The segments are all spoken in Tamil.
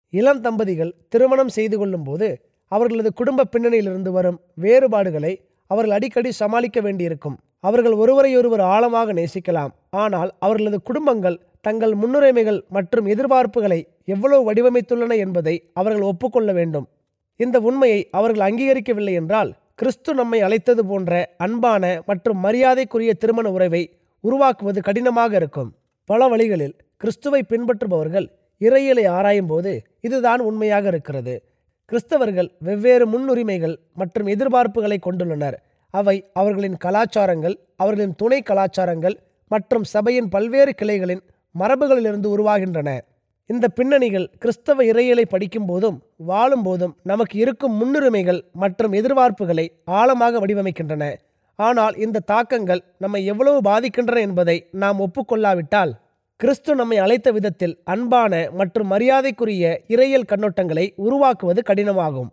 இளம் தம்பதிகள் திருமணம் செய்து கொள்ளும்போது அவர்களது குடும்ப பின்னணியிலிருந்து வரும் வேறுபாடுகளை அவர்கள் அடிக்கடி சமாளிக்க வேண்டியிருக்கும் அவர்கள் ஒருவரையொருவர் ஆழமாக நேசிக்கலாம் ஆனால் அவர்களது குடும்பங்கள் தங்கள் முன்னுரிமைகள் மற்றும் எதிர்பார்ப்புகளை எவ்வளவு வடிவமைத்துள்ளன என்பதை அவர்கள் ஒப்புக்கொள்ள வேண்டும் இந்த உண்மையை அவர்கள் அங்கீகரிக்கவில்லை என்றால் கிறிஸ்து நம்மை அழைத்தது போன்ற அன்பான மற்றும் மரியாதைக்குரிய திருமண உறவை உருவாக்குவது கடினமாக இருக்கும் பல வழிகளில் கிறிஸ்துவை பின்பற்றுபவர்கள் இறையியலை ஆராயும் போது இதுதான் உண்மையாக இருக்கிறது கிறிஸ்தவர்கள் வெவ்வேறு முன்னுரிமைகள் மற்றும் எதிர்பார்ப்புகளை கொண்டுள்ளனர் அவை அவர்களின் கலாச்சாரங்கள் அவர்களின் துணை கலாச்சாரங்கள் மற்றும் சபையின் பல்வேறு கிளைகளின் மரபுகளிலிருந்து உருவாகின்றன இந்த பின்னணிகள் கிறிஸ்தவ இறையியலை படிக்கும் போதும் வாழும் போதும் நமக்கு இருக்கும் முன்னுரிமைகள் மற்றும் எதிர்பார்ப்புகளை ஆழமாக வடிவமைக்கின்றன ஆனால் இந்த தாக்கங்கள் நம்மை எவ்வளவு பாதிக்கின்றன என்பதை நாம் ஒப்புக்கொள்ளாவிட்டால் கிறிஸ்து நம்மை அழைத்த விதத்தில் அன்பான மற்றும் மரியாதைக்குரிய இறையியல் கண்ணோட்டங்களை உருவாக்குவது கடினமாகும்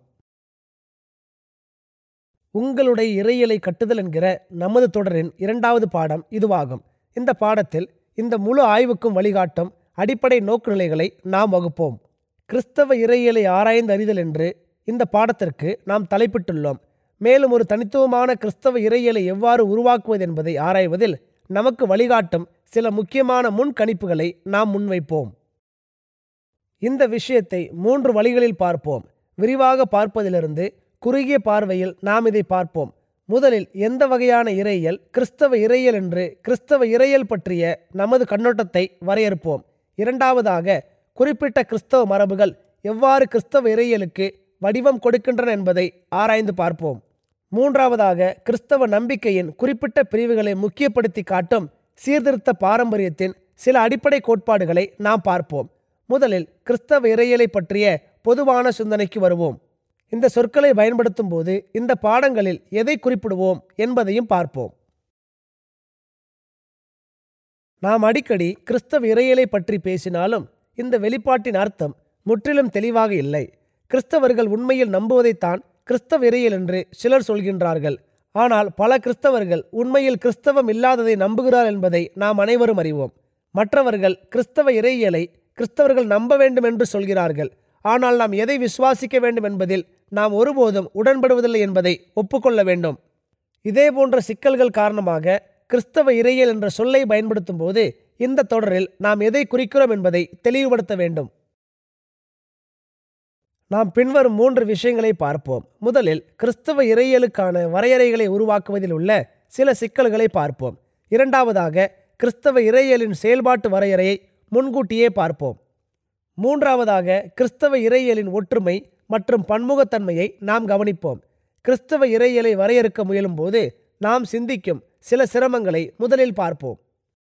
உங்களுடைய இறையியலை கட்டுதல் என்கிற நமது தொடரின் இரண்டாவது பாடம் இதுவாகும் இந்த பாடத்தில் இந்த முழு ஆய்வுக்கும் வழிகாட்டும் அடிப்படை நோக்குநிலைகளை நாம் வகுப்போம் கிறிஸ்தவ இறையியலை ஆராய்ந்து அறிதல் என்று இந்த பாடத்திற்கு நாம் தலைப்பிட்டுள்ளோம் மேலும் ஒரு தனித்துவமான கிறிஸ்தவ இறையியலை எவ்வாறு உருவாக்குவது என்பதை ஆராய்வதில் நமக்கு வழிகாட்டும் சில முக்கியமான முன்கணிப்புகளை நாம் முன்வைப்போம் இந்த விஷயத்தை மூன்று வழிகளில் பார்ப்போம் விரிவாக பார்ப்பதிலிருந்து குறுகிய பார்வையில் நாம் இதை பார்ப்போம் முதலில் எந்த வகையான இறையியல் கிறிஸ்தவ இறையியல் என்று கிறிஸ்தவ இறையியல் பற்றிய நமது கண்ணோட்டத்தை வரையறுப்போம் இரண்டாவதாக குறிப்பிட்ட கிறிஸ்தவ மரபுகள் எவ்வாறு கிறிஸ்தவ இறையியலுக்கு வடிவம் கொடுக்கின்றன என்பதை ஆராய்ந்து பார்ப்போம் மூன்றாவதாக கிறிஸ்தவ நம்பிக்கையின் குறிப்பிட்ட பிரிவுகளை முக்கியப்படுத்தி காட்டும் சீர்திருத்த பாரம்பரியத்தின் சில அடிப்படை கோட்பாடுகளை நாம் பார்ப்போம் முதலில் கிறிஸ்தவ இறையியலை பற்றிய பொதுவான சிந்தனைக்கு வருவோம் இந்த சொற்களை பயன்படுத்தும் போது இந்த பாடங்களில் எதை குறிப்பிடுவோம் என்பதையும் பார்ப்போம் நாம் அடிக்கடி கிறிஸ்தவ இறையியலை பற்றி பேசினாலும் இந்த வெளிப்பாட்டின் அர்த்தம் முற்றிலும் தெளிவாக இல்லை கிறிஸ்தவர்கள் உண்மையில் நம்புவதைத்தான் கிறிஸ்தவ இறையியல் என்று சிலர் சொல்கின்றார்கள் ஆனால் பல கிறிஸ்தவர்கள் உண்மையில் கிறிஸ்தவம் இல்லாததை நம்புகிறார் என்பதை நாம் அனைவரும் அறிவோம் மற்றவர்கள் கிறிஸ்தவ இறையியலை கிறிஸ்தவர்கள் நம்ப வேண்டும் என்று சொல்கிறார்கள் ஆனால் நாம் எதை விசுவாசிக்க வேண்டும் என்பதில் நாம் ஒருபோதும் உடன்படுவதில்லை என்பதை ஒப்புக்கொள்ள வேண்டும் இதே போன்ற சிக்கல்கள் காரணமாக கிறிஸ்தவ இறையியல் என்ற சொல்லை பயன்படுத்தும் போது இந்த தொடரில் நாம் எதை குறிக்கிறோம் என்பதை தெளிவுபடுத்த வேண்டும் நாம் பின்வரும் மூன்று விஷயங்களை பார்ப்போம் முதலில் கிறிஸ்தவ இறையியலுக்கான வரையறைகளை உருவாக்குவதில் உள்ள சில சிக்கல்களை பார்ப்போம் இரண்டாவதாக கிறிஸ்தவ இறையியலின் செயல்பாட்டு வரையறையை முன்கூட்டியே பார்ப்போம் மூன்றாவதாக கிறிஸ்தவ இறையியலின் ஒற்றுமை மற்றும் பன்முகத்தன்மையை நாம் கவனிப்போம் கிறிஸ்தவ இறையியலை வரையறுக்க முயலும்போது நாம் சிந்திக்கும் சில சிரமங்களை முதலில் பார்ப்போம்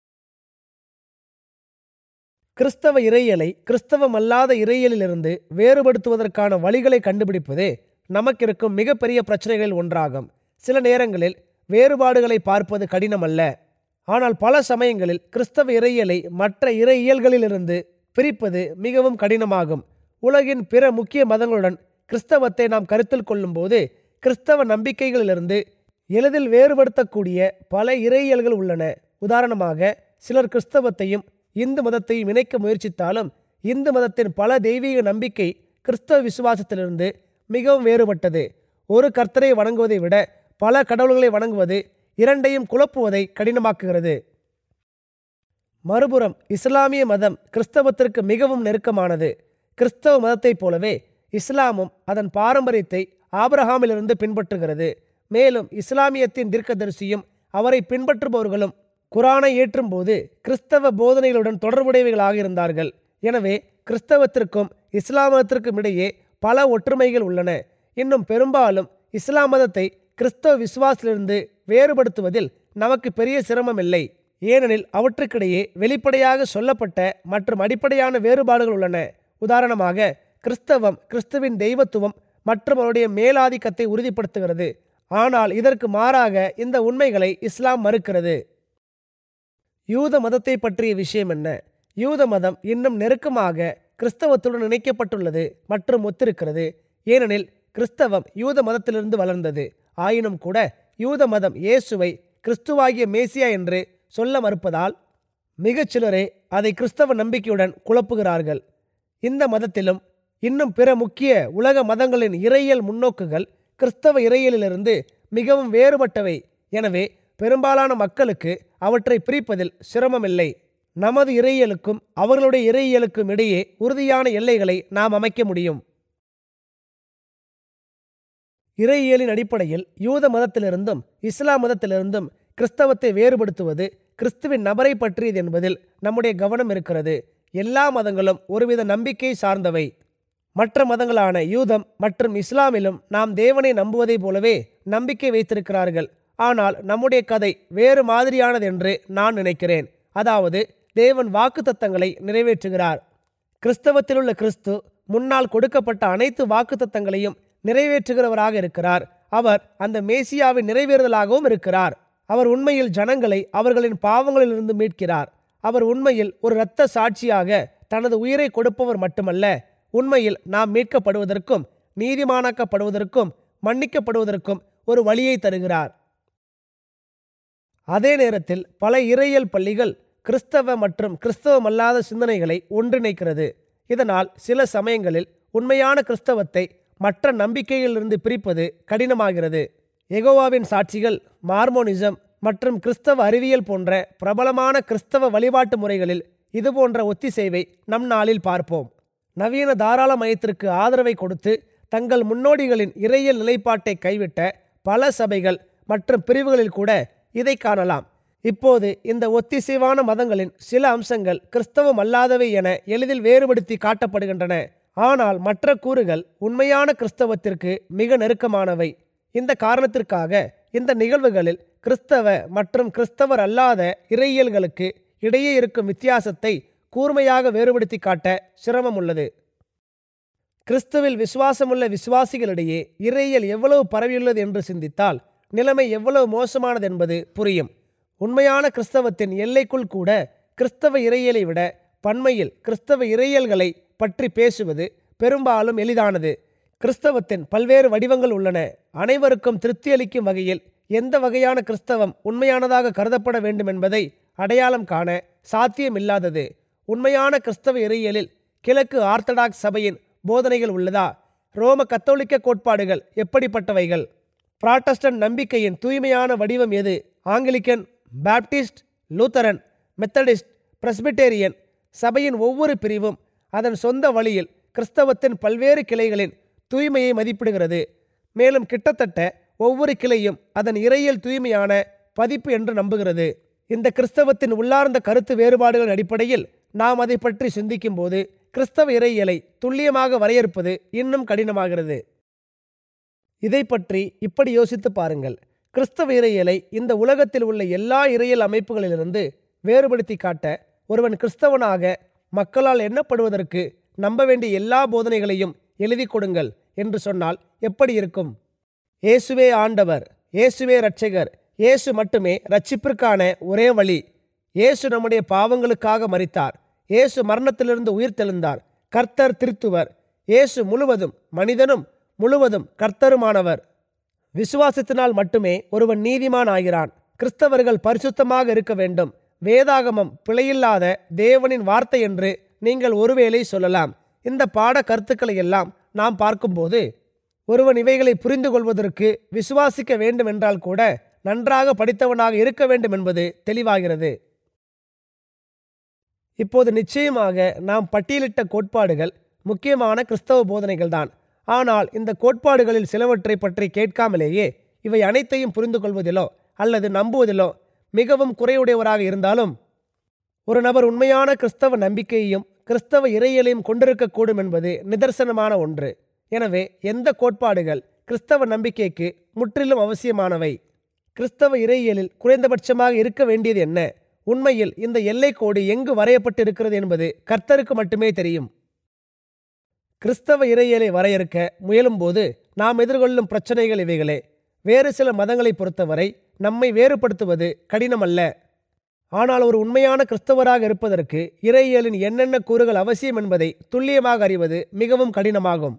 கிறிஸ்தவ இறையியலை கிறிஸ்தவமல்லாத இறையியலிலிருந்து வேறுபடுத்துவதற்கான வழிகளை கண்டுபிடிப்பதே நமக்கிருக்கும் மிகப்பெரிய பிரச்சனைகளில் ஒன்றாகும் சில நேரங்களில் வேறுபாடுகளை பார்ப்பது கடினமல்ல ஆனால் பல சமயங்களில் கிறிஸ்தவ இறையியலை மற்ற இறையியல்களிலிருந்து பிரிப்பது மிகவும் கடினமாகும் உலகின் பிற முக்கிய மதங்களுடன் கிறிஸ்தவத்தை நாம் கருத்தில் கொள்ளும்போது கிறிஸ்தவ நம்பிக்கைகளிலிருந்து எளிதில் வேறுபடுத்தக்கூடிய பல இறையியல்கள் உள்ளன உதாரணமாக சிலர் கிறிஸ்தவத்தையும் இந்து மதத்தையும் இணைக்க முயற்சித்தாலும் இந்து மதத்தின் பல தெய்வீக நம்பிக்கை கிறிஸ்தவ விசுவாசத்திலிருந்து மிகவும் வேறுபட்டது ஒரு கர்த்தரை வணங்குவதை விட பல கடவுள்களை வணங்குவது இரண்டையும் குழப்புவதை கடினமாக்குகிறது மறுபுறம் இஸ்லாமிய மதம் கிறிஸ்தவத்திற்கு மிகவும் நெருக்கமானது கிறிஸ்தவ மதத்தைப் போலவே இஸ்லாமும் அதன் பாரம்பரியத்தை ஆபிரஹாமிலிருந்து பின்பற்றுகிறது மேலும் இஸ்லாமியத்தின் தீர்க்கதரிசியும் அவரை பின்பற்றுபவர்களும் குரானை ஏற்றும்போது கிறிஸ்தவ போதனைகளுடன் தொடர்புடையவைகளாக இருந்தார்கள் எனவே கிறிஸ்தவத்திற்கும் இஸ்லாம் மதத்திற்கும் இடையே பல ஒற்றுமைகள் உள்ளன இன்னும் பெரும்பாலும் இஸ்லாம் மதத்தை கிறிஸ்தவ விசுவாசிலிருந்து வேறுபடுத்துவதில் நமக்கு பெரிய சிரமம் இல்லை ஏனெனில் அவற்றுக்கிடையே வெளிப்படையாக சொல்லப்பட்ட மற்றும் அடிப்படையான வேறுபாடுகள் உள்ளன உதாரணமாக கிறிஸ்தவம் கிறிஸ்துவின் தெய்வத்துவம் மற்றும் அவருடைய மேலாதிக்கத்தை உறுதிப்படுத்துகிறது ஆனால் இதற்கு மாறாக இந்த உண்மைகளை இஸ்லாம் மறுக்கிறது யூத மதத்தை பற்றிய விஷயம் என்ன யூத மதம் இன்னும் நெருக்கமாக கிறிஸ்தவத்துடன் இணைக்கப்பட்டுள்ளது மற்றும் ஒத்திருக்கிறது ஏனெனில் கிறிஸ்தவம் யூத மதத்திலிருந்து வளர்ந்தது ஆயினும் கூட யூத மதம் இயேசுவை கிறிஸ்துவாகிய மேசியா என்று சொல்ல மறுப்பதால் மிகச் சிலரே அதை கிறிஸ்தவ நம்பிக்கையுடன் குழப்புகிறார்கள் இந்த மதத்திலும் இன்னும் பிற முக்கிய உலக மதங்களின் இறையியல் முன்னோக்குகள் கிறிஸ்தவ இறையியலிலிருந்து மிகவும் வேறுபட்டவை எனவே பெரும்பாலான மக்களுக்கு அவற்றை பிரிப்பதில் சிரமமில்லை நமது இறையியலுக்கும் அவர்களுடைய இறையியலுக்கும் இடையே உறுதியான எல்லைகளை நாம் அமைக்க முடியும் இறையியலின் அடிப்படையில் யூத மதத்திலிருந்தும் இஸ்லாம் மதத்திலிருந்தும் கிறிஸ்தவத்தை வேறுபடுத்துவது கிறிஸ்துவின் நபரை பற்றியது என்பதில் நம்முடைய கவனம் இருக்கிறது எல்லா மதங்களும் ஒருவித நம்பிக்கை சார்ந்தவை மற்ற மதங்களான யூதம் மற்றும் இஸ்லாமிலும் நாம் தேவனை நம்புவதைப் போலவே நம்பிக்கை வைத்திருக்கிறார்கள் ஆனால் நம்முடைய கதை வேறு மாதிரியானது என்று நான் நினைக்கிறேன் அதாவது தேவன் வாக்குத்தத்தங்களை நிறைவேற்றுகிறார் கிறிஸ்தவத்திலுள்ள கிறிஸ்து முன்னால் கொடுக்கப்பட்ட அனைத்து வாக்குத்தத்தங்களையும் நிறைவேற்றுகிறவராக இருக்கிறார் அவர் அந்த மேசியாவின் நிறைவேறுதலாகவும் இருக்கிறார் அவர் உண்மையில் ஜனங்களை அவர்களின் பாவங்களிலிருந்து மீட்கிறார் அவர் உண்மையில் ஒரு இரத்த சாட்சியாக தனது உயிரை கொடுப்பவர் மட்டுமல்ல உண்மையில் நாம் மீட்கப்படுவதற்கும் நீதிமானாக்கப்படுவதற்கும் மன்னிக்கப்படுவதற்கும் ஒரு வழியை தருகிறார் அதே நேரத்தில் பல இறையியல் பள்ளிகள் கிறிஸ்தவ மற்றும் கிறிஸ்தவமல்லாத சிந்தனைகளை ஒன்றிணைக்கிறது இதனால் சில சமயங்களில் உண்மையான கிறிஸ்தவத்தை மற்ற நம்பிக்கைகளிலிருந்து பிரிப்பது கடினமாகிறது எகோவாவின் சாட்சிகள் மார்மோனிசம் மற்றும் கிறிஸ்தவ அறிவியல் போன்ற பிரபலமான கிறிஸ்தவ வழிபாட்டு முறைகளில் இதுபோன்ற ஒத்திசைவை நம் நாளில் பார்ப்போம் நவீன தாராளமயத்திற்கு ஆதரவை கொடுத்து தங்கள் முன்னோடிகளின் இறையியல் நிலைப்பாட்டை கைவிட்ட பல சபைகள் மற்றும் பிரிவுகளில் கூட இதை காணலாம் இப்போது இந்த ஒத்திசைவான மதங்களின் சில அம்சங்கள் கிறிஸ்தவம் அல்லாதவை என எளிதில் வேறுபடுத்தி காட்டப்படுகின்றன ஆனால் மற்ற கூறுகள் உண்மையான கிறிஸ்தவத்திற்கு மிக நெருக்கமானவை இந்த காரணத்திற்காக இந்த நிகழ்வுகளில் கிறிஸ்தவ மற்றும் கிறிஸ்தவர் அல்லாத இறையியல்களுக்கு இடையே இருக்கும் வித்தியாசத்தை கூர்மையாக வேறுபடுத்தி காட்ட சிரமம் உள்ளது கிறிஸ்துவில் விசுவாசமுள்ள விசுவாசிகளிடையே இறையியல் எவ்வளவு பரவியுள்ளது என்று சிந்தித்தால் நிலைமை எவ்வளவு மோசமானது என்பது புரியும் உண்மையான கிறிஸ்தவத்தின் எல்லைக்குள் கூட கிறிஸ்தவ இறையியலை விட பன்மையில் கிறிஸ்தவ இறையியல்களை பற்றி பேசுவது பெரும்பாலும் எளிதானது கிறிஸ்தவத்தின் பல்வேறு வடிவங்கள் உள்ளன அனைவருக்கும் திருப்தியளிக்கும் வகையில் எந்த வகையான கிறிஸ்தவம் உண்மையானதாக கருதப்பட வேண்டும் என்பதை அடையாளம் காண சாத்தியமில்லாதது உண்மையான கிறிஸ்தவ இறையியலில் கிழக்கு ஆர்த்தடாக்ஸ் சபையின் போதனைகள் உள்ளதா ரோம கத்தோலிக்க கோட்பாடுகள் எப்படிப்பட்டவைகள் புராட்டஸ்டன்ட் நம்பிக்கையின் தூய்மையான வடிவம் எது Anglican Baptist Lutheran Methodist Presbyterian சபையின் ஒவ்வொரு பிரிவும் அதன் சொந்த வழியில் கிறிஸ்தவத்தின் பல்வேறு கிளைகளின் தூய்மையை மதிப்பிடுகிறது மேலும் கிட்டத்தட்ட ஒவ்வொரு கிளையும் அதன் இறையியல் தூய்மையான பதிப்பு என்று நம்புகிறது இந்த கிறிஸ்தவத்தின் உள்ளார்ந்த கருத்து வேறுபாடுகளின் அடிப்படையில் நாம் அதை பற்றி சிந்திக்கும் போது கிறிஸ்தவ இறையியலை துல்லியமாக வரையறுப்பது இன்னும் கடினமாகிறது இதை பற்றி இப்படி யோசித்து பாருங்கள் கிறிஸ்தவ இறையியலை இந்த உலகத்தில் உள்ள எல்லா இறையியல் அமைப்புகளிலிருந்து வேறுபடுத்தி காட்ட ஒருவன் கிறிஸ்தவனாக மக்களால் எண்ணப்படுவதற்கு நம்ப வேண்டிய எல்லா போதனைகளையும் எழுதி கொடுங்கள் என்று சொன்னால் எப்படி இருக்கும் இயேசுவே ஆண்டவர் இயேசுவே இரட்சகர் இயேசு மட்டுமே ரட்சிப்பிற்கான ஒரே வழி இயேசு நம்முடைய பாவங்களுக்காக மரித்தார் இயேசு மரணத்திலிருந்து உயிர்த்தெழுந்தார் கர்த்தர் திருத்துவர் இயேசு முழுவதும் மனிதனும் முழுவதும் கர்த்தருமானவர் விசுவாசத்தினால் மட்டுமே ஒருவன் நீதிமான் ஆகிறான் கிறிஸ்தவர்கள் பரிசுத்தமாக இருக்க வேண்டும் வேதாகமம் பிழையில்லாத தேவனின் வார்த்தை என்று நீங்கள் ஒருவேளை சொல்லலாம் இந்த பாட கருத்துக்களை எல்லாம் நாம் பார்க்கும்போது ஒருவன் இவைகளை புரிந்து கொள்வதற்கு விசுவாசிக்க வேண்டும் என்றால் கூட நன்றாக படித்தவனாக இருக்க வேண்டும் என்பது தெளிவாகிறது இப்போது நிச்சயமாக நாம் பட்டியலிட்ட கோட்பாடுகள் முக்கியமான கிறிஸ்தவ போதனைகள்தான் ஆனால் இந்த கோட்பாடுகளில் சிலவற்றை பற்றி கேட்காமலேயே இவை அனைத்தையும் புரிந்து கொள்வதிலோ அல்லது நம்புவதிலோ மிகவும் குறையுடையவராக இருந்தாலும் ஒரு நபர் உண்மையான கிறிஸ்தவ நம்பிக்கையையும் கிறிஸ்தவ இறையியலையும் கொண்டிருக்கக்கூடும் என்பது நிதர்சனமான ஒன்று எனவே எந்த கோட்பாடுகள் கிறிஸ்தவ நம்பிக்கைக்கு முற்றிலும் அவசியமானவை கிறிஸ்தவ இறையியலில் குறைந்தபட்சமாக இருக்க வேண்டியது என்ன உண்மையில் இந்த எல்லைக்கோடு எங்கு வரையப்பட்டிருக்கிறது என்பது கர்த்தருக்கு மட்டுமே தெரியும் கிறிஸ்தவ இறையியலை வரையறுக்க முயலும்போது நாம் எதிர்கொள்ளும் பிரச்சனைகள் இவைகளே வேறு சில மதங்களை பொறுத்தவரை நம்மை வேறுபடுத்துவது கடினமல்ல ஆனால் ஒரு உண்மையான கிறிஸ்தவராக இருப்பதற்கு இறையியலின் என்னென்ன கூறுகள் அவசியம் என்பதை துல்லியமாக அறிவது மிகவும் கடினமாகும்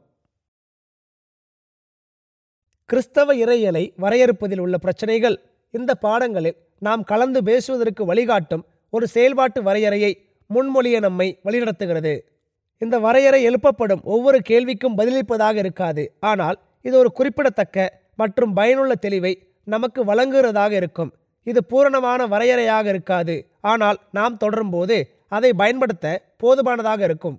கிறிஸ்தவ இறையியலை வரையறுப்பதில் உள்ள பிரச்சனைகள் இந்த பாடங்களில் நாம் கலந்து பேசுவதற்கு வழிகாட்டும் ஒரு செயல்பாட்டு வரையறையை முன்மொழிய நம்மை வழிநடத்துகிறது இந்த வரையறை எழுப்பப்படும் ஒவ்வொரு கேள்விக்கும் பதிலளிப்பதாக இருக்காது ஆனால் இது ஒரு குறிப்பிடத்தக்க மற்றும் பயனுள்ள தெளிவை நமக்கு வழங்குகிறதாக இருக்கும் இது பூரணமான வரையறையாக இருக்காது ஆனால் நாம் தொடரும்போது அதை பயன்படுத்த போதுமானதாக இருக்கும்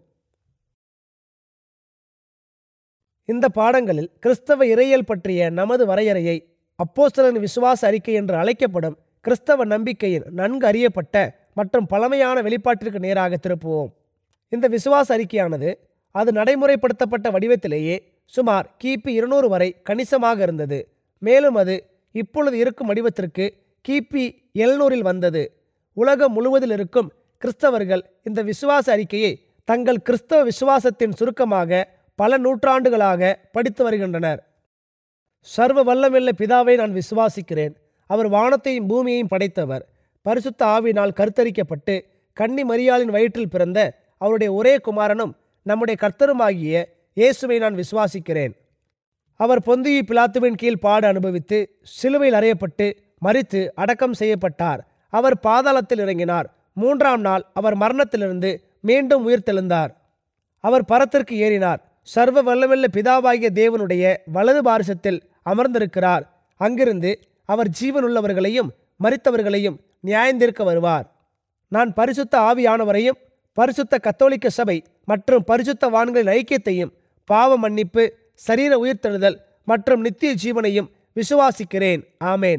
இந்த பாடங்களில் கிறிஸ்தவ இறையியல் பற்றிய நமது வரையறையை அப்போஸ்தலன் விசுவாச அறிக்கை என்று அழைக்கப்படும் கிறிஸ்தவ நம்பிக்கையின் நன்கு அறியப்பட்ட மற்றும் பழமையான வெளிப்பாட்டிற்கு நேராக திருப்புவோம் இந்த விசுவாச அறிக்கையானது அது நடைமுறைப்படுத்தப்பட்ட வடிவத்திலேயே சுமார் கிபி இருநூறு வரை கணிசமாக இருந்தது மேலும் அது இப்பொழுது இருக்கும் வடிவத்திற்கு கிபி எழுநூறில் வந்தது உலகம் முழுவதில் இருக்கும் கிறிஸ்தவர்கள் இந்த விசுவாச அறிக்கையை தங்கள் கிறிஸ்தவ விசுவாசத்தின் சுருக்கமாக பல நூற்றாண்டுகளாக படித்து வருகின்றனர் சர்வ வல்லமெல்ல பிதாவை நான் விசுவாசிக்கிறேன் அவர் வானத்தையும் பூமியையும் படைத்தவர் பரிசுத்த ஆவினால் கருத்தரிக்கப்பட்டு கன்னி மரியாளின் வயிற்றில் பிறந்த அவருடைய ஒரே குமாரனும் நம்முடைய கர்த்தருமாகிய இயேசுவை நான் விசுவாசிக்கிறேன் அவர் பொந்தியி பிலாத்துவின் கீழ் பாடு அனுபவித்து சிலுவையில் அறையப்பட்டு மரித்து அடக்கம் செய்யப்பட்டார் அவர் பாதாளத்தில் இறங்கினார் மூன்றாம் நாள் அவர் மரணத்திலிருந்து மீண்டும் உயிர்த்தெழுந்தார் அவர் பரத்திற்கு ஏறினார் சர்வ வல்லமெல்ல பிதாவாகிய தேவனுடைய வலது பாரிசத்தில் அமர்ந்திருக்கிறார் அங்கிருந்து அவர் ஜீவனுள்ளவர்களையும் மரித்தவர்களையும் நியாயந்திருக்க வருவார் நான் பரிசுத்த ஆவியானவரையும் பரிசுத்த கத்தோலிக்க சபை மற்றும் பரிசுத்த வான்களின் ஐக்கியத்தையும் பாவ மன்னிப்பு சரீர உயிர்த்தெழுதல் மற்றும் நித்திய ஜீவனையும் விசுவாசிக்கிறேன் ஆமேன்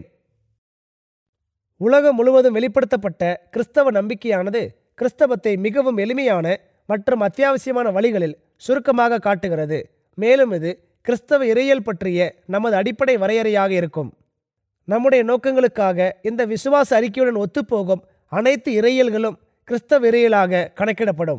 உலகம் முழுவதும் வெளிப்படுத்தப்பட்ட கிறிஸ்தவ நம்பிக்கையானது கிறிஸ்தவத்தை மிகவும் எளிமையான மற்றும் அத்தியாவசியமான வழிகளில் சுருக்கமாக காட்டுகிறது மேலும் இது கிறிஸ்தவ இறையியல் பற்றிய நமது அடிப்படை வரையறையாக இருக்கும் நம்முடைய நோக்கங்களுக்காக இந்த விசுவாச அறிக்கையுடன் ஒத்துப்போகும் அனைத்து இறையியல்களும் கிறிஸ்தவ இறையியலாக கணக்கிடப்படும்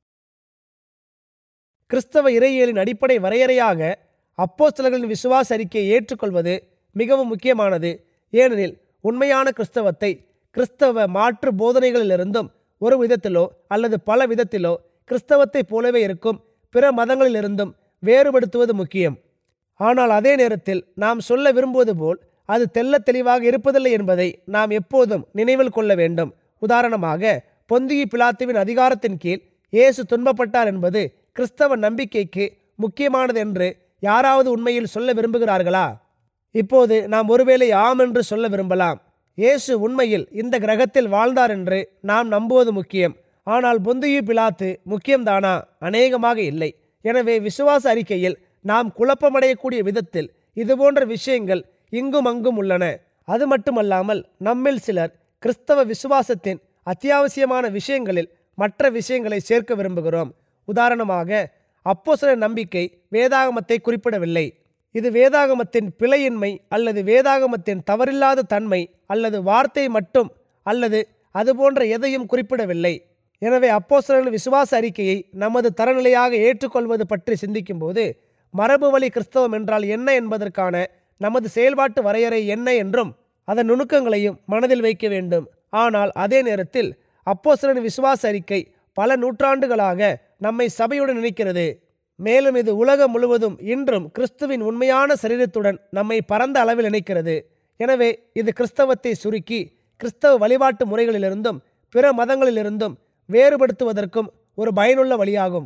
கிறிஸ்தவ இறையியலின் அடிப்படை வரையறையாக அப்போஸ்தலர்களின் விசுவாச அறிக்கையை ஏற்றுக்கொள்வது மிகவும் முக்கியமானது ஏனெனில் உண்மையான கிறிஸ்தவத்தை கிறிஸ்தவ மாற்று போதனைகளிலிருந்தும் ஒரு விதத்திலோ அல்லது பல விதத்திலோ கிறிஸ்தவத்தைப் போலவே இருக்கும் பிற மதங்களிலிருந்தும் வேறுபடுத்துவது முக்கியம் ஆனால் அதே நேரத்தில் நாம் சொல்ல விரும்புவது போல் அது தெள்ளத் தெளிவாக இருப்பதில்லை என்பதை நாம் எப்போதும் நினைவில் கொள்ள வேண்டும் உதாரணமாக பொந்தியி பிலாத்துவின் அதிகாரத்தின் கீழ் இயேசு துன்பப்பட்டார் என்பது கிறிஸ்தவ நம்பிக்கைக்கு முக்கியமானது என்று யாராவது உண்மையில் சொல்ல விரும்புகிறார்களா இப்போது நாம் ஒருவேளை ஆம் என்று சொல்ல விரும்பலாம் இயேசு உண்மையில் இந்த கிரகத்தில் வாழ்ந்தார் என்று நாம் நம்புவது முக்கியம் ஆனால் பொந்தியு பிலாத்து முக்கியம்தானா அநேகமாக இல்லை எனவே விசுவாச அறிக்கையில் நாம் குழப்பமடையக்கூடிய விதத்தில் இதுபோன்ற விஷயங்கள் இங்கும் அங்கும் உள்ளன அது மட்டுமல்லாமல் நம்மில் சிலர் கிறிஸ்தவ விசுவாசத்தின் அத்தியாவசியமான விஷயங்களில் மற்ற விஷயங்களை சேர்க்க விரும்புகிறோம் உதாரணமாக அப்போஸ்தல நம்பிக்கை வேதாகமத்தை குறிப்பிடவில்லை இது வேதாகமத்தின் பிழையின்மை அல்லது வேதாகமத்தின் தவறில்லாத தன்மை அல்லது வார்த்தை மட்டும் அல்லது அதுபோன்ற எதையும் குறிப்பிடவில்லை எனவே அப்போஸ்தலர்கள் விசுவாச அறிக்கையை நமது தரநிலையாக ஏற்றுக்கொள்வது பற்றி சிந்திக்கும்போது மரபு வழி கிறிஸ்தவம் என்றால் என்ன என்பதற்கான நமது செயல்பாட்டு வரையறை என்ன என்றும் அதன் நுணுக்கங்களையும் மனதில் வைக்க வேண்டும் ஆனால் அதே நேரத்தில் அப்போஸ்தலரின் விசுவாச அறிக்கை பல நூற்றாண்டுகளாக நம்மை சபையுடன் இணைக்கிறது மேலும் இது உலகம் முழுவதும் இன்றும் கிறிஸ்துவின் உண்மையான சரீரத்துடன் நம்மை பரந்த அளவில் இணைக்கிறது எனவே இது கிறிஸ்தவத்தை சுருக்கி கிறிஸ்தவ வழிபாட்டு முறைகளிலிருந்தும் பிற மதங்களிலிருந்தும் வேறுபடுத்துவதற்கும் ஒரு பயனுள்ள வழியாகும்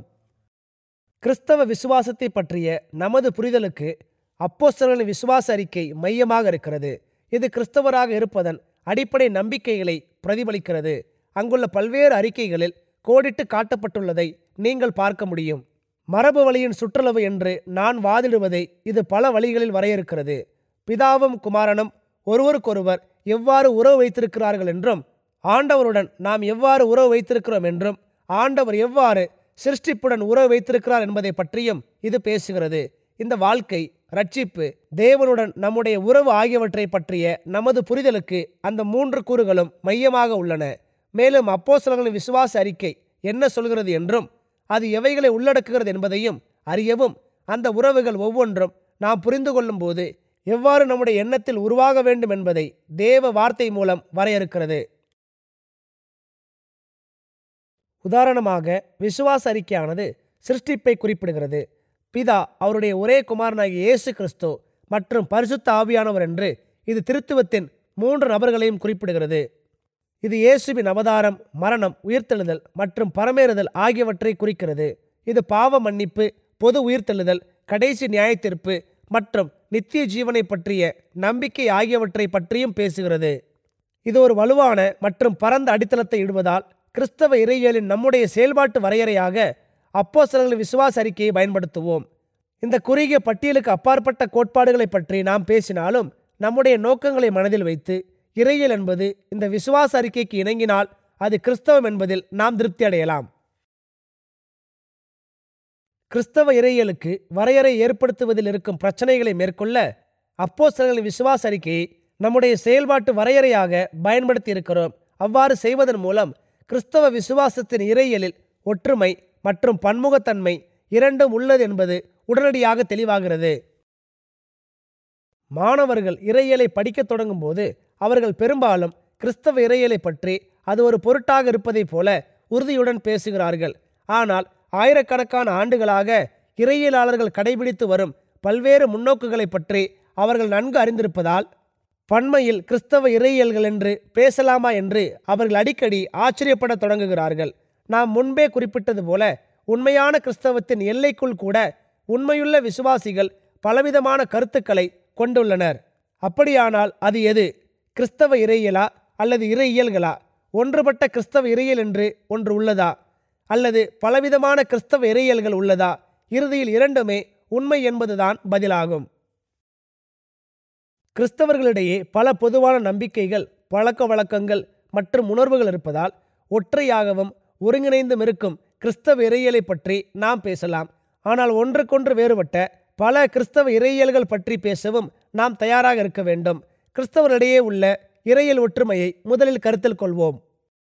கிறிஸ்தவ விசுவாசத்தை பற்றிய நமது புரிதலுக்கு அப்போஸ்தலர்களின் விசுவாச அறிக்கை மையமாக இருக்கிறது இது கிறிஸ்தவராக இருப்பதன் அடிப்படை நம்பிக்கைகளை பிரதிபலிக்கிறது அங்குள்ள பல்வேறு அறிக்கைகளில் கோடிட்டு காட்டப்பட்டுள்ளதை நீங்கள் பார்க்க முடியும் மரபு வழியின் சுற்றளவு என்று நான் வாதிடுவதை இது பல வழிகளில் வரையறுக்கிறது பிதாவும் குமாரனும் ஒருவருக்கொருவர் எவ்வாறு உறவு வைத்திருக்கிறார்கள் என்றும் ஆண்டவருடன் நாம் எவ்வாறு உறவு வைத்திருக்கிறோம் என்றும் ஆண்டவர் எவ்வாறு சிருஷ்டிப்புடன் உறவு வைத்திருக்கிறார் என்பதை பற்றியும் இது பேசுகிறது இந்த வாழ்க்கை ரட்சிப்பு தேவனுடன் நம்முடைய உறவு ஆகியவற்றை பற்றிய நமது புரிதலுக்கு அந்த மூன்று கூறுகளும் மையமாக உள்ளன மேலும் அப்போஸ்தலர்களின் விசுவாச அறிக்கை என்ன சொல்கிறது என்றும் அது எவைகளை உள்ளடக்குகிறது என்பதையும் அறியவும் அந்த உறவுகள் ஒவ்வொன்றும் நாம் புரிந்து கொள்ளும்போது எவ்வாறு நம்முடைய எண்ணத்தில் உருவாக வேண்டும் என்பதை தேவ வார்த்தை மூலம் வரையறுக்கிறது உதாரணமாக விசுவாச அறிக்கையானது சிருஷ்டிப்பை குறிப்பிடுகிறது பிதா அவருடைய ஒரே குமாரனாகிய இயேசு கிறிஸ்து மற்றும் பரிசுத்த ஆவியானவர் என்று இது திருத்துவத்தின் மூன்று நபர்களையும் குறிப்பிடுகிறது இது இயேசுவின் அவதாரம் மரணம் உயிர்த்தெழுதல் மற்றும் பரமேறுதல் ஆகியவற்றை குறிக்கிறது இது பாவ மன்னிப்பு பொது உயிர்த்தெழுதல் கடைசி நியாயத்தீர்ப்பு மற்றும் நித்திய ஜீவனை பற்றிய நம்பிக்கை ஆகியவற்றை பற்றியும் பேசுகிறது இது ஒரு வலுவான மற்றும் பரந்த அடித்தளத்தை இடுவதால் கிறிஸ்தவ இறையியலின் நம்முடைய செயல்பாட்டு வரையறையாக அப்போஸ்தலர்களின் விசுவாச அறிக்கையை பயன்படுத்துவோம் இந்த குறுகிய பட்டியலுக்கு அப்பாற்பட்ட கோட்பாடுகளை பற்றி நாம் பேசினாலும் நம்முடைய நோக்கங்களை மனதில் வைத்து இறையியல் என்பது இந்த விசுவாச அறிக்கைக்கு இணங்கினால் அது கிறிஸ்தவம் என்பதில் நாம் திருப்தி அடையலாம் கிறிஸ்தவ இறையியலுக்கு வரையறை ஏற்படுத்துவதில் இருக்கும் பிரச்சனைகளை மேற்கொள்ள அப்போஸ்தலர்களின் விசுவாச அறிக்கையை நம்முடைய செயல்பாட்டு வரையறையாக பயன்படுத்தி இருக்கிறோம் அவ்வாறு செய்வதன் மூலம் கிறிஸ்தவ விசுவாசத்தின் இறையியலில் ஒற்றுமை மற்றும் பன்முகத்தன்மை இரண்டும் உள்ளது என்பது உடனடியாக தெளிவாகிறது மாணவர்கள் இறையியலை படிக்கத் தொடங்கும் போது அவர்கள் பெரும்பாலும் கிறிஸ்தவ இறையியலை பற்றி அது ஒரு பொருட்டாக இருப்பதைப் போல உறுதியுடன் பேசுகிறார்கள் ஆனால் ஆயிரக்கணக்கான ஆண்டுகளாக இறையியலாளர்கள் கடைபிடித்து வரும் பல்வேறு முன்னோக்குகளை பற்றி அவர்கள் நன்கு அறிந்திருப்பதால் பண்மையில் கிறிஸ்தவ இறையியல்கள் என்று பேசலாமா என்று அவர்கள் அடிக்கடி ஆச்சரியப்படத் தொடங்குகிறார்கள் நாம் முன்பே குறிப்பிட்டது போல உண்மையான கிறிஸ்தவத்தின் எல்லைக்குள் கூட உண்மையுள்ள விசுவாசிகள் பலவிதமான கருத்துக்களை கொண்டுள்ளனர் அப்படியானால் அது எது கிறிஸ்தவ இறையியலா அல்லது இறையியல்களா ஒன்றுபட்ட கிறிஸ்தவ இறையியல் என்று ஒன்று உள்ளதா அல்லது பலவிதமான கிறிஸ்தவ இறையியல்கள் உள்ளதா இறுதியில் இரண்டுமே உண்மை என்பதுதான் பதிலாகும் கிறிஸ்தவர்களிடையே பல பொதுவான நம்பிக்கைகள் பழக்க வழக்கங்கள் மற்றும் உணர்வுகள் இருப்பதால் ஒற்றையாகவும் ஒருங்கிணைந்தும் இருக்கும் கிறிஸ்தவ இறையியலை பற்றி நாம் பேசலாம் ஆனால் ஒன்றுக்கொன்று வேறுபட்ட பல கிறிஸ்தவ இறையியல்கள் பற்றி பேசவும் நாம் தயாராக இருக்க வேண்டும் கிறிஸ்தவரிடையே உள்ள இறையியல் ஒற்றுமையை முதலில் கருத்தில் கொள்வோம்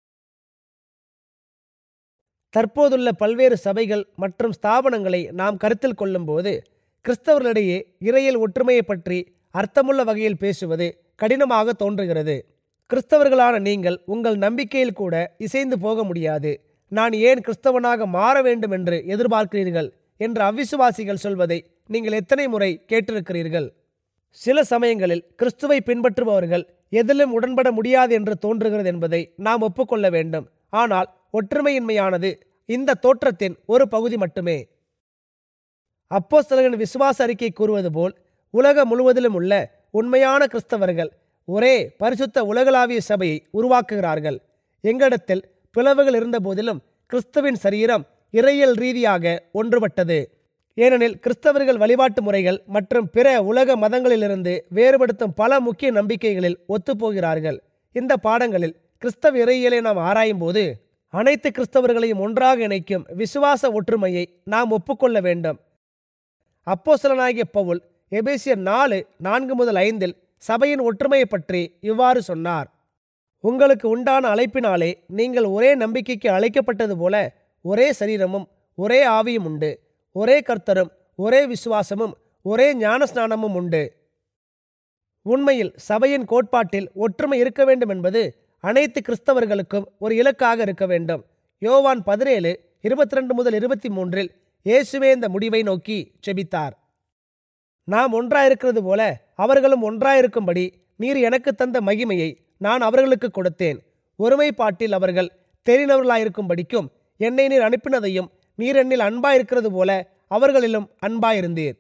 தற்போதுள்ள பல்வேறு சபைகள் மற்றும் ஸ்தாபனங்களை நாம் கருத்தில் கொள்ளும்போது கிறிஸ்தவர்களிடையே இறையியல் ஒற்றுமையை பற்றி அர்த்தமுள்ள வகையில் பேசுவது கடினமாக தோன்றுகிறது கிறிஸ்தவர்களான நீங்கள் உங்கள் நம்பிக்கையில் கூட இசைந்து போக முடியாது நான் ஏன் கிறிஸ்தவனாக மாற வேண்டும் என்று எதிர்பார்க்கிறீர்கள் என்று அவ்விசுவாசிகள் சொல்வதை நீங்கள் எத்தனை முறை கேட்டிருக்கிறீர்கள் சில சமயங்களில் கிறிஸ்துவை பின்பற்றுபவர்கள் எதிலும் உடன்பட முடியாது என்று தோன்றுகிறது என்பதை நாம் ஒப்புக்கொள்ள வேண்டும் ஆனால் ஒற்றுமையின்மையானது இந்த தோற்றத்தின் ஒரு பகுதி மட்டுமே அப்போஸ்தலர்களின் விசுவாச அறிக்கை கூறுவது போல் உலகம் முழுவதிலும் உள்ள உண்மையான கிறிஸ்தவர்கள் ஒரே பரிசுத்த உலகளாவிய சபையை உருவாக்குகிறார்கள் எங்களிடத்தில் பிளவுகள் இருந்தபோதிலும் கிறிஸ்துவின் சரீரம் இறையியல் ரீதியாக ஒன்றுபட்டது ஏனெனில் கிறிஸ்தவர்கள் வழிபாட்டு முறைகள் மற்றும் பிற உலக மதங்களிலிருந்து வேறுபடுத்தும் பல முக்கிய நம்பிக்கைகளில் ஒத்துப்போகிறார்கள் இந்த பாடங்களில் கிறிஸ்தவ இறையியலை நாம் ஆராயும் போது அனைத்து கிறிஸ்தவர்களையும் ஒன்றாக இணைக்கும் விசுவாச ஒற்றுமையை நாம் ஒப்புக்கொள்ள வேண்டும் அப்போஸ்தலனாகிய பவுல் எபேசியர் நாலு நான்கு முதல் ஐந்தில் சபையின் ஒற்றுமையை பற்றி இவ்வாறு சொன்னார் உங்களுக்கு உண்டான அழைப்பினாலே நீங்கள் ஒரே நம்பிக்கைக்கு அழைக்கப்பட்டது போல ஒரே சரீரமும் ஒரே ஆவியும் உண்டு ஒரே கர்த்தரும் ஒரே விசுவாசமும் ஒரே ஞானஸ்நானமும் உண்டு உண்மையில் சபையின் கோட்பாட்டில் ஒற்றுமை இருக்க வேண்டும் என்பது அனைத்து கிறிஸ்தவர்களுக்கும் ஒரு இலக்காக இருக்க வேண்டும் யோவான் பதினேழு இருபத்தி ரெண்டு முதல் இருபத்தி மூன்றில் இயேசுவே இந்த முடிவை நோக்கி செபித்தார் நாம் ஒன்றாயிருக்கிறது போல அவர்களும் ஒன்றாயிருக்கும்படி நீர் எனக்கு தந்த மகிமையை நான் அவர்களுக்கு கொடுத்தேன் ஒருமைப்பாட்டில் அவர்கள் தெரிந்தவர்களாயிருக்கும்படிக்கும் என்னை நீர் அனுப்பினதையும் நீர் என்னில் அன்பாயிருக்கிறது போல அவர்களிலும் அன்பாயிருந்தீர்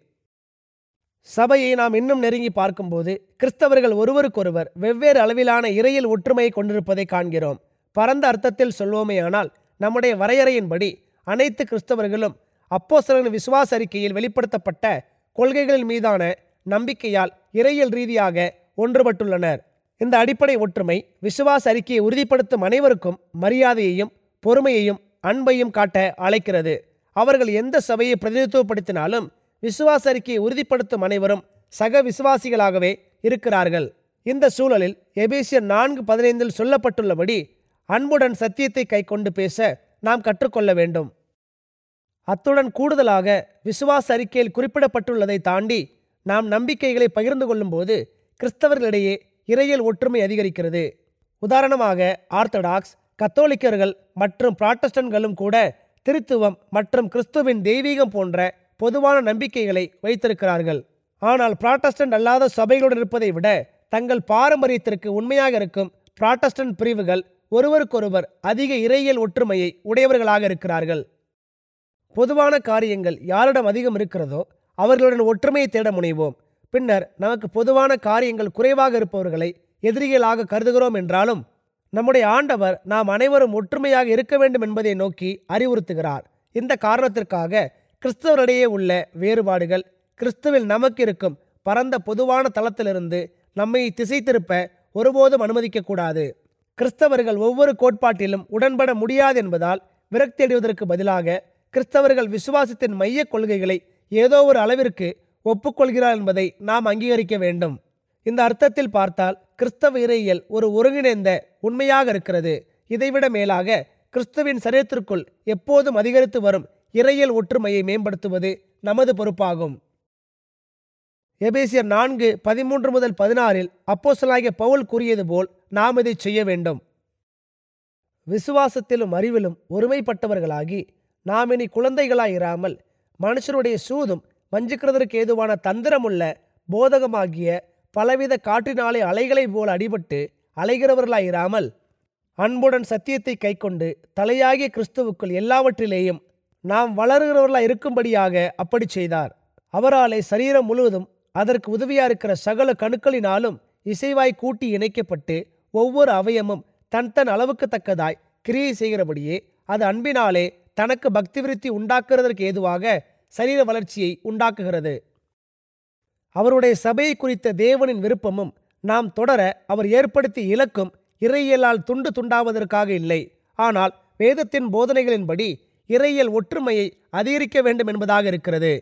சபையை நாம் இன்னும் நெருங்கி பார்க்கும்போது கிறிஸ்தவர்கள் ஒருவருக்கொருவர் வெவ்வேறு அளவிலான இறையில் ஒற்றுமையை கொண்டிருப்பதை காண்கிறோம் பரந்த அர்த்தத்தில் சொல்வோமேயானால் நம்முடைய வரையறையின்படி அனைத்து கிறிஸ்தவர்களும் அப்போஸ்தலர்களின் விசுவாச அறிக்கையில் வெளிப்படுத்தப்பட்ட கொள்கைகளின் மீதான நம்பிக்கையால் இறையியல் ரீதியாக ஒன்றுபட்டுள்ளனர் இந்த அடிப்படை ஒற்றுமை விசுவாச அறிக்கையை உறுதிப்படுத்தும் அனைவருக்கும் மரியாதையையும் பொறுமையையும் அன்பையும் காட்ட அழைக்கிறது அவர்கள் எந்த சபையை பிரதிநிதித்துவப்படுத்தினாலும் விசுவாச அறிக்கையை உறுதிப்படுத்தும் அனைவரும் சக விசுவாசிகளாகவே இருக்கிறார்கள் இந்த சூழலில் எபேசியர் நான்கு பதினைந்தில் சொல்லப்பட்டுள்ளபடி அன்புடன் சத்தியத்தை கைக்கொண்டு பேச நாம் கற்றுக்கொள்ள வேண்டும் அத்துடன் கூடுதலாக விசுவாச அறிக்கையில் குறிப்பிடப்பட்டுள்ளதை தாண்டி நாம் நம்பிக்கைகளை பகிர்ந்து கொள்ளும்போது கிறிஸ்தவர்களிடையே இறையியல் ஒற்றுமை அதிகரிக்கிறது உதாரணமாக ஆர்த்தடாக்ஸ் கத்தோலிக்கர்கள் மற்றும் புராட்டஸ்டன்களும் கூட திருத்துவம் மற்றும் கிறிஸ்துவின் தெய்வீகம் போன்ற பொதுவான நம்பிக்கைகளை வைத்திருக்கிறார்கள் ஆனால் புராட்டஸ்டன்ட் அல்லாத சபைகளுடன் இருப்பதை விட தங்கள் பாரம்பரியத்திற்கு உண்மையாக இருக்கும் புராட்டஸ்டன்ட் பிரிவுகள் ஒருவருக்கொருவர் அதிக இறையியல் ஒற்றுமையை உடையவர்களாக இருக்கிறார்கள் பொதுவான காரியங்கள் யாரிடம் அதிகம் இருக்கிறதோ அவர்களுடன் ஒற்றுமையை தேட முனைவோம் பின்னர் நமக்கு பொதுவான காரியங்கள் குறைவாக இருப்பவர்களை எதிரிகளாக கருதுகிறோம் என்றாலும் நம்முடைய ஆண்டவர் நாம் அனைவரும் ஒற்றுமையாக இருக்க வேண்டும் என்பதை நோக்கி அறிவுறுத்துகிறார் இந்த காரணத்திற்காக கிறிஸ்தவரிடையே உள்ள வேறுபாடுகள் கிறிஸ்துவில் நமக்கு இருக்கும் பரந்த பொதுவான தளத்திலிருந்து நம்மை திசை திருப்ப ஒருபோதும் அனுமதிக்கக்கூடாது கிறிஸ்தவர்கள் ஒவ்வொரு கோட்பாட்டிலும் உடன்பட முடியாது என்பதால் விரக்தி அடைவதற்கு பதிலாக கிறிஸ்தவர்கள் விசுவாசத்தின் மையக் கொள்கைகளை ஏதோ ஒரு அளவிற்கு ஒப்புக்கொள்கிறார் என்பதை நாம் அங்கீகரிக்க வேண்டும் இந்த அர்த்தத்தில் பார்த்தால் கிறிஸ்தவ இறையியல் ஒரு ஒருங்கிணைந்த உண்மையாக இருக்கிறது இதைவிட மேலாக கிறிஸ்துவின் சரீரத்திற்குள் எப்போதும் அதிகரித்து வரும் இறையியல் ஒற்றுமையை மேம்படுத்துவது நமது பொறுப்பாகும் எபேசியர் நான்கு பதிமூன்று முதல் பதினாறில் அப்போஸ்தலனாகிய பவுல் கூறியது போல் நாம் இதை செய்ய வேண்டும் விசுவாசத்திலும் அறிவிலும் ஒருமைப்பட்டவர்களாகி நாம் இனி குழந்தைகளாயிராமல் மனுஷருடைய சூதும் வஞ்சிக்கிறதற்கு ஏதுவான தந்திரமுள்ள போதகமாகிய பலவித காற்றினாலே அலைகளைப் போல் அடிபட்டு அலைகிறவர்களாயிராமல் அன்புடன் சத்தியத்தை கைக்கொண்டு தலையாகிய கிறிஸ்துவுக்குள் எல்லாவற்றிலேயும் நாம் வளருகிறவர்களாய் இருக்கும்படியாக அப்படி செய்தார் அவராலே சரீரம் முழுவதும் அதற்கு உதவியா இருக்கிற சகல கணுக்களினாலும் இசைவாய் கூட்டி இணைக்கப்பட்டு ஒவ்வொரு அவயமும் தன் தன் அளவுக்கு தக்கதாய் கிரியை செய்கிறபடியே அது அன்பினாலே தனக்கு பக்தி விருத்தி உண்டாக்குறதற்கு ஏதுவாக சரீர வளர்ச்சியை உண்டாக்குகிறது அவருடைய சபையை குறித்த தேவனின் விருப்பமும் நாம் தொடர அவர் ஏற்படுத்திய இலக்கும் இறையியலால் துண்டு துண்டாவதற்காக இல்லை ஆனால் வேதத்தின் போதனைகளின்படி இறையியல் ஒற்றுமையை அதிகரிக்க வேண்டும் என்பதாக இருக்கிறது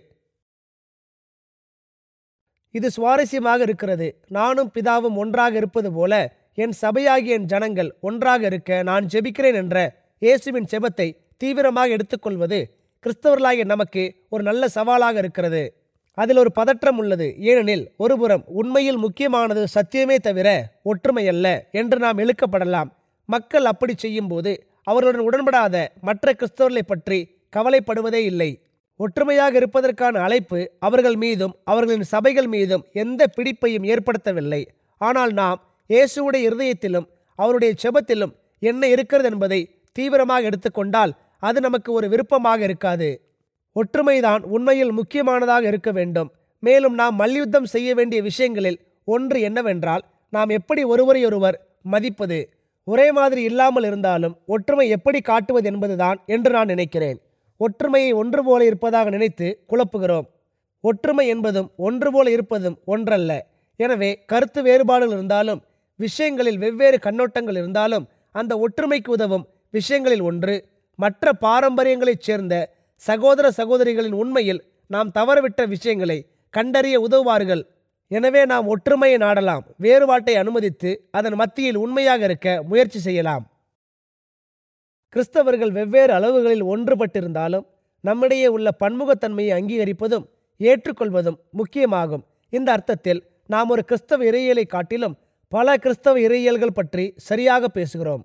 இது சுவாரஸ்யமாக இருக்கிறது நானும் பிதாவும் ஒன்றாக இருப்பது போல என் சபையாகிய என் ஜனங்கள் ஒன்றாக இருக்க நான் ஜெபிக்கிறேன் என்ற இயேசுவின் செபத்தை தீவிரமாக எடுத்துக்கொள்வது கிறிஸ்தவர்களாகிய நமக்கு ஒரு நல்ல சவாலாக இருக்கிறது அதில் ஒரு பதற்றம் உள்ளது ஏனெனில் ஒருபுறம் உண்மையில் முக்கியமானது சத்தியமே தவிர ஒற்றுமை அல்ல என்று நாம் இழுக்கப்படலாம் மக்கள் அப்படி செய்யும்போது அவர்களுடன் உடன்படாத மற்ற கிறிஸ்தவர்களை பற்றி கவலைப்படுவதே இல்லை ஒற்றுமையாக இருப்பதற்கான அழைப்பு அவர்கள் மீதும் அவர்களின் சபைகள் மீதும் எந்த பிடிப்பையும் ஏற்படுத்தவில்லை ஆனால் நாம் இயேசுவுடைய இருதயத்திலும் அவருடைய செபத்திலும் என்ன இருக்கிறது என்பதை தீவிரமாக எடுத்துக்கொண்டால் அது நமக்கு ஒரு விருப்பமாக இருக்காது ஒற்றுமைதான் உண்மையில் முக்கியமானதாக இருக்க வேண்டும் மேலும் நாம் மல்யுத்தம் செய்ய வேண்டிய விஷயங்களில் ஒன்று என்னவென்றால் நாம் எப்படி ஒருவரையொருவர் மதிப்பது ஒரே மாதிரி இல்லாமல் இருந்தாலும் ஒற்றுமை எப்படி காட்டுவது என்பதுதான் என்று நான் நினைக்கிறேன் ஒற்றுமையை ஒன்று போல இருப்பதாக நினைத்து குழப்புகிறோம் ஒற்றுமை என்பதும் ஒன்று போல இருப்பதும் ஒன்றல்ல எனவே கருத்து வேறுபாடுகள் இருந்தாலும் விஷயங்களில் வெவ்வேறு கண்ணோட்டங்கள் இருந்தாலும் அந்த ஒற்றுமைக்கு உதவும் விஷயங்களில் ஒன்று மற்ற பாரம்பரியங்களைச் சேர்ந்த சகோதர சகோதரிகளின் உண்மையில் நாம் தவறவிட்ட விஷயங்களை கண்டறிய உதவுவார்கள் எனவே நாம் ஒற்றுமையை நாடலாம் வேறுபாட்டை அனுமதித்து அதன் மத்தியில் உண்மையாக இருக்க முயற்சி செய்யலாம் கிறிஸ்தவர்கள் வெவ்வேறு அளவுகளில் ஒன்றுபட்டிருந்தாலும் நம்மிடையே உள்ள பன்முகத்தன்மையை அங்கீகரிப்பதும் ஏற்றுக்கொள்வதும் முக்கியமாகும் இந்த அர்த்தத்தில் நாம் ஒரு கிறிஸ்தவ இறையியலை காட்டிலும் பல கிறிஸ்தவ இறையியல்கள் பற்றி சரியாக பேசுகிறோம்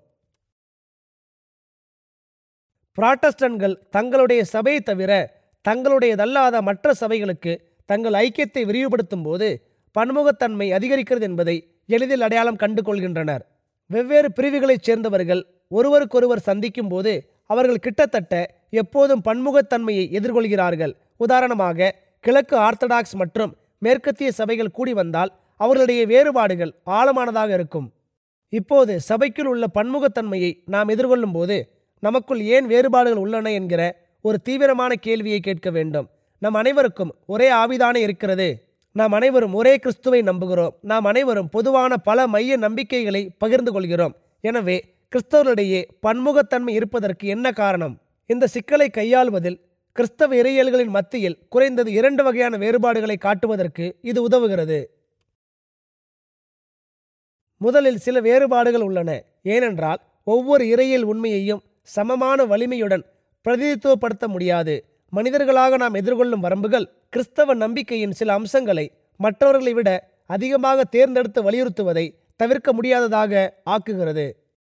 புராட்டஸ்டன்கள் தங்களுடைய சபையை தவிர தங்களுடையதல்லாத மற்ற சபைகளுக்கு தங்கள் ஐக்கியத்தை விரிவுபடுத்தும் போது பன்முகத்தன்மை அதிகரிக்கிறது என்பதை எளிதில் அடையாளம் கண்டு கொள்கின்றனர் வெவ்வேறு பிரிவுகளைச் சேர்ந்தவர்கள் ஒருவருக்கொருவர் சந்திக்கும் போது அவர்கள் கிட்டத்தட்ட எப்போதும் பன்முகத்தன்மையை எதிர்கொள்கிறார்கள் உதாரணமாக கிழக்கு ஆர்த்தடாக்ஸ் மற்றும் மேற்கத்திய சபைகள் கூடி வந்தால் அவர்களுடைய வேறுபாடுகள் ஆழமானதாக இருக்கும் இப்போது சபைக்குள் உள்ள பன்முகத்தன்மையை நாம் எதிர்கொள்ளும் போது நமக்குள் ஏன் வேறுபாடுகள் உள்ளன என்கிற ஒரு தீவிரமான கேள்வியை கேட்க வேண்டும் நம் அனைவருக்கும் ஒரே ஆவிதானே இருக்கிறது நாம் அனைவரும் ஒரே கிறிஸ்துவை நம்புகிறோம் நாம் அனைவரும் பொதுவான பல மைய நம்பிக்கைகளை பகிர்ந்து கொள்கிறோம் எனவே கிறிஸ்தவர்களிடையே பன்முகத்தன்மை இருப்பதற்கு என்ன காரணம் இந்த சிக்கலை கையாள்வதில் கிறிஸ்தவ இறையியல்களின் மத்தியில் குறைந்தது இரண்டு வகையான வேறுபாடுகளை காட்டுவதற்கு இது உதவுகிறது முதலில் சில வேறுபாடுகள் உள்ளன ஏனென்றால் ஒவ்வொரு இறையியல் உண்மையையும் சமமான வலிமையுடன் பிரதிநிதித்துவப்படுத்த முடியாது மனிதர்களாக நாம் எதிர்கொள்ளும் வரம்புகள் கிறிஸ்தவ நம்பிக்கையின் சில அம்சங்களை மற்றவர்களை விட அதிகமாக தேர்ந்தெடுத்து வலியுறுத்துவதை தவிர்க்க முடியாததாக ஆக்குகிறது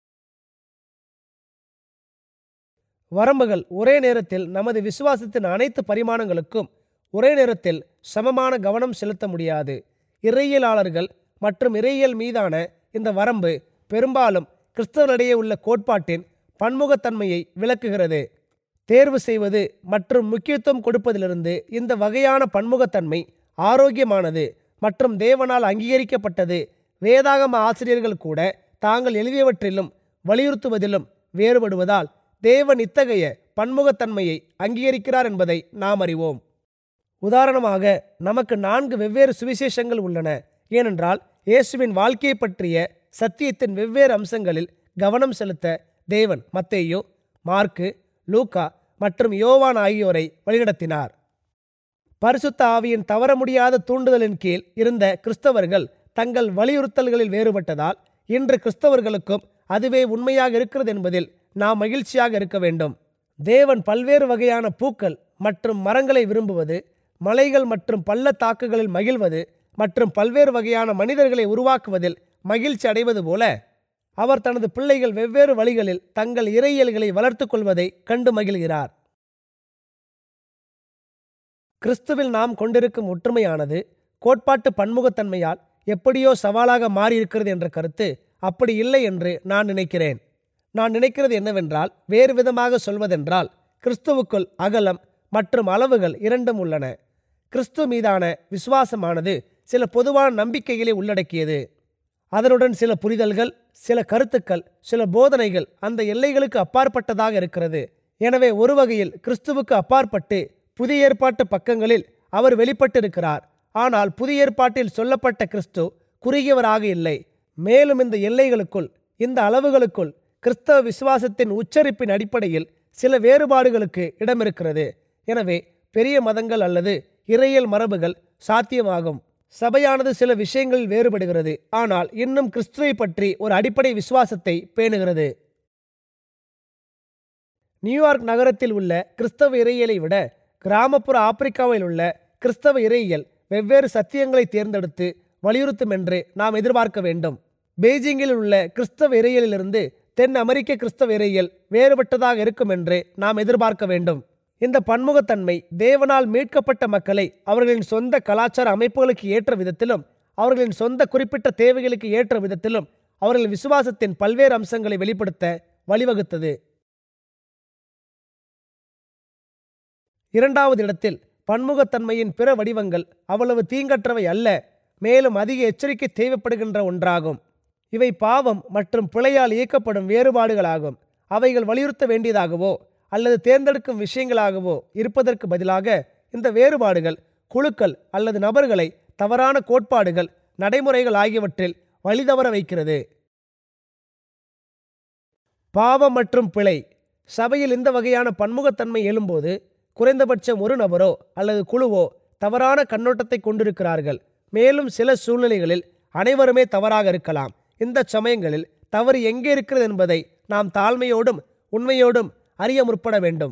வரம்புகள் ஒரே நேரத்தில் நமது விசுவாசத்தின் அனைத்து பரிமாணங்களுக்கும் ஒரே நேரத்தில் சமமான கவனம் செலுத்த முடியாது இறையியலாளர்கள் மற்றும் இறையியல் மீதான இந்த வரம்பு பெரும்பாலும் கிறிஸ்தவர்களிடையே உள்ள கோட்பாட்டின் பன்முகத்தன்மையை விளக்குகிறது தேர்வு செய்வது மற்றும் முக்கியத்துவம் கொடுப்பதிலிருந்து இந்த வகையான பன்முகத்தன்மை ஆரோக்கியமானது மற்றும் தேவனால் அங்கீகரிக்கப்பட்டது வேதாகம ஆசிரியர்கள் கூட தாங்கள் எழுதியவற்றிலும் வலியுறுத்துவதிலும் வேறுபடுவதால் தேவன் இத்தகைய பன்முகத்தன்மையை அங்கீகரிக்கிறார் என்பதை நாம் அறிவோம் உதாரணமாக நமக்கு நான்கு வெவ்வேறு சுவிசேஷங்கள் உள்ளன ஏனென்றால் இயேசுவின் வாழ்க்கையை பற்றிய சத்தியத்தின் வெவ்வேறு அம்சங்களில் கவனம் செலுத்த தேவன் மத்தேயு மார்க்கு லூக்கா மற்றும் யோவான் ஆகியோரை வழிநடத்தினார் பரிசுத்த ஆவியின் தவற முடியாத தூண்டுதலின் கீழ் இருந்த கிறிஸ்தவர்கள் தங்கள் வலியுறுத்தல்களில் வேறுபட்டதால் இன்று கிறிஸ்தவர்களுக்கும் அதுவே உண்மையாக இருக்கிறது என்பதில் நாம் மகிழ்ச்சியாக இருக்க வேண்டும் தேவன் பல்வேறு வகையான பூக்கள் மற்றும் மரங்களை விரும்புவது மலைகள் மற்றும் பள்ளத்தாக்குகளில் மகிழ்வது மற்றும் பல்வேறு வகையான மனிதர்களை உருவாக்குவதில் மகிழ்ச்சி அடைவது போல அவர் தனது பிள்ளைகள் வெவ்வேறு வழிகளில் தங்கள் இறையியல்களை வளர்த்துக் கொள்வதை கண்டு மகிழ்கிறார் கிறிஸ்துவில் நாம் கொண்டிருக்கும் ஒற்றுமையானது கோட்பாட்டு பன்முகத்தன்மையால் எப்படியோ சவாலாக மாறியிருக்கிறது என்ற கருத்து அப்படி இல்லை என்று நான் நினைக்கிறேன் நான் நினைக்கிறது என்னவென்றால் வேறு விதமாக சொல்வதென்றால் கிறிஸ்துவுக்குள் அகலம் மற்றும் அளவுகள் இரண்டும் உள்ளன கிறிஸ்து மீதான விசுவாசமானது சில பொதுவான நம்பிக்கைகளை உள்ளடக்கியது அதனுடன் சில புரிதல்கள் சில கருத்துக்கள் சில போதனைகள் அந்த எல்லைகளுக்கு அப்பாற்பட்டதாக இருக்கிறது எனவே ஒரு வகையில் கிறிஸ்துவுக்கு அப்பாற்பட்டு புதிய ஏற்பாட்டு பக்கங்களில் அவர் வெளிப்பட்டிருக்கிறார் ஆனால் புதிய ஏற்பாட்டில் சொல்லப்பட்ட கிறிஸ்து குறுகியவராக இல்லை மேலும் இந்த எல்லைகளுக்குள் இந்த அளவுகளுக்குள் கிறிஸ்தவ விசுவாசத்தின் உச்சரிப்பின் அடிப்படையில் சில வேறுபாடுகளுக்கு இடம் இருக்கிறது எனவே பெரிய மதங்கள் அல்லது இறையியல் மரபுகள் சாத்தியமாகும் சபையானது சில விஷயங்களில் வேறுபடுகிறது ஆனால் இன்னும் கிறிஸ்துவை பற்றி ஒரு அடிப்படை விசுவாசத்தை பேணுகிறது நியூயார்க் நகரத்தில் உள்ள கிறிஸ்தவ இறையியலை விட கிராமப்புற ஆப்பிரிக்காவில் உள்ள கிறிஸ்தவ இறையியல் வெவ்வேறு சத்தியங்களை தேர்ந்தெடுத்து வலியுறுத்தும் என்று நாம் எதிர்பார்க்க வேண்டும் பெய்ஜிங்கில் உள்ள கிறிஸ்தவ இறையியலிலிருந்து தென் அமெரிக்க கிறிஸ்தவ இறையியல் வேறுபட்டதாக இருக்கும் என்று நாம் எதிர்பார்க்க வேண்டும் இந்த பன்முகத்தன்மை தேவனால் மீட்கப்பட்ட மக்களை அவர்களின் சொந்த கலாச்சார அமைப்புகளுக்கு ஏற்ற விதத்திலும் அவர்களின் சொந்த குறிப்பிட்ட தேவைகளுக்கு ஏற்ற விதத்திலும் அவர்கள் விசுவாசத்தின் பல்வேறு அம்சங்களை வெளிப்படுத்த வழிவகுத்தது இரண்டாவது இடத்தில் பன்முகத்தன்மையின் பிற வடிவங்கள் அவ்வளவு தீங்கற்றவை அல்ல மேலும் அதிக எச்சரிக்கை தேவைப்படுகின்ற ஒன்றாகும் இவை பாவம் மற்றும் பிழையால் இயக்கப்படும் வேறுபாடுகளாகும் அவைகள் வலியுறுத்த வேண்டியதாகவோ அல்லது தேர்ந்தெடுக்கும் விஷயங்களாகவோ இருப்பதற்கு பதிலாக இந்த வேறுபாடுகள் குழுக்கள் அல்லது நபர்களை தவறான கோட்பாடுகள் நடைமுறைகள் ஆகியவற்றில் வழிதவற வைக்கிறது பாவம் மற்றும் பிழை சபையில் இந்த வகையான பன்முகத்தன்மை எழும்போது குறைந்தபட்சம் ஒரு நபரோ அல்லது குழுவோ தவறான கண்ணோட்டத்தை கொண்டிருக்கிறார்கள் மேலும் சில சூழ்நிலைகளில் அனைவருமே தவறாக இருக்கலாம் இந்த சமயங்களில் தவறு எங்கே இருக்கிறது என்பதை நாம் தாழ்மையோடும் உண்மையோடும் அறிய முற்பட வேண்டும்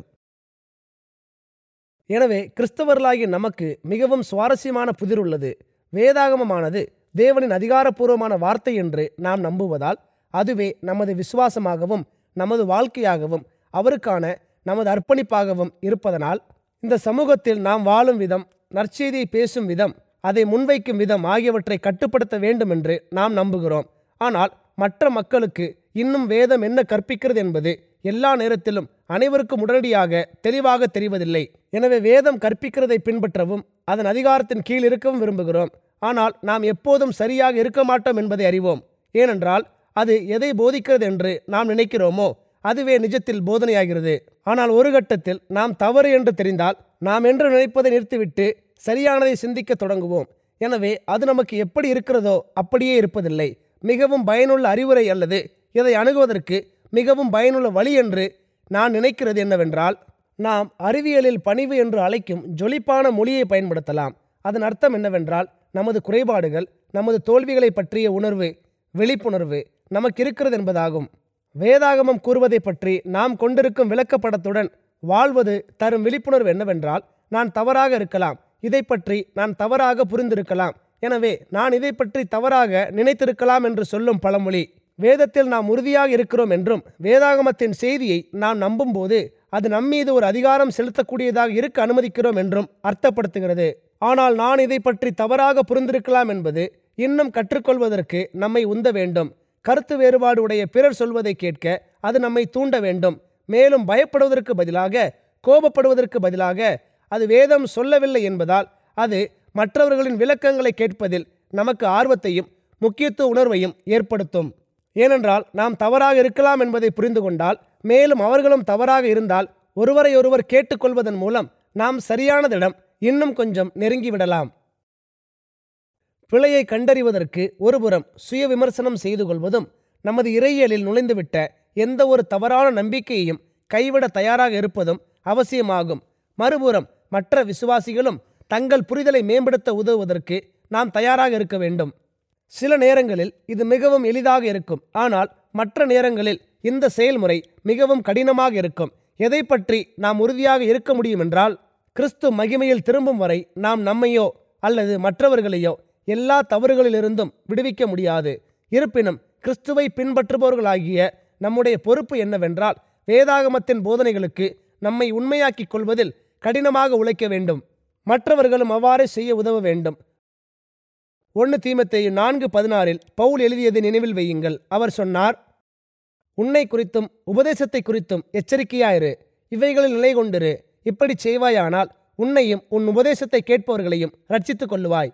எனவே கிறிஸ்தவர்களாகிய நமக்கு மிகவும் சுவாரஸ்யமான புதிர் உள்ளது வேதாகமமானது தேவனின் அதிகாரப்பூர்வமான வார்த்தை என்று நாம் நம்புவதால் அதுவே நமது விசுவாசமாகவும் நமது வாழ்க்கையாகவும் அவருக்கான நமது அர்ப்பணிப்பாகவும் இருப்பதனால் இந்த சமூகத்தில் நாம் வாழும் விதம் நற்செய்தியை பேசும் விதம் அதை முன்வைக்கும் விதம் ஆகியவற்றை கட்டுப்படுத்த வேண்டும் என்று நாம் நம்புகிறோம் ஆனால் மற்ற மக்களுக்கு இன்னும் வேதம் என்ன கற்பிக்கிறது என்பது எல்லா நேரத்திலும் அனைவருக்கும் உடனடியாக தெளிவாக தெரிவதில்லை எனவே வேதம் கற்பிக்கிறதை பின்பற்றவும் அதன் அதிகாரத்தின் கீழ் இருக்கவும் விரும்புகிறோம் ஆனால் நாம் எப்போதும் சரியாக இருக்க மாட்டோம் என்பதை அறிவோம் ஏனென்றால் அது எதை போதிக்கிறது என்று நாம் நினைக்கிறோமோ அதுவே நிஜத்தில் போதனையாகிறது ஆனால் ஒரு கட்டத்தில் நாம் தவறு என்று தெரிந்தால் நாம் என்று நினைப்பதை நிறுத்திவிட்டு சரியானதை சிந்திக்க தொடங்குவோம் எனவே அது நமக்கு எப்படி இருக்கிறதோ அப்படியே இருப்பதில்லை மிகவும் பயனுள்ள அறிவுரை அல்லது இதை அணுகுவதற்கு மிகவும் பயனுள்ள வழி என்று நான் நினைக்கிறது என்னவென்றால் நாம் அறிவியலில் பணிவு என்று அழைக்கும் ஜொலிப்பான மொழியை பயன்படுத்தலாம் அதன் அர்த்தம் என்னவென்றால் நமது குறைபாடுகள் நமது தோல்விகளை பற்றிய உணர்வு விழிப்புணர்வு நமக்கு இருக்கிறது என்பதாகும் வேதாகமம் கூறுவதை பற்றி நாம் கொண்டிருக்கும் விளக்கப்படத்துடன் வாழ்வது தரும் விழிப்புணர்வு என்னவென்றால் நான் தவறாக இருக்கலாம் இதை பற்றி நான் தவறாக புரிந்திருக்கலாம் எனவே நான் இதை பற்றி தவறாக நினைத்திருக்கலாம் என்று சொல்லும் பழமொழி வேதத்தில் நாம் உறுதியாக இருக்கிறோம் என்றும் வேதாகமத்தின் செய்தியை நாம் நம்பும்போது அது நம்மீது ஒரு அதிகாரம் செலுத்தக்கூடியதாக இருக்க அனுமதிக்கிறோம் என்றும் அர்த்தப்படுத்துகிறது ஆனால் நான் இதை பற்றி தவறாக புரிந்திருக்கலாம் என்பது இன்னும் கற்றுக்கொள்வதற்கு நம்மை உந்த வேண்டும் கருத்து வேறுபாடு உடைய பிறர் சொல்வதை கேட்க அது நம்மை தூண்ட வேண்டும் மேலும் பயப்படுவதற்கு பதிலாக கோபப்படுவதற்கு பதிலாக அது வேதம் சொல்லவில்லை என்பதால் அது மற்றவர்களின் விளக்கங்களை கேட்பதில் நமக்கு ஆர்வத்தையும் முக்கியத்துவ உணர்வையும் ஏற்படுத்தும் ஏனென்றால் நாம் தவறாக இருக்கலாம் என்பதை புரிந்து கொண்டால் மேலும் அவர்களும் தவறாக இருந்தால் ஒருவரையொருவர் கேட்டுக்கொள்வதன் மூலம் நாம் சரியானதிடம் இன்னும் கொஞ்சம் நெருங்கிவிடலாம் பிழையை கண்டறிவதற்கு ஒருபுறம் சுய விமர்சனம் செய்து கொள்வதும் நமது இறையியலில் நுழைந்துவிட்ட எந்த ஒரு தவறான நம்பிக்கையையும் கைவிட தயாராக இருப்பதும் அவசியமாகும் மறுபுறம் மற்ற விசுவாசிகளும் தங்கள் புரிதலை மேம்படுத்த உதவுவதற்கு நாம் தயாராக இருக்க வேண்டும் சில நேரங்களில் இது மிகவும் எளிதாக இருக்கும் ஆனால் மற்ற நேரங்களில் இந்த செயல்முறை மிகவும் கடினமாக இருக்கும் எதை பற்றி நாம் உறுதியாக இருக்க முடியும் என்றால் கிறிஸ்து மகிமையில் திரும்பும் வரை நாம் நம்மையோ அல்லது மற்றவர்களையோ எல்லா தவறுகளிலிருந்தும் விடுவிக்க முடியாது இருப்பினும் கிறிஸ்துவை பின்பற்றுபவர்களாகிய நம்முடைய பொறுப்பு என்னவென்றால் வேதாகமத்தின் போதனைகளுக்கு நம்மை உண்மையாக்கிக் கொள்வதில் கடினமாக உழைக்க வேண்டும் மற்றவர்களும் அவ்வாறே செய்ய உதவ வேண்டும் ஒன்று தீமத்தேயு நான்கு பதினாறில் பவுல் எழுதியதை நினைவில் வையுங்கள் அவர் சொன்னார் உன்னை குறித்தும் உபதேசத்தை குறித்தும் எச்சரிக்கையாயிரு இவைகளில் நிலை கொண்டிரு இப்படி செய்வாயானால் உன்னையும் உன் உபதேசத்தை கேட்பவர்களையும் ரட்சித்துக் கொள்ளுவாய்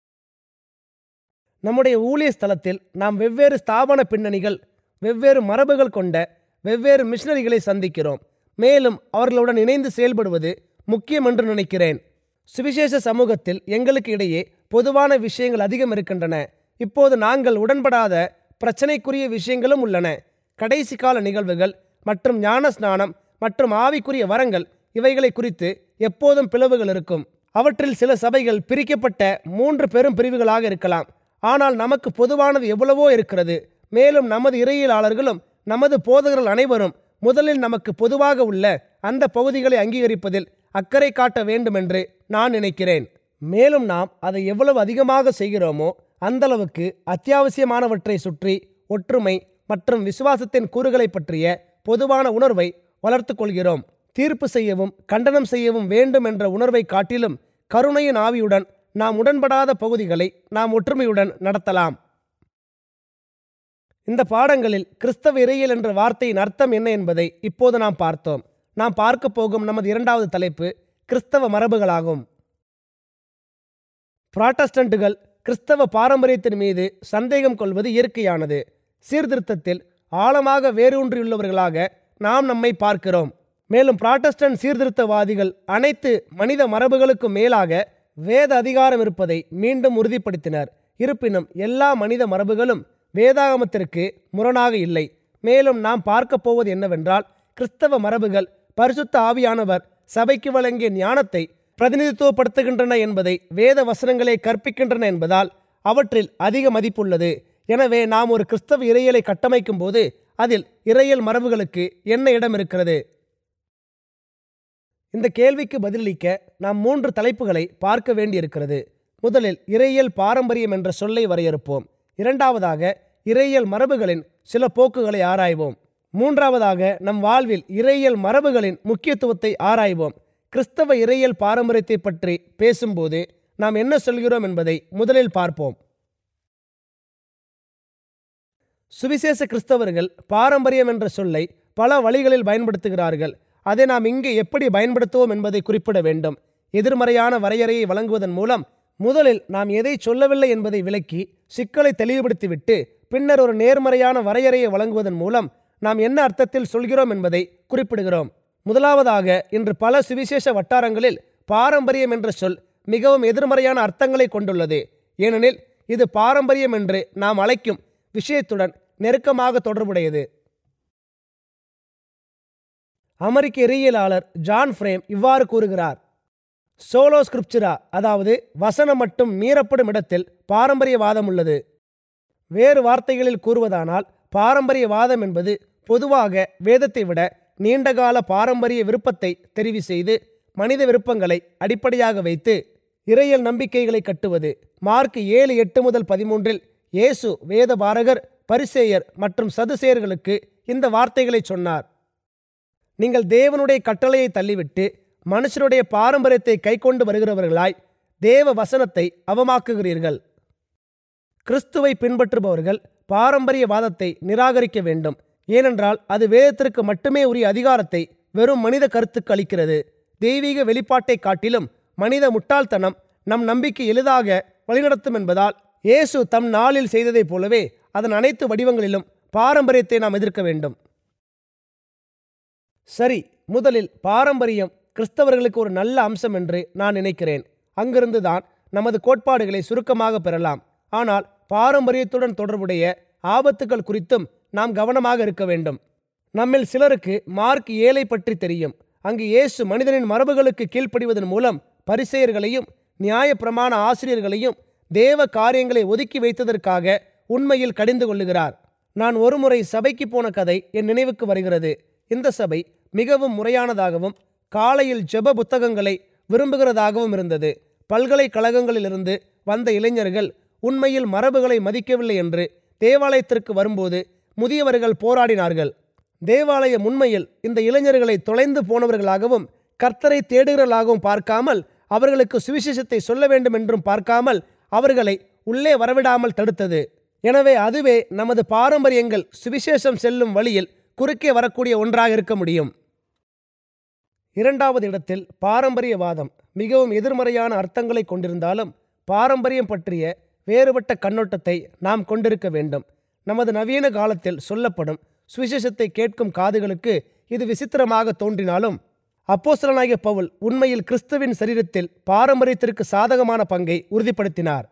நம்முடைய ஊழிய ஸ்தலத்தில் நாம் வெவ்வேறு ஸ்தாபன பின்னணிகள் வெவ்வேறு மரபுகள் கொண்ட வெவ்வேறு மிஷனரிகளை சந்திக்கிறோம் மேலும் அவர்களுடன் இணைந்து செயல்படுவது முக்கியம் என்று நினைக்கிறேன் சுவிசேஷ சமூகத்தில் எங்களுக்கு இடையே பொதுவான விஷயங்கள் அதிகம் இருக்கின்றன இப்போது நாங்கள் உடன்படாத பிரச்சனைக்குரிய விஷயங்களும் உள்ளன கடைசி கால நிகழ்வுகள் மற்றும் ஞான ஸ்நானம் மற்றும் ஆவிக்குரிய வரங்கள் இவைகளை குறித்து எப்போதும் பிளவுகள் இருக்கும் அவற்றில் சில சபைகள் பிரிக்கப்பட்ட மூன்று பெரும் பிரிவுகளாக இருக்கலாம் ஆனால் நமக்கு பொதுவானது எவ்வளவோ இருக்கிறது மேலும் நமது இறையியலாளர்களும் நமது போதகர்கள் அனைவரும் முதலில் நமக்கு பொதுவாக உள்ள அந்த பகுதிகளை அங்கீகரிப்பதில் அக்கறை காட்ட வேண்டுமென்று நான் நினைக்கிறேன் மேலும் நாம் அதை எவ்வளவு அதிகமாக செய்கிறோமோ அந்தளவுக்கு அத்தியாவசியமானவற்றை சுற்றி ஒற்றுமை மற்றும் விசுவாசத்தின் கூறுகளை பற்றிய பொதுவான உணர்வை வளர்த்து கொள்கிறோம் தீர்ப்பு செய்யவும் கண்டனம் செய்யவும் வேண்டும் என்ற உணர்வை காட்டிலும் கருணையின் ஆவியுடன் நாம் உடன்படாத பகுதிகளை நாம் ஒற்றுமையுடன் நடத்தலாம் இந்த பாடங்களில் கிறிஸ்தவ இறையியல் என்ற வார்த்தையின் அர்த்தம் என்ன என்பதை இப்போது நாம் பார்த்தோம் நாம் பார்க்க போகும் நமது இரண்டாவது தலைப்பு கிறிஸ்தவ மரபுகளாகும் புராட்டஸ்டன்ட்டுகள் கிறிஸ்தவ பாரம்பரியத்தின் மீது சந்தேகம் கொள்வது இயற்கையானது சீர்திருத்தத்தில் ஆழமாக வேரூன்றியுள்ளவர்களாக நாம் நம்மை பார்க்கிறோம் மேலும் புராட்டஸ்டன்ட் சீர்திருத்தவாதிகள் அனைத்து மனித மரபுகளுக்கும் மேலாக வேத அதிகாரம் இருப்பதை மீண்டும் உறுதிப்படுத்தினர் இருப்பினும் எல்லா மனித மரபுகளும் வேதாகமத்திற்கு முரணாக இல்லை மேலும் நாம் பார்க்க போவது என்னவென்றால் கிறிஸ்தவ மரபுகள் பரிசுத்த ஆவியானவர் சபைக்கு வழங்கிய ஞானத்தை பிரதிநிதித்துவப்படுத்துகின்றன என்பதை வேத வசனங்களே கற்பிக்கின்றன என்பதால் அவற்றில் அதிக மதிப்புள்ளது எனவே நாம் ஒரு கிறிஸ்தவ இறையலை கட்டமைக்கும் போது அதில் இறையல் மரபுகளுக்கு என்ன இடம் இருக்கிறது இந்த கேள்விக்கு பதிலளிக்க நாம் மூன்று தலைப்புகளை பார்க்க வேண்டியிருக்கிறது முதலில் இறையியல் பாரம்பரியம் என்ற சொல்லை வரையறுப்போம் இரண்டாவதாக இறையியல் மரபுகளின் சில போக்குகளை ஆராய்வோம் மூன்றாவதாக நம் வாழ்வில் இறையியல் மரபுகளின் முக்கியத்துவத்தை ஆராய்வோம் கிறிஸ்தவ இறையியல் பாரம்பரியத்தை பற்றி பேசும்போது நாம் என்ன சொல்கிறோம் என்பதை முதலில் பார்ப்போம் சுவிசேஷ கிறிஸ்தவர்கள் பாரம்பரியம் என்ற சொல்லை பல வழிகளில் பயன்படுத்துகிறார்கள் அதை நாம் இங்கே எப்படி பயன்படுத்துவோம் என்பதை குறிப்பிட வேண்டும் எதிர்மறையான வரையறையை வழங்குவதன் மூலம் முதலில் நாம் எதை சொல்லவில்லை என்பதை விளக்கி சிக்கலை தெளிவுபடுத்திவிட்டு பின்னர் ஒரு நேர்மறையான வரையறையை வழங்குவதன் மூலம் நாம் என்ன அர்த்தத்தில் சொல்கிறோம் என்பதை குறிப்பிடுகிறோம் முதலாவதாக இன்று பல சுவிசேஷ வட்டாரங்களில் பாரம்பரியம் என்ற சொல் மிகவும் எதிர்மறையான அர்த்தங்களை கொண்டுள்ளது ஏனெனில் இது பாரம்பரியம் என்று நாம் அழைக்கும் விஷயத்துடன் நெருக்கமாக தொடர்புடையது அமெரிக்க இறையியலாளர் ஜான் ஃப்ரேம் இவ்வாறு கூறுகிறார் சோலோ ஸ்கிரிப்சுரா அதாவது வசனம் மட்டும் மீறப்படும் இடத்தில் பாரம்பரியவாதம் உள்ளது வேறு வார்த்தைகளில் கூறுவதானால் பாரம்பரியவாதம் என்பது பொதுவாக வேதத்தை விட நீண்டகால பாரம்பரிய விருப்பத்தை தெரிவு செய்து மனித விருப்பங்களை அடிப்படையாக வைத்து இறையல் நம்பிக்கைகளை கட்டுவது மார்க் ஏழு எட்டு முதல் பதிமூன்றில் இயேசு வேதபாரகர் பரிசேயர் மற்றும் சதுசேயர்களுக்கு இந்த வார்த்தைகளை சொன்னார் நீங்கள் தேவனுடைய கட்டளையை தள்ளிவிட்டு மனுஷருடைய பாரம்பரியத்தை கைக்கொண்டு வருகிறவர்களாய் தேவ வசனத்தை அவமாக்குகிறீர்கள் கிறிஸ்துவை பின்பற்றுபவர்கள் பாரம்பரியவாதத்தை நிராகரிக்க வேண்டும் ஏனென்றால் அது வேதத்திற்கு மட்டுமே உரிய அதிகாரத்தை வெறும் மனித கருத்துக்கு அளிக்கிறது தெய்வீக வெளிப்பாட்டை காட்டிலும் மனித முட்டாள்தனம் நம் நம்பிக்கை எளிதாக வழிநடத்தும் என்பதால் இயேசு தம் நாளில் செய்ததைப் போலவே அதன் அனைத்து வடிவங்களிலும் பாரம்பரியத்தை நாம் எதிர்க்க வேண்டும் சரி முதலில் பாரம்பரியம் கிறிஸ்தவர்களுக்கு ஒரு நல்ல அம்சம் என்று நான் நினைக்கிறேன் அங்கிருந்து தான் நமது கோட்பாடுகளை சுருக்கமாக பெறலாம் ஆனால் பாரம்பரியத்துடன் தொடர்புடைய ஆபத்துகள் குறித்தும் நாம் கவனமாக இருக்க வேண்டும் நம்மில் சிலருக்கு மார்க் ஏழை பற்றி தெரியும் அங்கு இயேசு மனிதனின் மரபுகளுக்கு கீழ்ப்படிவதன் மூலம் பரிசெயர்களையும் நியாயப்பிரமாண ஆசிரியர்களையும் தேவ காரியங்களை ஒதுக்கி வைத்ததற்காக உண்மையில் கடிந்து கொள்ளுகிறார் நான் ஒருமுறை சபைக்கு போன கதை என் நினைவுக்கு வருகிறது இந்த சபை மிகவும் முறையானதாகவும் காலையில் ஜெப புத்தகங்களை விரும்புகிறதாகவும் இருந்தது பல்கலைக்கழகங்களிலிருந்து வந்த இளைஞர்கள் உண்மையில் மரபுகளை மதிக்கவில்லை என்று தேவாலயத்திற்கு வரும்போது முதியவர்கள் போராடினார்கள் தேவாலயம் உண்மையில் இந்த இளைஞர்களை தொலைந்து போனவர்களாகவும் கர்த்தரை தேடுகிறவர்களாகவும் பார்க்காமல் அவர்களுக்கு சுவிசேஷத்தை சொல்ல வேண்டும் என்றும் பார்க்காமல் அவர்களை உள்ளே வரவிடாமல் தடுத்தது எனவே அதுவே நமது பாரம்பரியங்கள் சுவிசேஷம் செல்லும் வழியில் குறுக்கே வரக்கூடிய ஒன்றாக இருக்க முடியும் இரண்டாவது இடத்தில் பாரம்பரியவாதம் மிகவும் எதிர்மறையான அர்த்தங்களை கொண்டிருந்தாலும் பாரம்பரியம் பற்றிய வேறுபட்ட கண்ணோட்டத்தை நாம் கொண்டிருக்க வேண்டும் நமது நவீன காலத்தில் சொல்லப்படும் சுவிசேஷத்தை கேட்கும் காதுகளுக்கு இது விசித்திரமாக தோன்றினாலும் அப்போஸ்தலனாகிய பவுல் உண்மையில் கிறிஸ்துவின் சரீரத்தில் பாரம்பரியத்திற்கு சாதகமான பங்கை உறுதிப்படுத்தினார்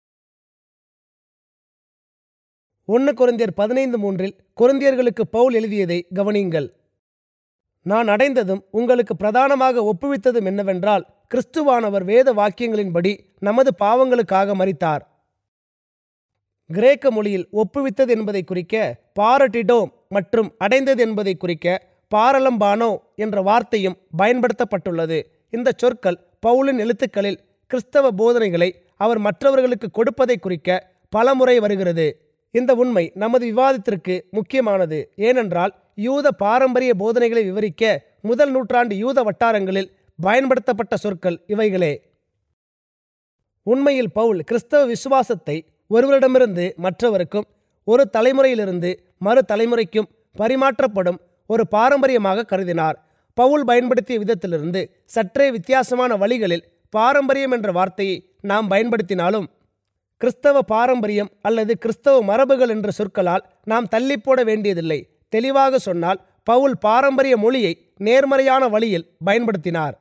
ஒன்று கொரிந்தியர் பதினைந்து மூன்றில் கொரிந்தியர்களுக்கு பவுல் எழுதியதை கவனியுங்கள் நான் அடைந்ததும் உங்களுக்கு பிரதானமாக ஒப்புவித்ததும் என்னவென்றால் கிறிஸ்துவானவர் வேத வாக்கியங்களின்படி நமது பாவங்களுக்காக மரித்தார் கிரேக்க மொழியில் ஒப்புவித்தது என்பதை குறிக்க பாரட்டிடோம் மற்றும் அடைந்தது என்பதை குறிக்க பாரலம்பானோ என்ற வார்த்தையும் பயன்படுத்தப்பட்டுள்ளது இந்த சொற்கள் பவுலின் எழுத்துக்களில் கிறிஸ்தவ போதனைகளை அவர் மற்றவர்களுக்கு கொடுப்பதை குறிக்க பலமுறை வருகிறது இந்த உண்மை நமது விவாதத்திற்கு முக்கியமானது ஏனென்றால் யூத பாரம்பரிய போதனைகளை விவரிக்க முதல் நூற்றாண்டு யூத வட்டாரங்களில் பயன்படுத்தப்பட்ட சொற்கள் இவைகளே உண்மையில் பவுல் கிறிஸ்தவ விசுவாசத்தை ஒருவரிடமிருந்து மற்றவருக்கும் ஒரு தலைமுறையிலிருந்து மறு தலைமுறைக்கும் பரிமாற்றப்படும் ஒரு பாரம்பரியமாக கருதினார் பவுல் பயன்படுத்திய விதத்திலிருந்து சற்றே வித்தியாசமான வழிகளில் பாரம்பரியம் என்ற வார்த்தையை நாம் பயன்படுத்தினாலும் கிறிஸ்தவ பாரம்பரியம் அல்லது கிறிஸ்தவ மரபுகள் என்ற சொற்களால் நாம் தள்ளிப்போட வேண்டியதில்லை தெளிவாக சொன்னால் பவுல் பாரம்பரிய மொழியை நேர்மறையான வழியில் பயன்படுத்தினார்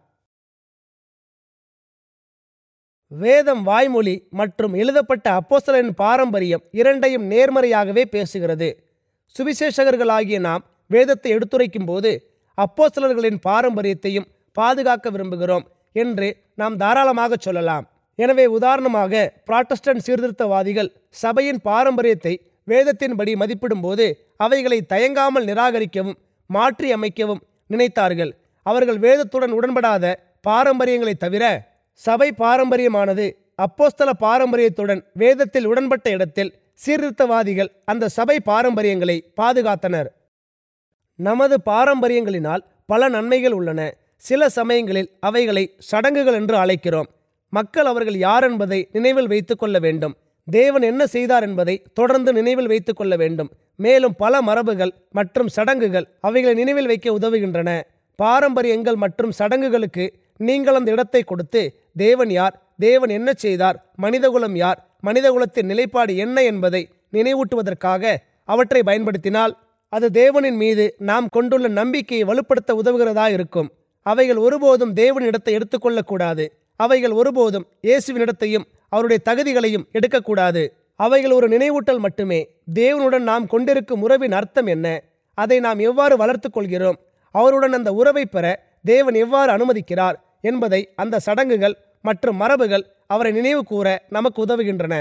வேதம் வாய்மொழி மற்றும் எழுதப்பட்ட அப்போஸ்தலரின் பாரம்பரியம் இரண்டையும் நேர்மறையாகவே பேசுகிறது சுவிசேஷகர்களாகிய நாம் வேதத்தை எடுத்துரைக்கும் போது அப்போஸ்தலர்களின் பாரம்பரியத்தையும் பாதுகாக்க விரும்புகிறோம் என்று நாம் தாராளமாக சொல்லலாம் எனவே உதாரணமாக புராட்டஸ்டன்ட் சீர்திருத்தவாதிகள் சபையின் பாரம்பரியத்தை வேதத்தின்படி மதிப்பிடும்போது அவைகளை தயங்காமல் நிராகரிக்கவும் மாற்றி அமைக்கவும் நினைத்தார்கள் அவர்கள் வேதத்துடன் உடன்படாத பாரம்பரியங்களைத் தவிர சபை பாரம்பரியமானது அப்போஸ்தல பாரம்பரியத்துடன் வேதத்தில் உடன்பட்ட இடத்தில் சீர்திருத்தவாதிகள் அந்த சபை பாரம்பரியங்களை பாதுகாத்தனர் நமது பாரம்பரியங்களினால் பல நன்மைகள் உள்ளன சில சமயங்களில் அவைகளை சடங்குகள் என்று அழைக்கிறோம் மக்கள் அவர்கள் யார் என்பதை நினைவில் வைத்துக் கொள்ள வேண்டும் தேவன் என்ன செய்தார் என்பதை தொடர்ந்து நினைவில் வைத்துக் கொள்ள வேண்டும் மேலும் பல மரபுகள் மற்றும் சடங்குகள் அவைகளை நினைவில் வைக்க உதவுகின்றன பாரம்பரியங்கள் மற்றும் சடங்குகளுக்கு நீங்கள் அந்த இடத்தை கொடுத்து தேவன் யார் தேவன் என்ன செய்தார் மனிதகுலம் யார் மனிதகுலத்தின் நிலைப்பாடு என்ன என்பதை நினைவூட்டுவதற்காக அவற்றை பயன்படுத்தினால் அது தேவனின் மீது நாம் கொண்டுள்ள நம்பிக்கையை வலுப்படுத்த உதவுகிறதா இருக்கும் அவைகள் ஒருபோதும் தேவனிடத்தை எடுத்துக்கொள்ளக்கூடாது அவைகள் ஒருபோதும் இயேசுவினிடத்தையும் அவருடைய தகுதிகளையும் எடுக்கக்கூடாது அவைகள் ஒரு நினைவூட்டல் மட்டுமே தேவனுடன் நாம் கொண்டிருக்கும் உறவின் அர்த்தம் என்ன அதை நாம் எவ்வாறு வளர்த்துக் கொள்கிறோம் அவருடன் அந்த உறவை பெற தேவன் எவ்வாறு அனுமதிக்கிறார் என்பதை அந்த சடங்குகள் மற்றும் மரபுகள் அவரை நினைவு கூற நமக்கு உதவுகின்றன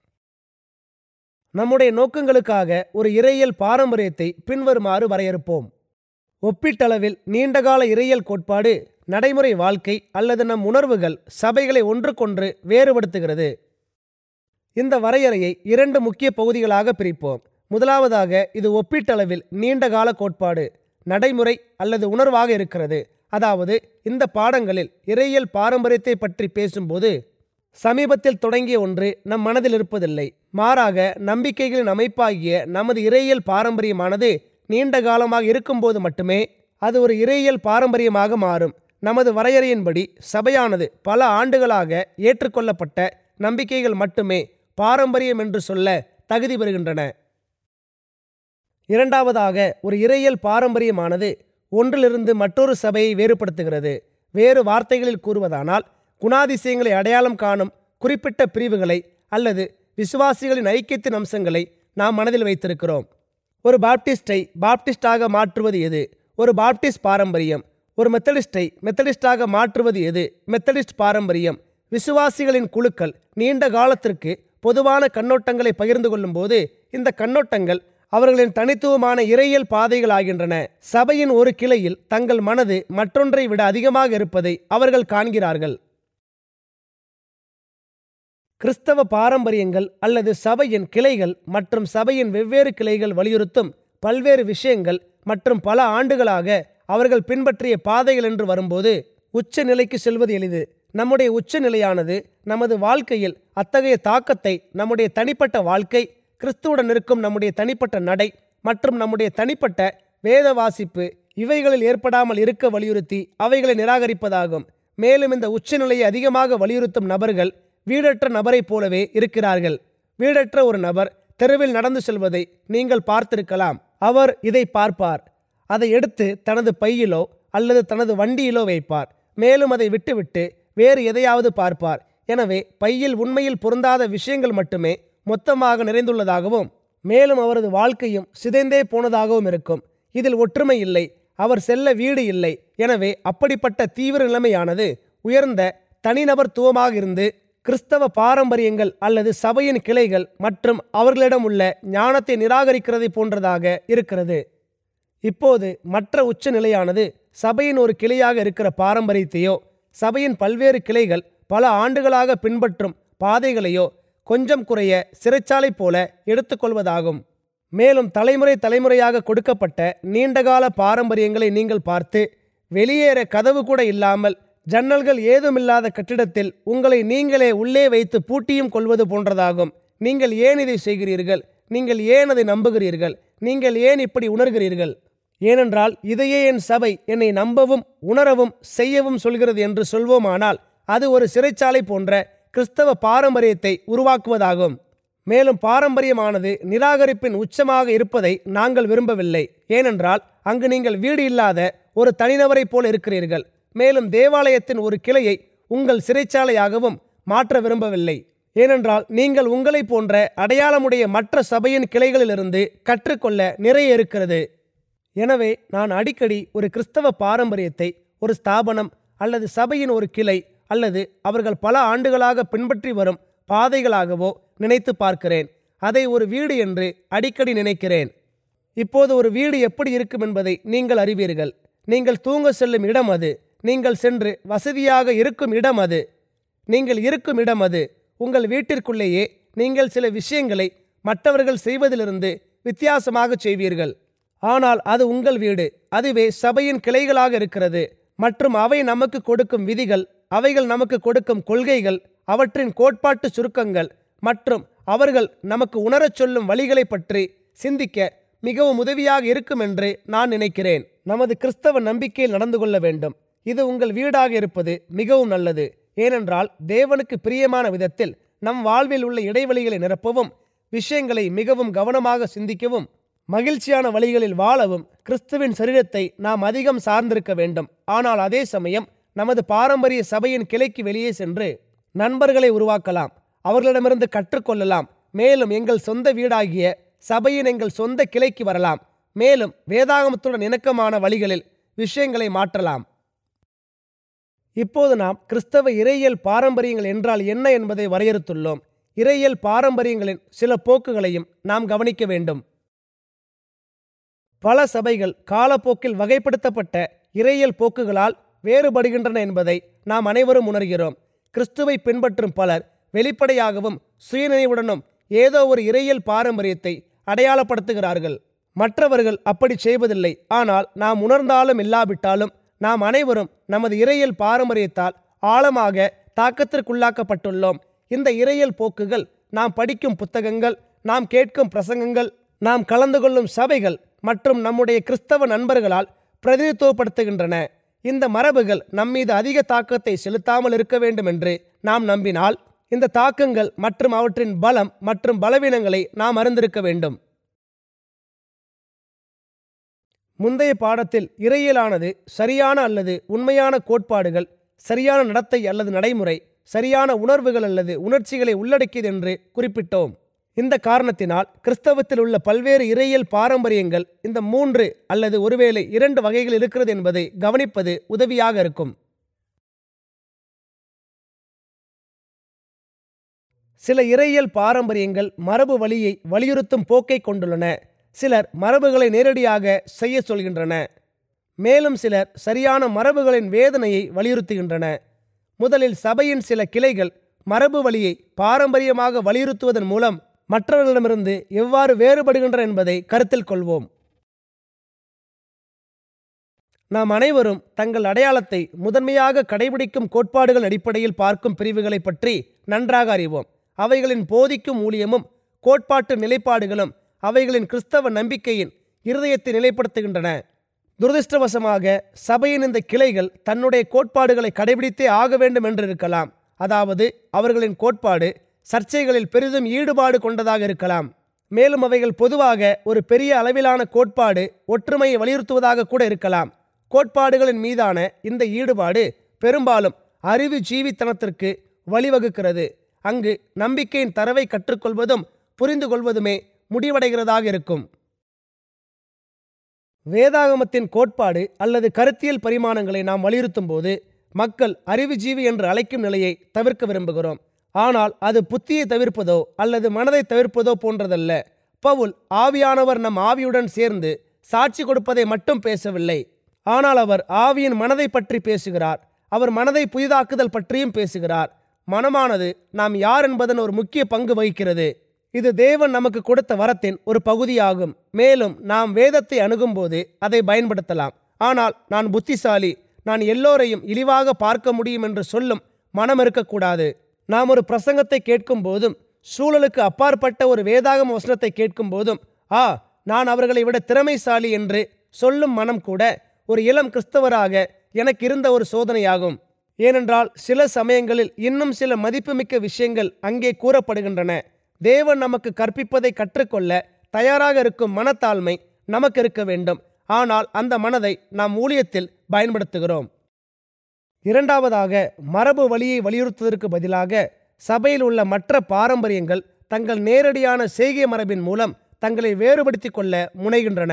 நம்முடைய நோக்கங்களுக்காக ஒரு இறையியல் பாரம்பரியத்தை பின்வருமாறு வரையறுப்போம் ஒப்பீட்டளவில் நீண்டகால இறையியல் கோட்பாடு நடைமுறை வாழ்க்கை அல்லது நம் உணர்வுகள் சபைகளை ஒன்றுக்கொன்று வேறுபடுத்துகிறது இந்த வரையறையை இரண்டு முக்கிய பகுதிகளாக பிரிப்போம் முதலாவதாக இது ஒப்பீட்டளவில் நீண்டகால கோட்பாடு நடைமுறை அல்லது உணர்வாக இருக்கிறது அதாவது இந்த பாடங்களில் இறையியல் பாரம்பரியத்தை பற்றி பேசும்போது சமீபத்தில் தொடங்கிய ஒன்று நம் மனதில் இருப்பதில்லை மாறாக நம்பிக்கைகளின் அமைப்பாகிய நமது இறையியல் பாரம்பரியமானது நீண்ட காலமாக இருக்கும்போது மட்டுமே அது ஒரு இறையியல் பாரம்பரியமாக மாறும் நமது வரையறையின்படி சபையானது பல ஆண்டுகளாக ஏற்றுக்கொள்ளப்பட்ட நம்பிக்கைகள் மட்டுமே பாரம்பரியம் என்று சொல்ல தகுதி பெறுகின்றன இரண்டாவதாக ஒரு இறையியல் பாரம்பரியமானது ஒன்றிலிருந்து மற்றொரு சபையை வேறுபடுத்துகிறது வேறு வார்த்தைகளில் கூறுவதானால் குணாதிசயங்களை அடையாளம் காணும் குறிப்பிட்ட பிரிவுகளை அல்லது விசுவாசிகளின் ஐக்கியத்தின் அம்சங்களை நாம் மனதில் வைத்திருக்கிறோம் ஒரு பாப்டிஸ்டை பாப்டிஸ்டாக மாற்றுவது எது ஒரு பாப்டிஸ்ட் பாரம்பரியம் ஒரு மெத்தடிஸ்டை மெத்தடிஸ்டாக மாற்றுவது எது மெத்தடிஸ்ட் பாரம்பரியம் விசுவாசிகளின் குழுக்கள் நீண்ட காலத்திற்கு பொதுவான கண்ணோட்டங்களை பகிர்ந்து கொள்ளும்போது இந்த கண்ணோட்டங்கள் அவர்களின் தனித்துவமான இறையியல் பாதைகள் ஆகின்றன சபையின் ஒரு கிளையில் தங்கள் மனது மற்றொன்றை விட அதிகமாக இருப்பதை அவர்கள் காண்கிறார்கள் கிறிஸ்தவ பாரம்பரியங்கள் அல்லது சபையின் கிளைகள் மற்றும் சபையின் வெவ்வேறு கிளைகள் வலியுறுத்தும் பல்வேறு விஷயங்கள் மற்றும் பல ஆண்டுகளாக அவர்கள் பின்பற்றிய பாதைகள் என்று வரும்போது உச்ச நிலைக்கு செல்வது எளிது நம்முடைய உச்ச நிலையானது நமது வாழ்க்கையில் அத்தகைய தாக்கத்தை நம்முடைய தனிப்பட்ட வாழ்க்கை கிறிஸ்துவுடன் இருக்கும் நம்முடைய தனிப்பட்ட நடை மற்றும் நம்முடைய தனிப்பட்ட வேத வாசிப்பு இவைகளில் ஏற்படாமல் இருக்க வலியுறுத்தி அவைகளை நிராகரிப்பதாகும் மேலும் இந்த உச்சநிலையை அதிகமாக வலியுறுத்தும் நபர்கள் வீடற்ற நபரைப் போலவே இருக்கிறார்கள் வீடற்ற ஒரு நபர் தெருவில் நடந்து செல்வதை நீங்கள் பார்த்திருக்கலாம் அவர் இதை பார்ப்பார் அதை எடுத்து தனது பையிலோ அல்லது தனது வண்டியிலோ வைப்பார் மேலும் அதை விட்டுவிட்டு வேறு எதையாவது பார்ப்பார் எனவே பையில் உண்மையில் பொருந்தாத விஷயங்கள் மட்டுமே மொத்தமாக நிறைந்துள்ளதாகவும் மேலும் அவரது வாழ்க்கையும் சிதைந்தே போனதாகவும் இருக்கும் இதில் ஒற்றுமை இல்லை அவர் செல்ல வீடு இல்லை எனவே அப்படிப்பட்ட தீவிர நிலைமையானது உயர்ந்த தனிநபர்த்துவமாக இருந்து கிறிஸ்தவ பாரம்பரியங்கள் அல்லது சபையின் கிளைகள் மற்றும் அவர்களிடம் உள்ள ஞானத்தை நிராகரிக்கிறதை போன்றதாக இருக்கிறது இப்போது மற்ற உச்ச நிலையானது சபையின் ஒரு கிளையாக இருக்கிற பாரம்பரியத்தையோ சபையின் பல்வேறு கிளைகள் பல ஆண்டுகளாக பின்பற்றும் பாதைகளையோ கொஞ்சம் குறைய சிறைச்சாலை போல எடுத்துக்கொள்வதாகும் மேலும் தலைமுறை தலைமுறையாக கொடுக்கப்பட்ட நீண்டகால பாரம்பரியங்களை நீங்கள் பார்த்து வெளியேற கதவு கூட இல்லாமல் ஜன்னல்கள் ஏதுமில்லாத கட்டிடத்தில் உங்களை நீங்களே உள்ளே வைத்து பூட்டியும் கொள்வது போன்றதாகும் நீங்கள் ஏன் இதை செய்கிறீர்கள் நீங்கள் ஏன் அதை நம்புகிறீர்கள் நீங்கள் ஏன் இப்படி உணர்கிறீர்கள் ஏனென்றால் இதையே என் சபை என்னை நம்பவும் உணரவும் செய்யவும் சொல்கிறது என்று சொல்வோமானால் அது ஒரு சிறைச்சாலை போன்ற கிறிஸ்தவ பாரம்பரியத்தை உருவாக்குவதாகும் மேலும் பாரம்பரியமானது நிராகரிப்பின் உச்சமாக இருப்பதை நாங்கள் விரும்பவில்லை ஏனென்றால் அங்கு நீங்கள் வீடு இல்லாத ஒரு தனிநபரைப் போல இருக்கிறீர்கள் மேலும் தேவாலயத்தின் ஒரு கிளையை உங்கள் சிறைச்சாலையாகவும் மாற்ற விரும்பவில்லை ஏனென்றால் நீங்கள் உங்களை போன்ற அடையாளமுடைய மற்ற சபையின் கிளைகளிலிருந்து கற்றுக்கொள்ள நிறைய இருக்கிறது எனவே நான் அடிக்கடி ஒரு கிறிஸ்தவ பாரம்பரியத்தை ஒரு ஸ்தாபனம் அல்லது சபையின் ஒரு கிளை அல்லது அவர்கள் பல ஆண்டுகளாக பின்பற்றி வரும் பாதைகளாகவோ நினைத்து பார்க்கிறேன் அதை ஒரு வீடு என்று அடிக்கடி நினைக்கிறேன் இப்போது ஒரு வீடு எப்படி இருக்கும் என்பதை நீங்கள் அறிவீர்கள் நீங்கள் தூங்க செல்லும் இடம் அது நீங்கள் சென்று வசதியாக இருக்கும் இடம் அது நீங்கள் இருக்கும் இடம் அது உங்கள் வீட்டிற்குள்ளேயே நீங்கள் சில விஷயங்களை மற்றவர்கள் செய்வதிலிருந்து வித்தியாசமாக செய்வீர்கள் ஆனால் அது உங்கள் வீடு அதுவே சபையின் கிளைகளாக இருக்கிறது மற்றும் அவை நமக்கு கொடுக்கும் விதிகள் அவைகள் நமக்கு கொடுக்கும் கொள்கைகள் அவற்றின் கோட்பாட்டு சுருக்கங்கள் மற்றும் அவர்கள் நமக்கு உணரச் சொல்லும் வழிகளை பற்றி சிந்திக்க மிகவும் உதவியாக இருக்கும் என்று நான் நினைக்கிறேன் நமது கிறிஸ்தவ நம்பிக்கையில் நடந்து கொள்ள வேண்டும் இது உங்கள் வீடாக இருப்பது மிகவும் நல்லது ஏனென்றால் தேவனுக்கு பிரியமான விதத்தில் நம் வாழ்வில் உள்ள இடைவெளிகளை நிரப்பவும் விஷயங்களை மிகவும் கவனமாக சிந்திக்கவும் மகிழ்ச்சியான வழிகளில் வாழவும் கிறிஸ்துவின் சரீரத்தை நாம் அதிகம் சார்ந்திருக்க வேண்டும் ஆனால் அதே சமயம் நமது பாரம்பரிய சபையின் கிளைக்கு வெளியே சென்று நண்பர்களை உருவாக்கலாம் அவர்களிடமிருந்து கற்றுக்கொள்ளலாம் மேலும் எங்கள் சொந்த வீடாகிய சபையின் எங்கள் சொந்த கிளைக்கு வரலாம் மேலும் வேதாகமத்துடன் இணக்கமான வழிகளில் விஷயங்களை மாற்றலாம் இப்போது நாம் கிறிஸ்தவ இறையியல் பாரம்பரியங்கள் என்றால் என்ன என்பதை வரையறுத்துள்ளோம் இறையியல் பாரம்பரியங்களின் சில போக்குகளையும் நாம் கவனிக்க வேண்டும் பல சபைகள் காலப்போக்கில் வகைப்படுத்தப்பட்ட இறையியல் போக்குகளால் வேறுபடுகின்றன என்பதை நாம் அனைவரும் உணர்கிறோம் கிறிஸ்துவை பின்பற்றும் பலர் வெளிப்படையாகவும் சுயநினைவுடனும் ஏதோ ஒரு இறையியல் பாரம்பரியத்தை அடையாளப்படுத்துகிறார்கள் மற்றவர்கள் அப்படி செய்வதில்லை ஆனால் நாம் உணர்ந்தாலும் இல்லாவிட்டாலும் நாம் அனைவரும் நமது இறையியல் பாரம்பரியத்தால் ஆழமாக தாக்கத்திற்குள்ளாக்கப்பட்டுள்ளோம் இந்த இறையியல் போக்குகள் நாம் படிக்கும் புத்தகங்கள் நாம் கேட்கும் பிரசங்கங்கள் நாம் கலந்து கொள்ளும் சபைகள் மற்றும் நம்முடைய கிறிஸ்தவ நண்பர்களால் பிரதிநிதித்துவப்படுத்துகின்றன இந்த மரபுகள் நம்மீது அதிக தாக்கத்தை செலுத்தாமல் இருக்க வேண்டும் என்று நாம் நம்பினால் இந்த தாக்கங்கள் மற்றும் அவற்றின் பலம் மற்றும் பலவீனங்களை நாம் அறிந்திருக்க வேண்டும் முந்தைய பாடத்தில் இறையியலானது சரியான அல்லது உண்மையான கோட்பாடுகள் சரியான நடத்தை அல்லது நடைமுறை சரியான உணர்வுகள் அல்லது உணர்ச்சிகளை உள்ளடக்கியது என்று குறிப்பிட்டோம் இந்த காரணத்தினால் கிறிஸ்தவத்தில் உள்ள பல்வேறு இறையியல் பாரம்பரியங்கள் இந்த மூன்று அல்லது ஒருவேளை இரண்டு வகைகள் இருக்கிறது என்பதை கவனிப்பது உதவியாக இருக்கும் சில இறையியல் பாரம்பரியங்கள் மரபு வழியை வலியுறுத்தும் போக்கை கொண்டுள்ளன சிலர் மரபுகளை நேரடியாக செய்ய சொல்கின்றன மேலும் சிலர் சரியான மரபுகளின் வேதனையை வலியுறுத்துகின்றன முதலில் சபையின் சில கிளைகள் மரபு வழியை பாரம்பரியமாக வலியுறுத்துவதன் மூலம் மற்றவர்களிடமிருந்து எவ்வாறு வேறுபடுகின்றன என்பதை கருத்தில் கொள்வோம் நாம் அனைவரும் தங்கள் அடையாளத்தை முதன்மையாக கடைபிடிக்கும் கோட்பாடுகள் அடிப்படையில் பார்க்கும் பிரிவுகளை பற்றி நன்றாக அறிவோம் அவைகளின் போதிக்கும் ஊழியமும் கோட்பாட்டு நிலைப்பாடுகளும் அவைகளின் கிறிஸ்தவ நம்பிக்கையின் இருதயத்தை நிலைப்படுத்துகின்றன துரதிருஷ்டவசமாக சபையின் இந்த கிளைகள் தன்னுடைய கோட்பாடுகளை கடைபிடித்தே ஆக வேண்டும் என்று இருக்கலாம் அதாவது அவர்களின் கோட்பாடு சர்ச்சைகளில் பெரிதும் ஈடுபாடு கொண்டதாக இருக்கலாம் மேலும் அவைகள் பொதுவாக ஒரு பெரிய அளவிலான கோட்பாடு ஒற்றுமையை வலியுறுத்துவதாக கூட இருக்கலாம் கோட்பாடுகளின் மீதான இந்த ஈடுபாடு பெரும்பாலும் அறிவு ஜீவித்தனத்திற்கு வழிவகுக்கிறது அங்கு நம்பிக்கையின் தரவை கற்றுக்கொள்வதும் புரிந்து கொள்வதுமே முடிவடைகிறதாக இருக்கும் வேதாகமத்தின் கோட்பாடு அல்லது கருத்தியல் பரிமாணங்களை நாம் வலியுறுத்தும் போது மக்கள் அறிவுஜீவி என்று அழைக்கும் நிலையை தவிர்க்க விரும்புகிறோம் ஆனால் அது புத்தியை தவிர்ப்பதோ அல்லது மனதை தவிர்ப்பதோ போன்றதல்ல பவுல் ஆவியானவர் நம் ஆவியுடன் சேர்ந்து சாட்சி கொடுப்பதை மட்டும் பேசவில்லை ஆனால் அவர் ஆவியின் மனதை பற்றி பேசுகிறார் அவர் மனதை புதிதாக்குதல் பற்றியும் பேசுகிறார் மனமானது நாம் யார் என்பதன் ஒரு முக்கிய பங்கு வகிக்கிறது இது தேவன் நமக்கு கொடுத்த வரத்தின் ஒரு பகுதியாகும் மேலும் நாம் வேதத்தை அணுகும்போது அதை பயன்படுத்தலாம் ஆனால் நான் புத்திசாலி நான் எல்லோரையும் இழிவாக பார்க்க முடியும் என்று சொல்லும் மனம் இருக்கக்கூடாது நாம் ஒரு பிரசங்கத்தை கேட்கும் போதும் சூழலுக்கு அப்பாற்பட்ட ஒரு வேதாகம வசனத்தை கேட்கும் போதும் ஆ நான் அவர்களை விட திறமைசாலி என்று சொல்லும் மனம் கூட ஒரு இளம் கிறிஸ்தவராக எனக்கு இருந்த ஒரு சோதனையாகும் ஏனென்றால் சில சமயங்களில் இன்னும் சில மதிப்புமிக்க விஷயங்கள் அங்கே கூறப்படுகின்றன தேவன் நமக்கு கற்பிப்பதை கற்றுக்கொள்ள தயாராக இருக்கும் மனத்தாழ்மை நமக்கு இருக்க வேண்டும் ஆனால் அந்த மனதை நாம் ஊழியத்தில் பயன்படுத்துகிறோம் இரண்டாவதாக மரபு வழியை வலியுறுத்துவதற்கு பதிலாக சபையில் உள்ள மற்ற பாரம்பரியங்கள் தங்கள் நேரடியான செய்கை மரபின் மூலம் தங்களை வேறுபடுத்திக் கொள்ள முனைகின்றன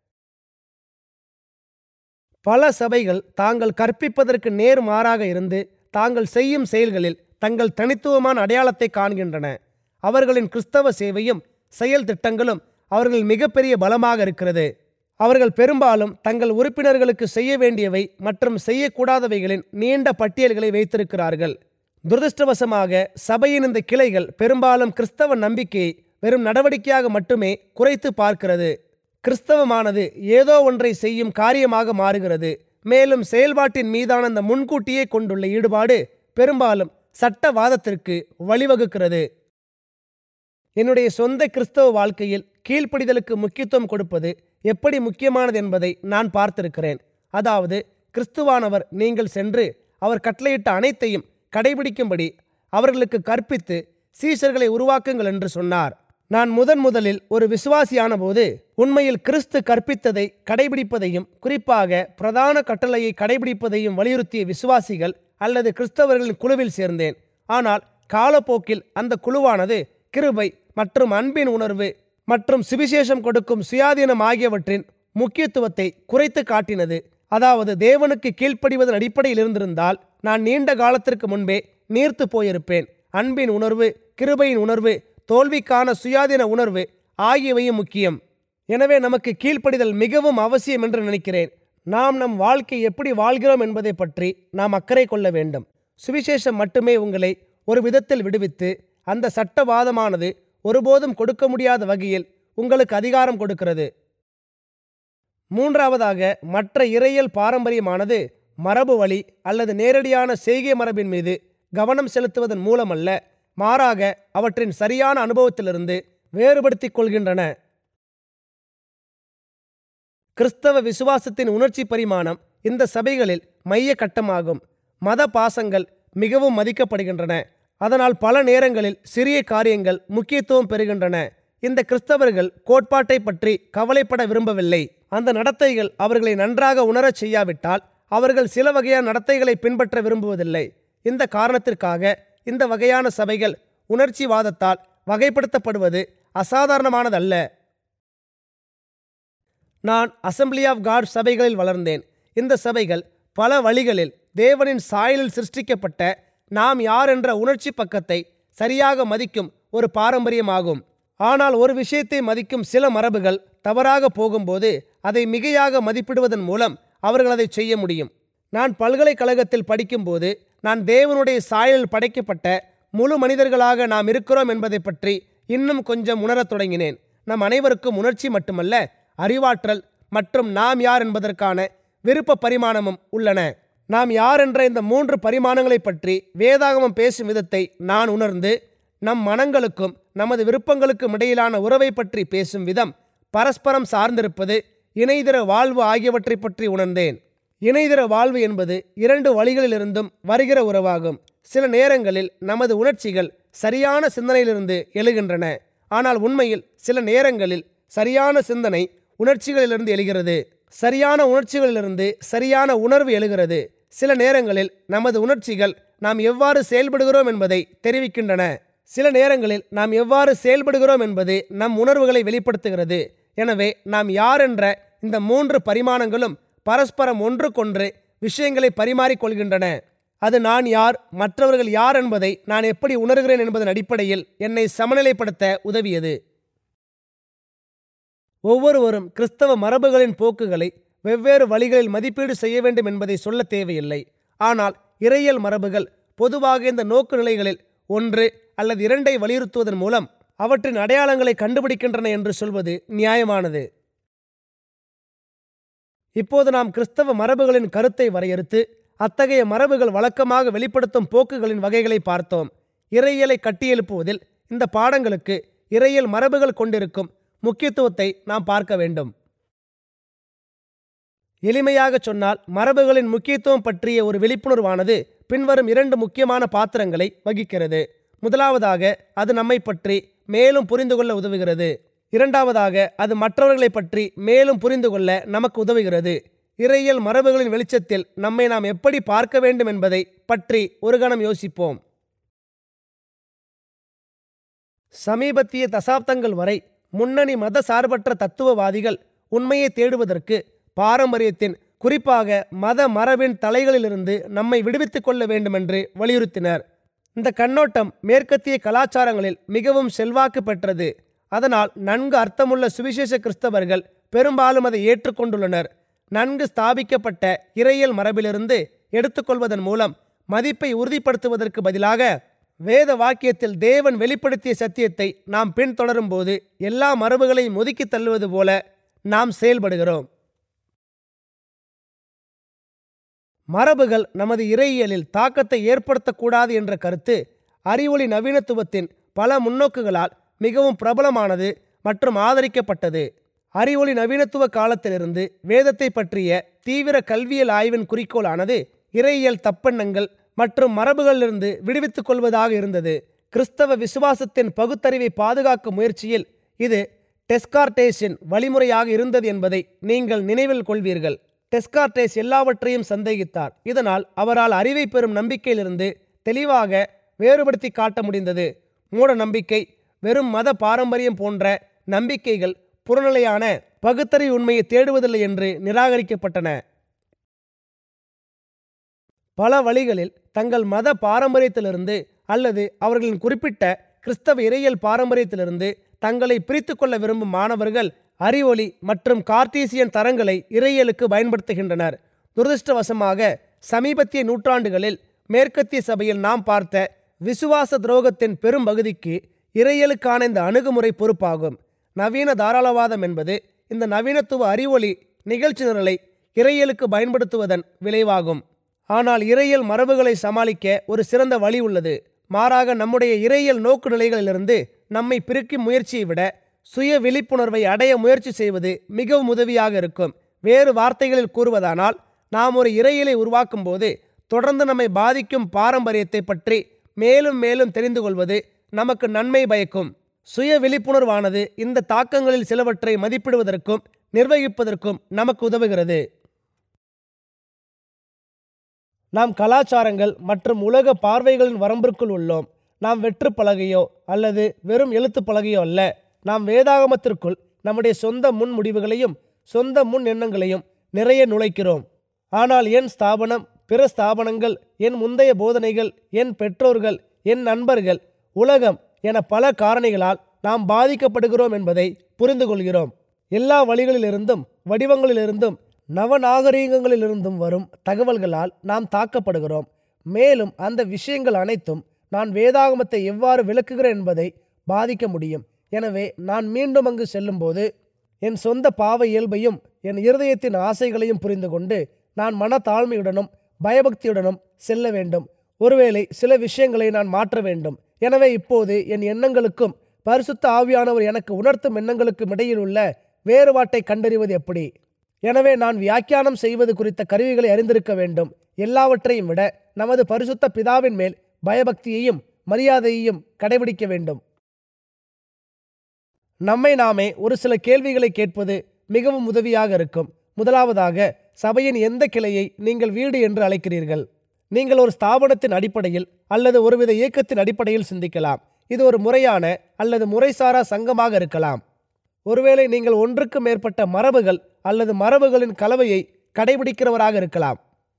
பல சபைகள் தாங்கள் கற்பிப்பதற்கு நேர்மாறாக இருந்து தாங்கள் செய்யும் செயல்களில் தங்கள் தனித்துவமான அடையாளத்தை காண்கின்றன அவர்களின் கிறிஸ்தவ சேவையும் செயல் திட்டங்களும் அவர்கள் மிகப்பெரிய பலமாக இருக்கிறது அவர்கள் பெரும்பாலும் தங்கள் உறுப்பினர்களுக்கு செய்ய வேண்டியவை மற்றும் செய்யக்கூடாதவைகளின் நீண்ட பட்டியல்களை வைத்திருக்கிறார்கள் துரதிருஷ்டவசமாக சபையின் இந்த கிளைகள் பெரும்பாலும் கிறிஸ்தவ நம்பிக்கையை வெறும் நடவடிக்கையாக மட்டுமே குறைத்து பார்க்கிறது கிறிஸ்தவமானது ஏதோ ஒன்றை செய்யும் காரியமாக மாறுகிறது மேலும் செயல்பாட்டின் மீதான அந்த முன்கூட்டியே கொண்டுள்ள ஈடுபாடு பெரும்பாலும் சட்டவாதத்திற்கு வழிவகுக்கிறது என்னுடைய சொந்த கிறிஸ்தவ வாழ்க்கையில் கீழ்ப்படிதலுக்கு முக்கியத்துவம் கொடுப்பது எப்படி முக்கியமானது என்பதை நான் பார்த்திருக்கிறேன் அதாவது கிறிஸ்துவானவர் நீங்கள் சென்று அவர் கட்டளையிட்ட அனைத்தையும் கடைபிடிக்கும்படி அவர்களுக்கு கற்பித்து சீஷர்களை உருவாக்குங்கள் என்று சொன்னார் நான் முதன் முதலில் ஒரு விசுவாசியான போது உண்மையில் கிறிஸ்து கற்பித்ததை கடைபிடிப்பதையும் குறிப்பாக பிரதான கட்டளையை கடைபிடிப்பதையும் வலியுறுத்திய விசுவாசிகள் அல்லது கிறிஸ்தவர்களின் குழுவில் சேர்ந்தேன் ஆனால் காலப்போக்கில் அந்த குழுவானது கிருபை மற்றும் அன்பின் உணர்வு மற்றும் சுவிசேஷம் கொடுக்கும் சுயாதீனம் ஆகியவற்றின் முக்கியத்துவத்தை குறைத்து காட்டினது அதாவது தேவனுக்கு கீழ்ப்படிவதன் அடிப்படையில் இருந்திருந்தால் நான் நீண்ட காலத்திற்கு முன்பே நீர்த்து போயிருப்பேன் அன்பின் உணர்வு கிருபையின் உணர்வு தோல்விக்கான சுயாதீன உணர்வு ஆகியவையும் முக்கியம் எனவே நமக்கு கீழ்ப்படிதல் மிகவும் அவசியம் என்று நினைக்கிறேன் நாம் நம் வாழ்க்கை எப்படி வாழ்கிறோம் என்பதை பற்றி நாம் அக்கறை கொள்ள வேண்டும் சுவிசேஷம் மட்டுமே உங்களை ஒரு விதத்தில் விடுவித்து அந்த சட்டவாதமானது ஒருபோதும் கொடுக்க முடியாத வகையில் உங்களுக்கு அதிகாரம் கொடுக்கிறது மூன்றாவதாக மற்ற இறையியல் பாரம்பரியமானது மரபு வழி அல்லது நேரடியான செய்கை மரபின் மீது கவனம் செலுத்துவதன் மூலமல்ல மாறாக அவற்றின் சரியான அனுபவத்திலிருந்து வேறுபடுத்திக் கொள்கின்றன கிறிஸ்தவ விசுவாசத்தின் உணர்ச்சி பரிமாணம் இந்த சபைகளில் மைய கட்டமாகும் மத பாசங்கள் மிகவும் மதிக்கப்படுகின்றன அதனால் பல நேரங்களில் சிறிய காரியங்கள் முக்கியத்துவம் பெறுகின்றன இந்த கிறிஸ்தவர்கள் கோட்பாட்டை பற்றி கவலைப்பட விரும்பவில்லை அந்த நடத்தைகள் அவர்களை நன்றாக உணரச் செய்யாவிட்டால் அவர்கள் சில வகையான நடத்தைகளை பின்பற்ற விரும்புவதில்லை இந்த காரணத்திற்காக இந்த வகையான சபைகள் உணர்ச்சிவாதத்தால் வகைப்படுத்தப்படுவது அசாதாரணமானதல்ல நான் அசம்பிளி ஆஃப் காட் சபைகளில் வளர்ந்தேன் இந்த சபைகள் பல வழிகளில் தேவனின் சாயலில் சிருஷ்டிக்கப்பட்ட நாம் யார் என்ற உணர்ச்சி பக்கத்தை சரியாக மதிக்கும் ஒரு பாரம்பரியமாகும் ஆனால் ஒரு விஷயத்தை மதிக்கும் சில மரபுகள் தவறாக போகும்போது அதை மிகையாக மதிப்பிடுவதன் மூலம் அவர்கள் அதை செய்ய முடியும் நான் பல்கலைக்கழகத்தில் படிக்கும்போது நான் தேவனுடைய சாயலில் படைக்கப்பட்ட முழு மனிதர்களாக நாம் இருக்கிறோம் என்பதை பற்றி இன்னும் கொஞ்சம் உணரத் தொடங்கினேன் நம் அனைவருக்கும் உணர்ச்சி மட்டுமல்ல அறிவாற்றல் மற்றும் நாம் யார் என்பதற்கான விருப்ப பரிமாணமும் உள்ளன நாம் யார் என்ற இந்த மூன்று பரிமாணங்களை பற்றி வேதாகமம் பேசும் விதத்தை நான் உணர்ந்து நம் மனங்களுக்கும் நமது விருப்பங்களுக்கும் இடையிலான உறவை பற்றி பேசும் விதம் பரஸ்பரம் சார்ந்திருப்பது இணைதிர வாழ்வு ஆகியவற்றை பற்றி உணர்ந்தேன் இணைதிர வாழ்வு என்பது இரண்டு வழிகளிலிருந்தும் வருகிற உறவாகும் சில நேரங்களில் நமது உணர்ச்சிகள் சரியான சிந்தனையிலிருந்து எழுகின்றன ஆனால் உண்மையில் சில நேரங்களில் சரியான சிந்தனை உணர்ச்சிகளிலிருந்து எழுகிறது சரியான உணர்ச்சிகளிலிருந்து சரியான உணர்வு எழுகிறது சில நேரங்களில் நமது உணர்ச்சிகள் நாம் எவ்வாறு செயல்படுகிறோம் என்பதை தெரிவிக்கின்றன சில நேரங்களில் நாம் எவ்வாறு செயல்படுகிறோம் என்பது நம் உணர்வுகளை வெளிப்படுத்துகிறது எனவே நாம் யார் என்ற இந்த மூன்று பரிமாணங்களும் பரஸ்பரம் ஒன்றுக்கொன்று விஷயங்களை பரிமாறிக்கொள்கின்றன அது நான் யார் மற்றவர்கள் யார் என்பதை நான் எப்படி உணர்கிறேன் என்பதன் அடிப்படையில் என்னை சமநிலைப்படுத்த உதவியது ஒவ்வொருவரும் கிறிஸ்தவ மரபுகளின் போக்குகளை வெவ்வேறு வழிகளில் மதிப்பீடு செய்ய வேண்டும் என்பதை சொல்ல தேவையில்லை ஆனால் இறையியல் மரபுகள் பொதுவாக இந்த நோக்கு நிலைகளில் ஒன்று அல்லது இரண்டை வலியுறுத்துவதன் மூலம் அவற்றின் அடையாளங்களை கண்டுபிடிக்கின்றன என்று சொல்வது நியாயமானது இப்போது நாம் கிறிஸ்தவ மரபுகளின் கருத்தை வரையறுத்து அத்தகைய மரபுகள் வழக்கமாக வெளிப்படுத்தும் போக்குகளின் வகைகளை பார்த்தோம் இறையியலை கட்டியெழுப்புவதில் இந்த பாடங்களுக்கு இறையியல் மரபுகள் கொண்டிருக்கும் முக்கியத்துவத்தை நாம் பார்க்க வேண்டும் எளிமையாக சொன்னால் மரபுகளின் முக்கியத்துவம் பற்றிய ஒரு விழிப்புணர்வானது பின்வரும் இரண்டு முக்கியமான பாத்திரங்களை வகிக்கிறது முதலாவதாக அது நம்மை பற்றி மேலும் புரிந்து கொள்ள உதவுகிறது இரண்டாவதாக அது மற்றவர்களை பற்றி மேலும் புரிந்து கொள்ள நமக்கு உதவுகிறது இறையியல் மரபுகளின் வெளிச்சத்தில் நம்மை நாம் எப்படி பார்க்க வேண்டும் என்பதை பற்றி ஒரு கணம் யோசிப்போம் சமீபத்திய தசாப்தங்கள் வரை முன்னணி மத சார்பற்ற தத்துவவாதிகள் உண்மையை தேடுவதற்கு பாரம்பரியத்தின் குறிப்பாக மத மரபின் தலைகளிலிருந்து நம்மை விடுவித்துக் கொள்ள வேண்டுமென்று வலியுறுத்தினர் இந்த கண்ணோட்டம் மேற்கத்திய கலாச்சாரங்களில் மிகவும் செல்வாக்கு பெற்றது அதனால் நன்கு அர்த்தமுள்ள சுவிசேஷ கிறிஸ்தவர்கள் பெரும்பாலும் அதை ஏற்றுக்கொண்டுள்ளனர் நன்கு ஸ்தாபிக்கப்பட்ட இறையியல் மரபிலிருந்து எடுத்துக்கொள்வதன் மூலம் மதிப்பை உறுதிப்படுத்துவதற்கு பதிலாக வேத வாக்கியத்தில் தேவன் வெளிப்படுத்திய சத்தியத்தை நாம் பின்தொடரும் போது எல்லா மரபுகளையும் ஒதுக்கித் தள்ளுவது போல நாம் செயல்படுகிறோம் மரபுகள் நமது இறையியலில் தாக்கத்தை ஏற்படுத்தக்கூடாது என்ற கருத்து அறிவொளி நவீனத்துவத்தின் பல முன்னோக்குகளால் மிகவும் பிரபலமானது மற்றும் ஆதரிக்கப்பட்டது அறிவொளி நவீனத்துவ காலத்திலிருந்து வேதத்தை பற்றிய தீவிர கல்வியல் ஆய்வின் குறிக்கோளானது இறையியல் தப்பெண்ணங்கள் மற்றும் மரபுகளிலிருந்து விடுவித்துக் கொள்வதாக இருந்தது கிறிஸ்தவ விசுவாசத்தின் பகுத்தறிவை பாதுகாக்கும் முயற்சியில் இது டெஸ்கார்டேஸின் வழிமுறையாக இருந்தது என்பதை நீங்கள் நினைவில் கொள்வீர்கள் டெஸ்கார்டேஸ் எல்லாவற்றையும் சந்தேகித்தார் இதனால் அவரால் அறிவை பெறும் நம்பிக்கையிலிருந்து தெளிவாக வேறுபடுத்தி காட்ட முடிந்தது மூட நம்பிக்கை வெறும் மத பாரம்பரியம் போன்ற நம்பிக்கைகள் புறநிலையான பகுத்தறிவு உண்மையை தேடுவதில்லை என்று நிராகரிக்கப்பட்டன பல வழிகளில் தங்கள் மத பாரம்பரியத்திலிருந்து அல்லது அவர்களின் குறிப்பிட்ட கிறிஸ்தவ இறையியல் பாரம்பரியத்திலிருந்து தங்களை பிரித்து கொள்ள விரும்பும் மாணவர்கள் அறிவொளி மற்றும் கார்டீசியன் தரங்களை இறையியலுக்கு பயன்படுத்துகின்றனர் துரதிருஷ்டவசமாக சமீபத்திய நூற்றாண்டுகளில் மேற்கத்திய சபையில் நாம் பார்த்த விசுவாச துரோகத்தின் பெரும் பகுதிக்கு இறையியலுக்கான இந்த அணுகுமுறை பொறுப்பாகும் நவீன தாராளவாதம் என்பது இந்த நவீனத்துவ அறிவொளி நிகழ்ச்சி நிரலை இறையியலுக்கு பயன்படுத்துவதன் விளைவாகும் ஆனால் இறையியல் மரபுகளை சமாளிக்க ஒரு சிறந்த வழி உள்ளது மாறாக நம்முடைய இறையியல் நோக்கு நிலைகளிலிருந்து நம்மை பிரிக்கும் முயற்சியை விட சுய விழிப்புணர்வை அடைய முயற்சி செய்வது மிகவும் உதவியாக இருக்கும் வேறு வார்த்தைகளில் கூறுவதானால் நாம் ஒரு இறையிலை உருவாக்கும் போது தொடர்ந்து நம்மை பாதிக்கும் பாரம்பரியத்தை பற்றி மேலும் மேலும் தெரிந்து கொள்வது நமக்கு நன்மை பயக்கும் சுய விழிப்புணர்வானது இந்த தாக்கங்களில் சிலவற்றை மதிப்பிடுவதற்கும் நிர்வகிப்பதற்கும் நமக்கு உதவுகிறது நாம் கலாச்சாரங்கள் மற்றும் உலக பார்வைகளின் வரம்பிற்குள் உள்ளோம் நாம் வெற்று பலகையோ அல்லது வெறும் எழுத்து பலகையோ அல்ல நாம் வேதாகமத்திற்குள் நம்முடைய சொந்த முன் முடிவுகளையும் சொந்த முன் எண்ணங்களையும் நிறைய நுழைக்கிறோம் ஆனால் என் ஸ்தாபனம் பிற ஸ்தாபனங்கள் என் முந்தைய போதனைகள் என் பெற்றோர்கள் என் நண்பர்கள் உலகம் என பல காரணிகளால் நாம் பாதிக்கப்படுகிறோம் என்பதை புரிந்து கொள்கிறோம் எல்லா வழிகளிலிருந்தும் வடிவங்களிலிருந்தும் நவநாகரீகங்களிலிருந்தும் வரும் தகவல்களால் நாம் தாக்கப்படுகிறோம் மேலும் அந்த விஷயங்கள் அனைத்தும் நான் வேதாகமத்தை எவ்வாறு விளக்குகிறேன் என்பதை பாதிக்க முடியும் எனவே நான் மீண்டும் அங்கு செல்லும்போது என் சொந்த பாவ இயல்பையும் என் இருதயத்தின் ஆசைகளையும் புரிந்து கொண்டு நான் மன தாழ்மையுடனும் பயபக்தியுடனும் செல்ல வேண்டும் ஒருவேளை சில விஷயங்களை நான் மாற்ற வேண்டும் எனவே இப்போது என் எண்ணங்களுக்கும் பரிசுத்த ஆவியானவர் எனக்கு உணர்த்தும் எண்ணங்களுக்கும் இடையில் உள்ள வேறுபாட்டை கண்டறிவது எப்படி எனவே நான் வியாக்கியானம் செய்வது குறித்த கருவிகளை அறிந்திருக்க வேண்டும் எல்லாவற்றையும் விட நமது பரிசுத்த பிதாவின் மேல் பயபக்தியையும் மரியாதையையும் கடைபிடிக்க வேண்டும் நம்மை நாமே ஒரு சில கேள்விகளை கேட்பது மிகவும் உதவியாக இருக்கும் முதலாவதாக சபையின் எந்த கிளையை நீங்கள் வீடு என்று அழைக்கிறீர்கள் நீங்கள் ஒரு ஸ்தாபனத்தின் அடிப்படையில் அல்லது ஒருவித இயக்கத்தின் அடிப்படையில் சிந்திக்கலாம் இது ஒரு முறையான அல்லது முறைசாரா சங்கமாக இருக்கலாம் ஒருவேளை நீங்கள் ஒன்றுக்கு மேற்பட்ட மரபுகள் அல்லது மரபுகளின் கலவையை கடைபிடிக்கிறவராக இருக்கலாம்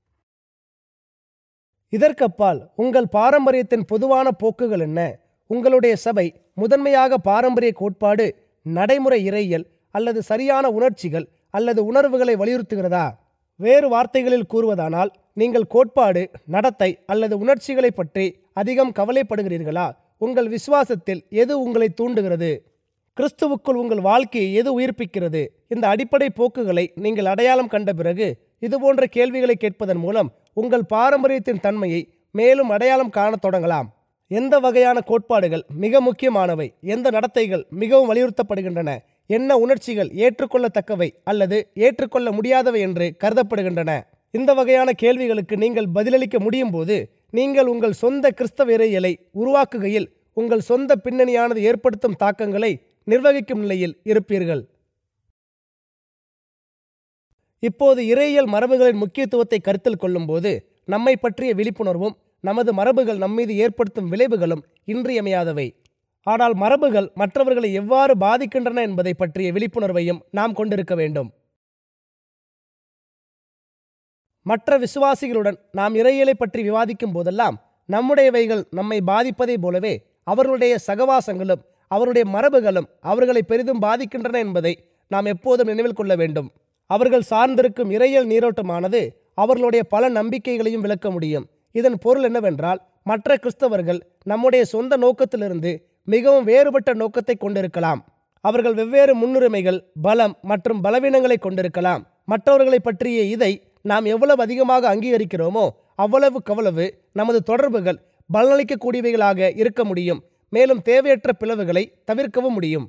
இதற்கப்பால் உங்கள் பாரம்பரியத்தின் பொதுவான போக்குகள் என்ன உங்களுடைய சபை முதன்மையாக பாரம்பரிய கோட்பாடு நடைமுறை இறையியல் அல்லது சரியான உணர்ச்சிகள் அல்லது உணர்வுகளை வலியுறுத்துகிறதா வேறு வார்த்தைகளில் கூறுவதானால் நீங்கள் கோட்பாடு நடத்தை அல்லது உணர்ச்சிகளை பற்றி அதிகம் கவலைப்படுகிறீர்களா உங்கள் விசுவாசத்தில் எது உங்களை தூண்டுகிறது கிறிஸ்துவுக்குள் உங்கள் வாழ்க்கையை எது உயிர்ப்பிக்கிறது இந்த அடிப்படை போக்குகளை நீங்கள் அடையாளம் கண்ட பிறகு இதுபோன்ற கேள்விகளை கேட்பதன் மூலம் உங்கள் பாரம்பரியத்தின் தன்மையை மேலும் அடையாளம் காணத் தொடங்கலாம் எந்த வகையான கோட்பாடுகள் மிக முக்கியமானவை எந்த நடத்தைகள் மிகவும் வலியுறுத்தப்படுகின்றன என்ன உணர்ச்சிகள் ஏற்றுக்கொள்ளத்தக்கவை அல்லது ஏற்றுக்கொள்ள முடியாதவை என்று கருதப்படுகின்றன இந்த வகையான கேள்விகளுக்கு நீங்கள் பதிலளிக்க முடியும் போது நீங்கள் உங்கள் சொந்த கிறிஸ்தவ இறையியலை உருவாக்குகையில் உங்கள் சொந்த பின்னணியானது ஏற்படுத்தும் தாக்கங்களை நிர்வகிக்கும் நிலையில் இருப்பீர்கள் இப்போது இறையியல் மரபுகளின் முக்கியத்துவத்தை கருத்தில் கொள்ளும்போது நம்மை பற்றிய விழிப்புணர்வும் நமது மரபுகள் நம்மீது ஏற்படுத்தும் விளைவுகளும் இன்றியமையாதவை ஆனால் மரபுகள் மற்றவர்களை எவ்வாறு பாதிக்கின்றன என்பதை பற்றிய விழிப்புணர்வையும் நாம் கொண்டிருக்க வேண்டும் மற்ற விசுவாசிகளுடன் நாம் இறையியலை பற்றி விவாதிக்கும் போதெல்லாம் நம்முடையவைகள் நம்மை பாதிப்பதைப் போலவே அவர்களுடைய சகவாசங்களும் அவருடைய மரபுகளும் அவர்களை பெரிதும் பாதிக்கின்றன என்பதை நாம் எப்போதும் நினைவில் கொள்ள வேண்டும் அவர்கள் சார்ந்திருக்கும் இறையியல் நீரோட்டமானது அவர்களுடைய பல நம்பிக்கைகளையும் விளக்க முடியும் இதன் பொருள் என்னவென்றால் மற்ற கிறிஸ்தவர்கள் நம்முடைய சொந்த நோக்கத்திலிருந்து மிகவும் வேறுபட்ட நோக்கத்தை கொண்டிருக்கலாம் அவர்கள் வெவ்வேறு முன்னுரிமைகள் பலம் மற்றும் பலவீனங்களை கொண்டிருக்கலாம் மற்றவர்களை பற்றிய இதை நாம் எவ்வளவு அதிகமாக அங்கீகரிக்கிறோமோ அவ்வளவுக்கவ்வளவு நமது தொடர்புகள் பலனளிக்கக்கூடியவைகளாக இருக்க முடியும் மேலும் தேவையற்ற பிளவுகளை தவிர்க்கவும் முடியும்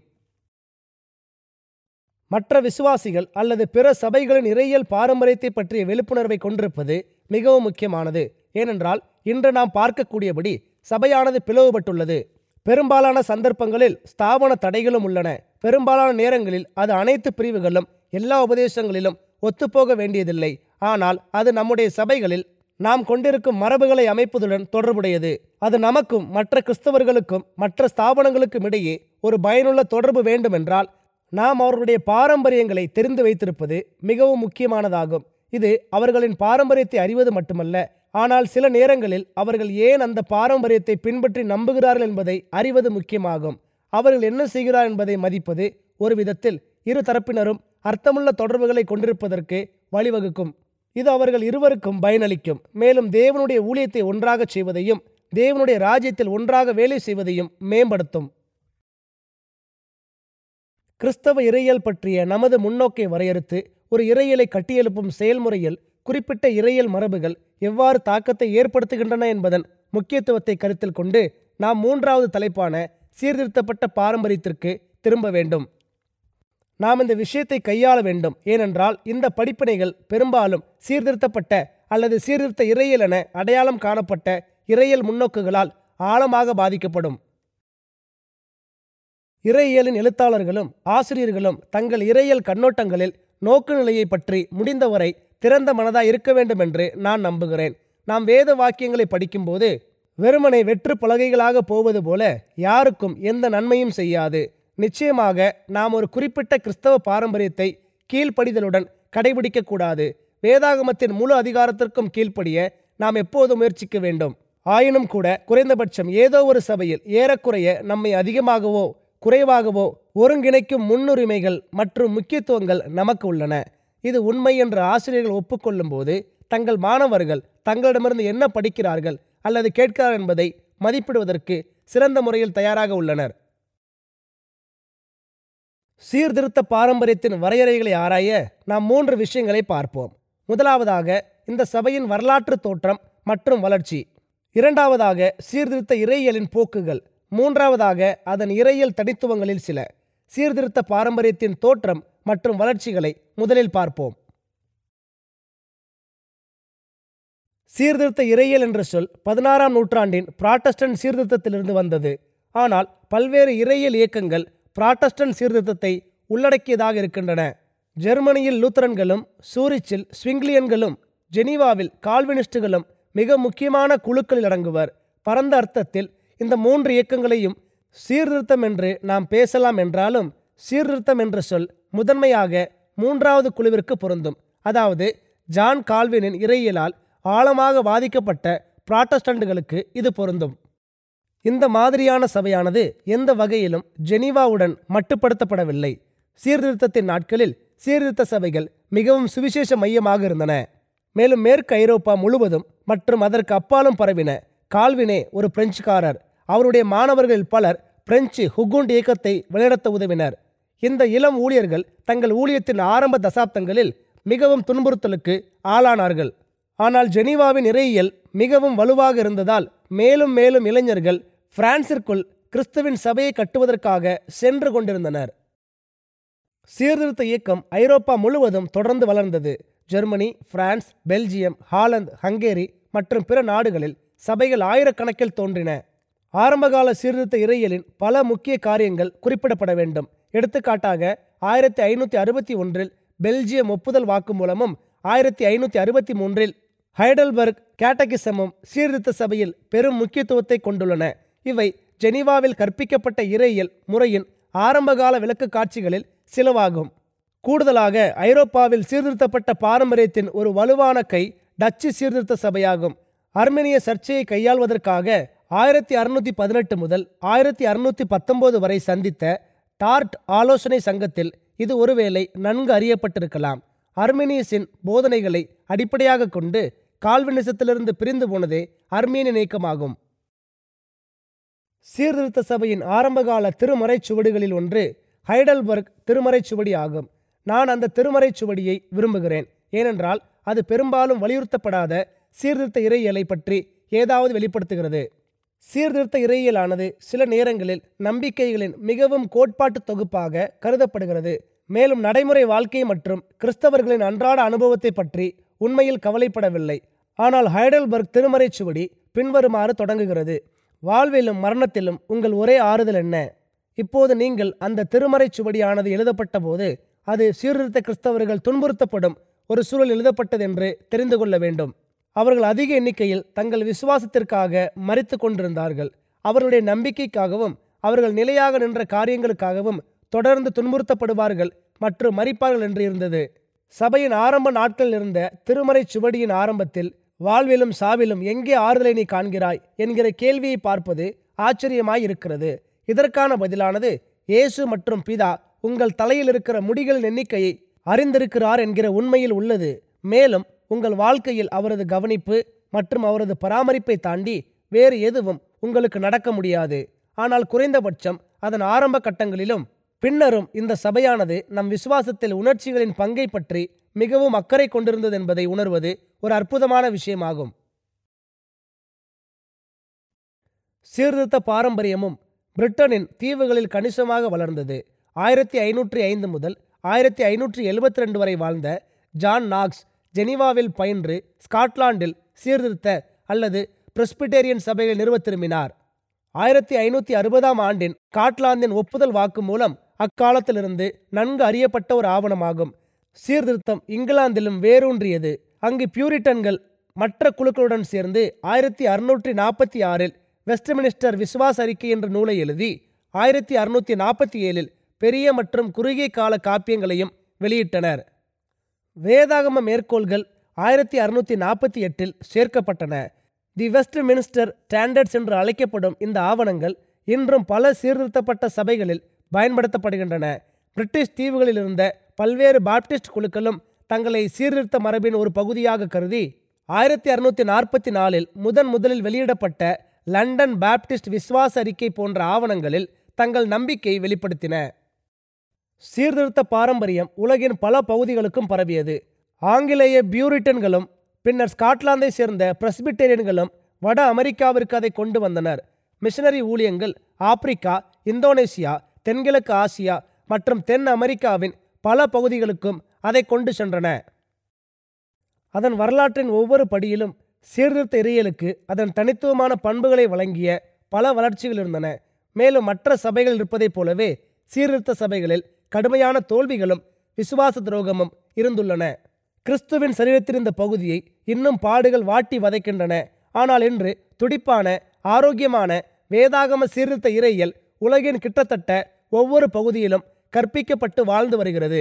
மற்ற விசுவாசிகள் அல்லது பிற சபைகளின் இறையியல் பாரம்பரியத்தை பற்றிய விழிப்புணர்வை கொண்டிருப்பது மிகவும் முக்கியமானது ஏனென்றால் இன்று நாம் பார்க்கக்கூடியபடி சபையானது பிளவுபட்டுள்ளது பெரும்பாலான சந்தர்ப்பங்களில் ஸ்தாபன தடைகளும் உள்ளன பெரும்பாலான நேரங்களில் அது அனைத்து பிரிவுகளும் எல்லா உபதேசங்களிலும் ஒத்துப்போக வேண்டியதில்லை ஆனால் அது நம்முடைய சபைகளில் நாம் கொண்டிருக்கும் மரபுகளை அமைப்பதுடன் தொடர்புடையது அது நமக்கும் மற்ற கிறிஸ்தவர்களுக்கும் மற்ற ஸ்தாபனங்களுக்கும் இடையே ஒரு பயனுள்ள தொடர்பு வேண்டுமென்றால் நாம் அவர்களுடைய பாரம்பரியங்களை தெரிந்து வைத்திருப்பது மிகவும் முக்கியமானதாகும் இது அவர்களின் பாரம்பரியத்தை அறிவது மட்டுமல்ல ஆனால் சில நேரங்களில் அவர்கள் ஏன் அந்த பாரம்பரியத்தை பின்பற்றி நம்புகிறார்கள் என்பதை அறிவது முக்கியமாகும் அவர்கள் என்ன செய்கிறார் என்பதை மதிப்பது ஒரு விதத்தில் இரு தரப்பினரும் அர்த்தமுள்ள தொடர்புகளை கொண்டிருப்பதற்கு வழிவகுக்கும் இது அவர்கள் இருவருக்கும் பயனளிக்கும் மேலும் தேவனுடைய ஊழியத்தை ஒன்றாகச் செய்வதையும் தேவனுடைய ராஜ்யத்தில் ஒன்றாக வேலை செய்வதையும் மேம்படுத்தும் கிறிஸ்தவ இறையியல் பற்றிய நமது முன்னோக்கை வரையறுத்து ஒரு இறையியலை கட்டியெழுப்பும் செயல்முறையில் குறிப்பிட்ட இறையியல் மரபுகள் எவ்வாறு தாக்கத்தை ஏற்படுத்துகின்றன என்பதன் முக்கியத்துவத்தை கருத்தில் கொண்டு நாம் மூன்றாவது தலைப்பான சீர்திருத்தப்பட்ட பாரம்பரியத்திற்கு திரும்ப வேண்டும் நாம் இந்த விஷயத்தை கையாள வேண்டும் ஏனென்றால் இந்த படிப்பினைகள் பெரும்பாலும் சீர்திருத்தப்பட்ட அல்லது சீர்திருத்த இறையியல் என அடையாளம் காணப்பட்ட இறையியல் முன்னோக்குகளால் ஆழமாக பாதிக்கப்படும் இறையியலின் எழுத்தாளர்களும் ஆசிரியர்களும் தங்கள் இறையியல் கண்ணோட்டங்களில் நோக்குநிலையை பற்றி முடிந்தவரை திறந்த மனதாய் இருக்க வேண்டும் என்று நான் நம்புகிறேன் நாம் வேத வாக்கியங்களை படிக்கும்போது வெறுமனை வெற்று பலகைகளாக போவது போல யாருக்கும் எந்த நன்மையும் செய்யாது நிச்சயமாக நாம் ஒரு குறிப்பிட்ட கிறிஸ்தவ பாரம்பரியத்தை கீழ்ப்படிதலுடன் கடைபிடிக்கக்கூடாது வேதாகமத்தின் முழு அதிகாரத்திற்கும் கீழ்ப்படிய நாம் எப்போதும் முயற்சிக்க வேண்டும் ஆயினும் கூட குறைந்தபட்சம் ஏதோ ஒரு சபையில் ஏறக்குறைய நம்மை அதிகமாகவோ குறைவாகவோ ஒருங்கிணைக்கும் முன்னுரிமைகள் மற்றும் முக்கியத்துவங்கள் நமக்கு உள்ளன இது உண்மை என்று ஆசிரியர்கள் ஒப்புக்கொள்ளும் போது தங்கள் மாணவர்கள் தங்களிடமிருந்து என்ன படிக்கிறார்கள் அல்லது கேட்கிறார் என்பதை மதிப்பிடுவதற்கு சிறந்த முறையில் தயாராக உள்ளனர் சீர்திருத்த பாரம்பரியத்தின் வரையறைகளை ஆராய நாம் மூன்று விஷயங்களை பார்ப்போம் முதலாவதாக இந்த சபையின் வரலாற்று தோற்றம் மற்றும் வளர்ச்சி இரண்டாவதாக சீர்திருத்த இறையியலின் போக்குகள் மூன்றாவதாக அதன் இறையியல் தனித்துவங்களில் சில சீர்திருத்த பாரம்பரியத்தின் தோற்றம் மற்றும் வளர்ச்சிகளை முதலில் பார்ப்போம் சீர்திருத்த இறையியல் என்ற சொல் பதினாறாம் நூற்றாண்டின் புராட்டஸ்டன்ட் சீர்திருத்தத்திலிருந்து வந்தது ஆனால் பல்வேறு இறையியல் இயக்கங்கள் புராட்டஸ்டன்ட் சீர்திருத்தத்தை உள்ளடக்கியதாக இருக்கின்றன ஜெர்மனியில் லூத்தரன்களும் சூரிச்சில் ஸ்விங்லியன்களும் ஜெனீவாவில் கால்வினிஸ்டுகளும் மிக முக்கியமான குழுக்களில் அடங்குவர் பரந்த அர்த்தத்தில் இந்த மூன்று இயக்கங்களையும் சீர்திருத்தம் என்று நாம் பேசலாம் என்றாலும் சீர்திருத்தம் என்ற சொல் முதன்மையாக மூன்றாவது குழுவிற்கு பொருந்தும் அதாவது ஜான் கால்வினின் இறையியலால் ஆழமாக பாதிக்கப்பட்ட புராட்டஸ்டண்டுகளுக்கு இது பொருந்தும் இந்த மாதிரியான சபையானது எந்த வகையிலும் ஜெனீவாவுடன் மட்டுப்படுத்தப்படவில்லை சீர்திருத்தத்தின் நாட்களில் சீர்திருத்த சபைகள் மிகவும் சுவிசேஷ மையமாக இருந்தன மேலும் மேற்கு ஐரோப்பா முழுவதும் மற்றும் அதற்கு அப்பாலும் பரவின கால்வினே ஒரு பிரெஞ்சுக்காரர் அவருடைய மாணவர்களில் பலர் பிரெஞ்சு ஹுகுண்ட் இயக்கத்தை வழிநடத்த உதவினர் இந்த இளம் ஊழியர்கள் தங்கள் ஊழியத்தின் ஆரம்ப தசாப்தங்களில் மிகவும் துன்புறுத்தலுக்கு ஆளானார்கள் ஆனால் ஜெனீவாவின் இறையியல் மிகவும் வலுவாக இருந்ததால் மேலும் மேலும் இளைஞர்கள் பிரான்சிற்குள் கிறிஸ்துவின் சபையை கட்டுவதற்காக சென்று கொண்டிருந்தனர் சீர்திருத்த இயக்கம் ஐரோப்பா முழுவதும் தொடர்ந்து வளர்ந்தது Germany France Belgium Holland Hungary மற்றும் பிற நாடுகளில் சபைகள் ஆயிரக்கணக்கில் தோன்றின ஆரம்பகால சீர்திருத்த இறையியலின் பல முக்கிய காரியங்கள் குறிப்பிடப்பட வேண்டும் எடுத்துக்காட்டாக ஆயிரத்தி ஐநூற்றி அறுபத்தி ஒன்றில் பெல்ஜியம் ஒப்புதல் வாக்குமூலமும் ஆயிரத்தி ஐநூற்றி அறுபத்தி மூன்றில் ஹைடல்பர்க் கேட்டகிசமும் சீர்திருத்த சபையில் பெரும் முக்கியத்துவத்தை கொண்டுள்ளன இவை ஜெனீவாவில் கற்பிக்கப்பட்ட இறையியல் முறையின் ஆரம்பகால விளக்கு காட்சிகளில் சிலவாகும் கூடுதலாக ஐரோப்பாவில் சீர்திருத்தப்பட்ட பாரம்பரியத்தின் ஒரு வலுவான கை டச்சு சீர்திருத்த சபையாகும் அர்மேனிய சர்ச்சையை கையாள்வதற்காக ஆயிரத்தி அறுநூத்தி பதினெட்டு முதல் ஆயிரத்தி அறுநூத்தி பத்தொன்பது வரை சந்தித்த டார்ட் ஆலோசனை சங்கத்தில் இது ஒருவேளை நன்கு அறியப்பட்டிருக்கலாம் அர்மீனியஸின் போதனைகளை அடிப்படையாக கொண்டு கால்வினிசத்திலிருந்து பிரிந்து போனதே அர்மீனிய நீக்கமாகும் சீர்திருத்த சபையின் ஆரம்பகால திருமறைச் சுவடிகளில் ஒன்று ஹைடல்பர்க் திருமறைச் சுவடி ஆகும் நான் அந்த திருமறைச் சுவடியை விரும்புகிறேன் ஏனென்றால் அது பெரும்பாலும் வலியுறுத்தப்படாத சீர்திருத்த இறையியலை பற்றி ஏதாவது வெளிப்படுத்துகிறது சீர்திருத்த இறையியலானது சில நேரங்களில் நம்பிக்கைகளின் மிகவும் கோட்பாட்டு தொகுப்பாக கருதப்படுகிறது மேலும் நடைமுறை வாழ்க்கை மற்றும் கிறிஸ்தவர்களின் அன்றாட அனுபவத்தை பற்றி உண்மையில் கவலைப்படவில்லை ஆனால் ஹைடல்பர்க் திருமறைச் சுவடி பின்வருமாறு தொடங்குகிறது வாழ்விலும் மரணத்திலும் உங்கள் ஒரே ஆறுதல் என்ன இப்போது நீங்கள் அந்த திருமறைச் சுவடியானது எழுதப்பட்ட போது அது சீர்திருத்த கிறிஸ்தவர்கள் துன்புறுத்தப்படும் ஒரு சூழல் எழுதப்பட்டது என்று தெரிந்து கொள்ள வேண்டும் அவர்கள் அதிக எண்ணிக்கையில் தங்கள் விசுவாசத்திற்காக மறித்து கொண்டிருந்தார்கள் அவர்களுடைய நம்பிக்கைக்காகவும் அவர்கள் நிலையாக நின்ற காரியங்களுக்காகவும் தொடர்ந்து துன்புறுத்தப்படுவார்கள் மற்றும் மறிப்பார்கள் என்று இருந்தது சபையின் ஆரம்ப நாட்களில் இருந்த திருமறை சுவடியின் ஆரம்பத்தில் வாழ்விலும் சாவிலும் எங்கே ஆறுதலை நீ காண்கிறாய் என்கிற கேள்வியை பார்ப்பது ஆச்சரியமாய் இருக்கிறது இதற்கான பதிலானது இயேசு மற்றும் பிதா உங்கள் தலையில் இருக்கிற முடிகளின் எண்ணிக்கையை அறிந்திருக்கிறார் என்கிற உண்மையில் உள்ளது மேலும் உங்கள் வாழ்க்கையில் அவரது கவனிப்பு மற்றும் அவரது பராமரிப்பை தாண்டி வேறு எதுவும் உங்களுக்கு நடக்க முடியாது ஆனால் குறைந்தபட்சம் அதன் ஆரம்ப கட்டங்களிலும் பின்னரும் இந்த சபையானது நம் விசுவாசத்தில் உணர்ச்சிகளின் பங்கை பற்றி மிகவும் அக்கறை கொண்டிருந்தது என்பதை உணர்வது ஒரு அற்புதமான விஷயமாகும் சீர்திருத்த பாரம்பரியமும் பிரிட்டனின் தீவுகளில் கணிசமாக வளர்ந்தது ஆயிரத்தி ஐநூற்றி ஐந்து முதல் ஆயிரத்தி ஐநூற்றி எழுபத்தி ரெண்டு வரை வாழ்ந்த ஜான் நாக்ஸ் ஜெனீவாவில் பயின்று ஸ்காட்லாந்தில் சீர்திருத்த அல்லது பிரஸ்பிடேரியன் சபையை நிறுவத் திரும்பினார் ஆயிரத்தி ஐநூற்றி அறுபதாம் ஆண்டின் ஸ்காட்லாந்தின் ஒப்புதல் வாக்கு மூலம் அக்காலத்திலிருந்து நன்கு அறியப்பட்ட ஒரு ஆவணமாகும் சீர்திருத்தம் இங்கிலாந்திலும் வேரூன்றியது அங்கு பியூரிட்டன்கள் மற்ற குழுக்களுடன் சேர்ந்து ஆயிரத்தி அறுநூற்றி நாற்பத்தி ஆறில் வெஸ்ட்மினிஸ்டர் விசுவாச அறிக்கை என்ற நூலை எழுதி ஆயிரத்தி அறுநூற்றி நாற்பத்தி ஏழில் பெரிய மற்றும் குறுகிய கால காப்பியங்களையும் வெளியிட்டனர் வேதாகம மேற்கோள்கள் ஆயிரத்தி அறுநூற்றி நாற்பத்தி எட்டில் சேர்க்கப்பட்டன தி வெஸ்ட் மினிஸ்டர் ஸ்டாண்டர்ட்ஸ் என்று அழைக்கப்படும் இந்த ஆவணங்கள் இன்றும் பல சீர்திருத்தப்பட்ட சபைகளில் பயன்படுத்தப்படுகின்றன பிரிட்டிஷ் தீவுகளில் இருந்த பல்வேறு பாப்டிஸ்ட் குழுக்களும் தங்களை சீர்திருத்த மரபின் ஒரு பகுதியாக கருதி ஆயிரத்தி அறுநூற்றி நாற்பத்தி நாலில் முதன் முதலில் வெளியிடப்பட்ட லண்டன் பாப்டிஸ்ட் விசுவாச அறிக்கை போன்ற ஆவணங்களில் தங்கள் நம்பிக்கை வெளிப்படுத்தின சீர்திருத்த பாரம்பரியம் உலகின் பல பகுதிகளுக்கும் பரவியது ஆங்கிலேய பியூரிட்டன்களும் பின்னர் ஸ்காட்லாந்தை சேர்ந்த பிரஸ்பிட்டேரியன்களும் வட அமெரிக்காவிற்கு அதை கொண்டு வந்தனர் மிஷனரி ஊழியங்கள் ஆப்பிரிக்கா இந்தோனேசியா தென்கிழக்கு ஆசியா மற்றும் தென் அமெரிக்காவின் பல பகுதிகளுக்கும் அதை கொண்டு சென்றன அதன் வரலாற்றின் ஒவ்வொரு படியிலும் சீர்திருத்த இறையலுக்கு அதன் தனித்துவமான பண்புகளை வழங்கிய பல வளர்ச்சிகள் இருந்தன மேலும் மற்ற சபைகள் இருப்பதைப் போலவே சீர்திருத்த சபைகளில் கடுமையான தோல்விகளும் விசுவாச துரோகமும் இருந்துள்ளன கிறிஸ்துவின் சரீரத்தின் இந்த பகுதியை இன்னும் பாடுகள் வாட்டி வதைக்கின்றன ஆனால் இன்று துடிப்பான ஆரோக்கியமான வேதாகம சீர்திருத்த இறையியல் உலகின் கிட்டத்தட்ட ஒவ்வொரு பகுதியிலும் கற்பிக்கப்பட்டு வாழ்ந்து வருகிறது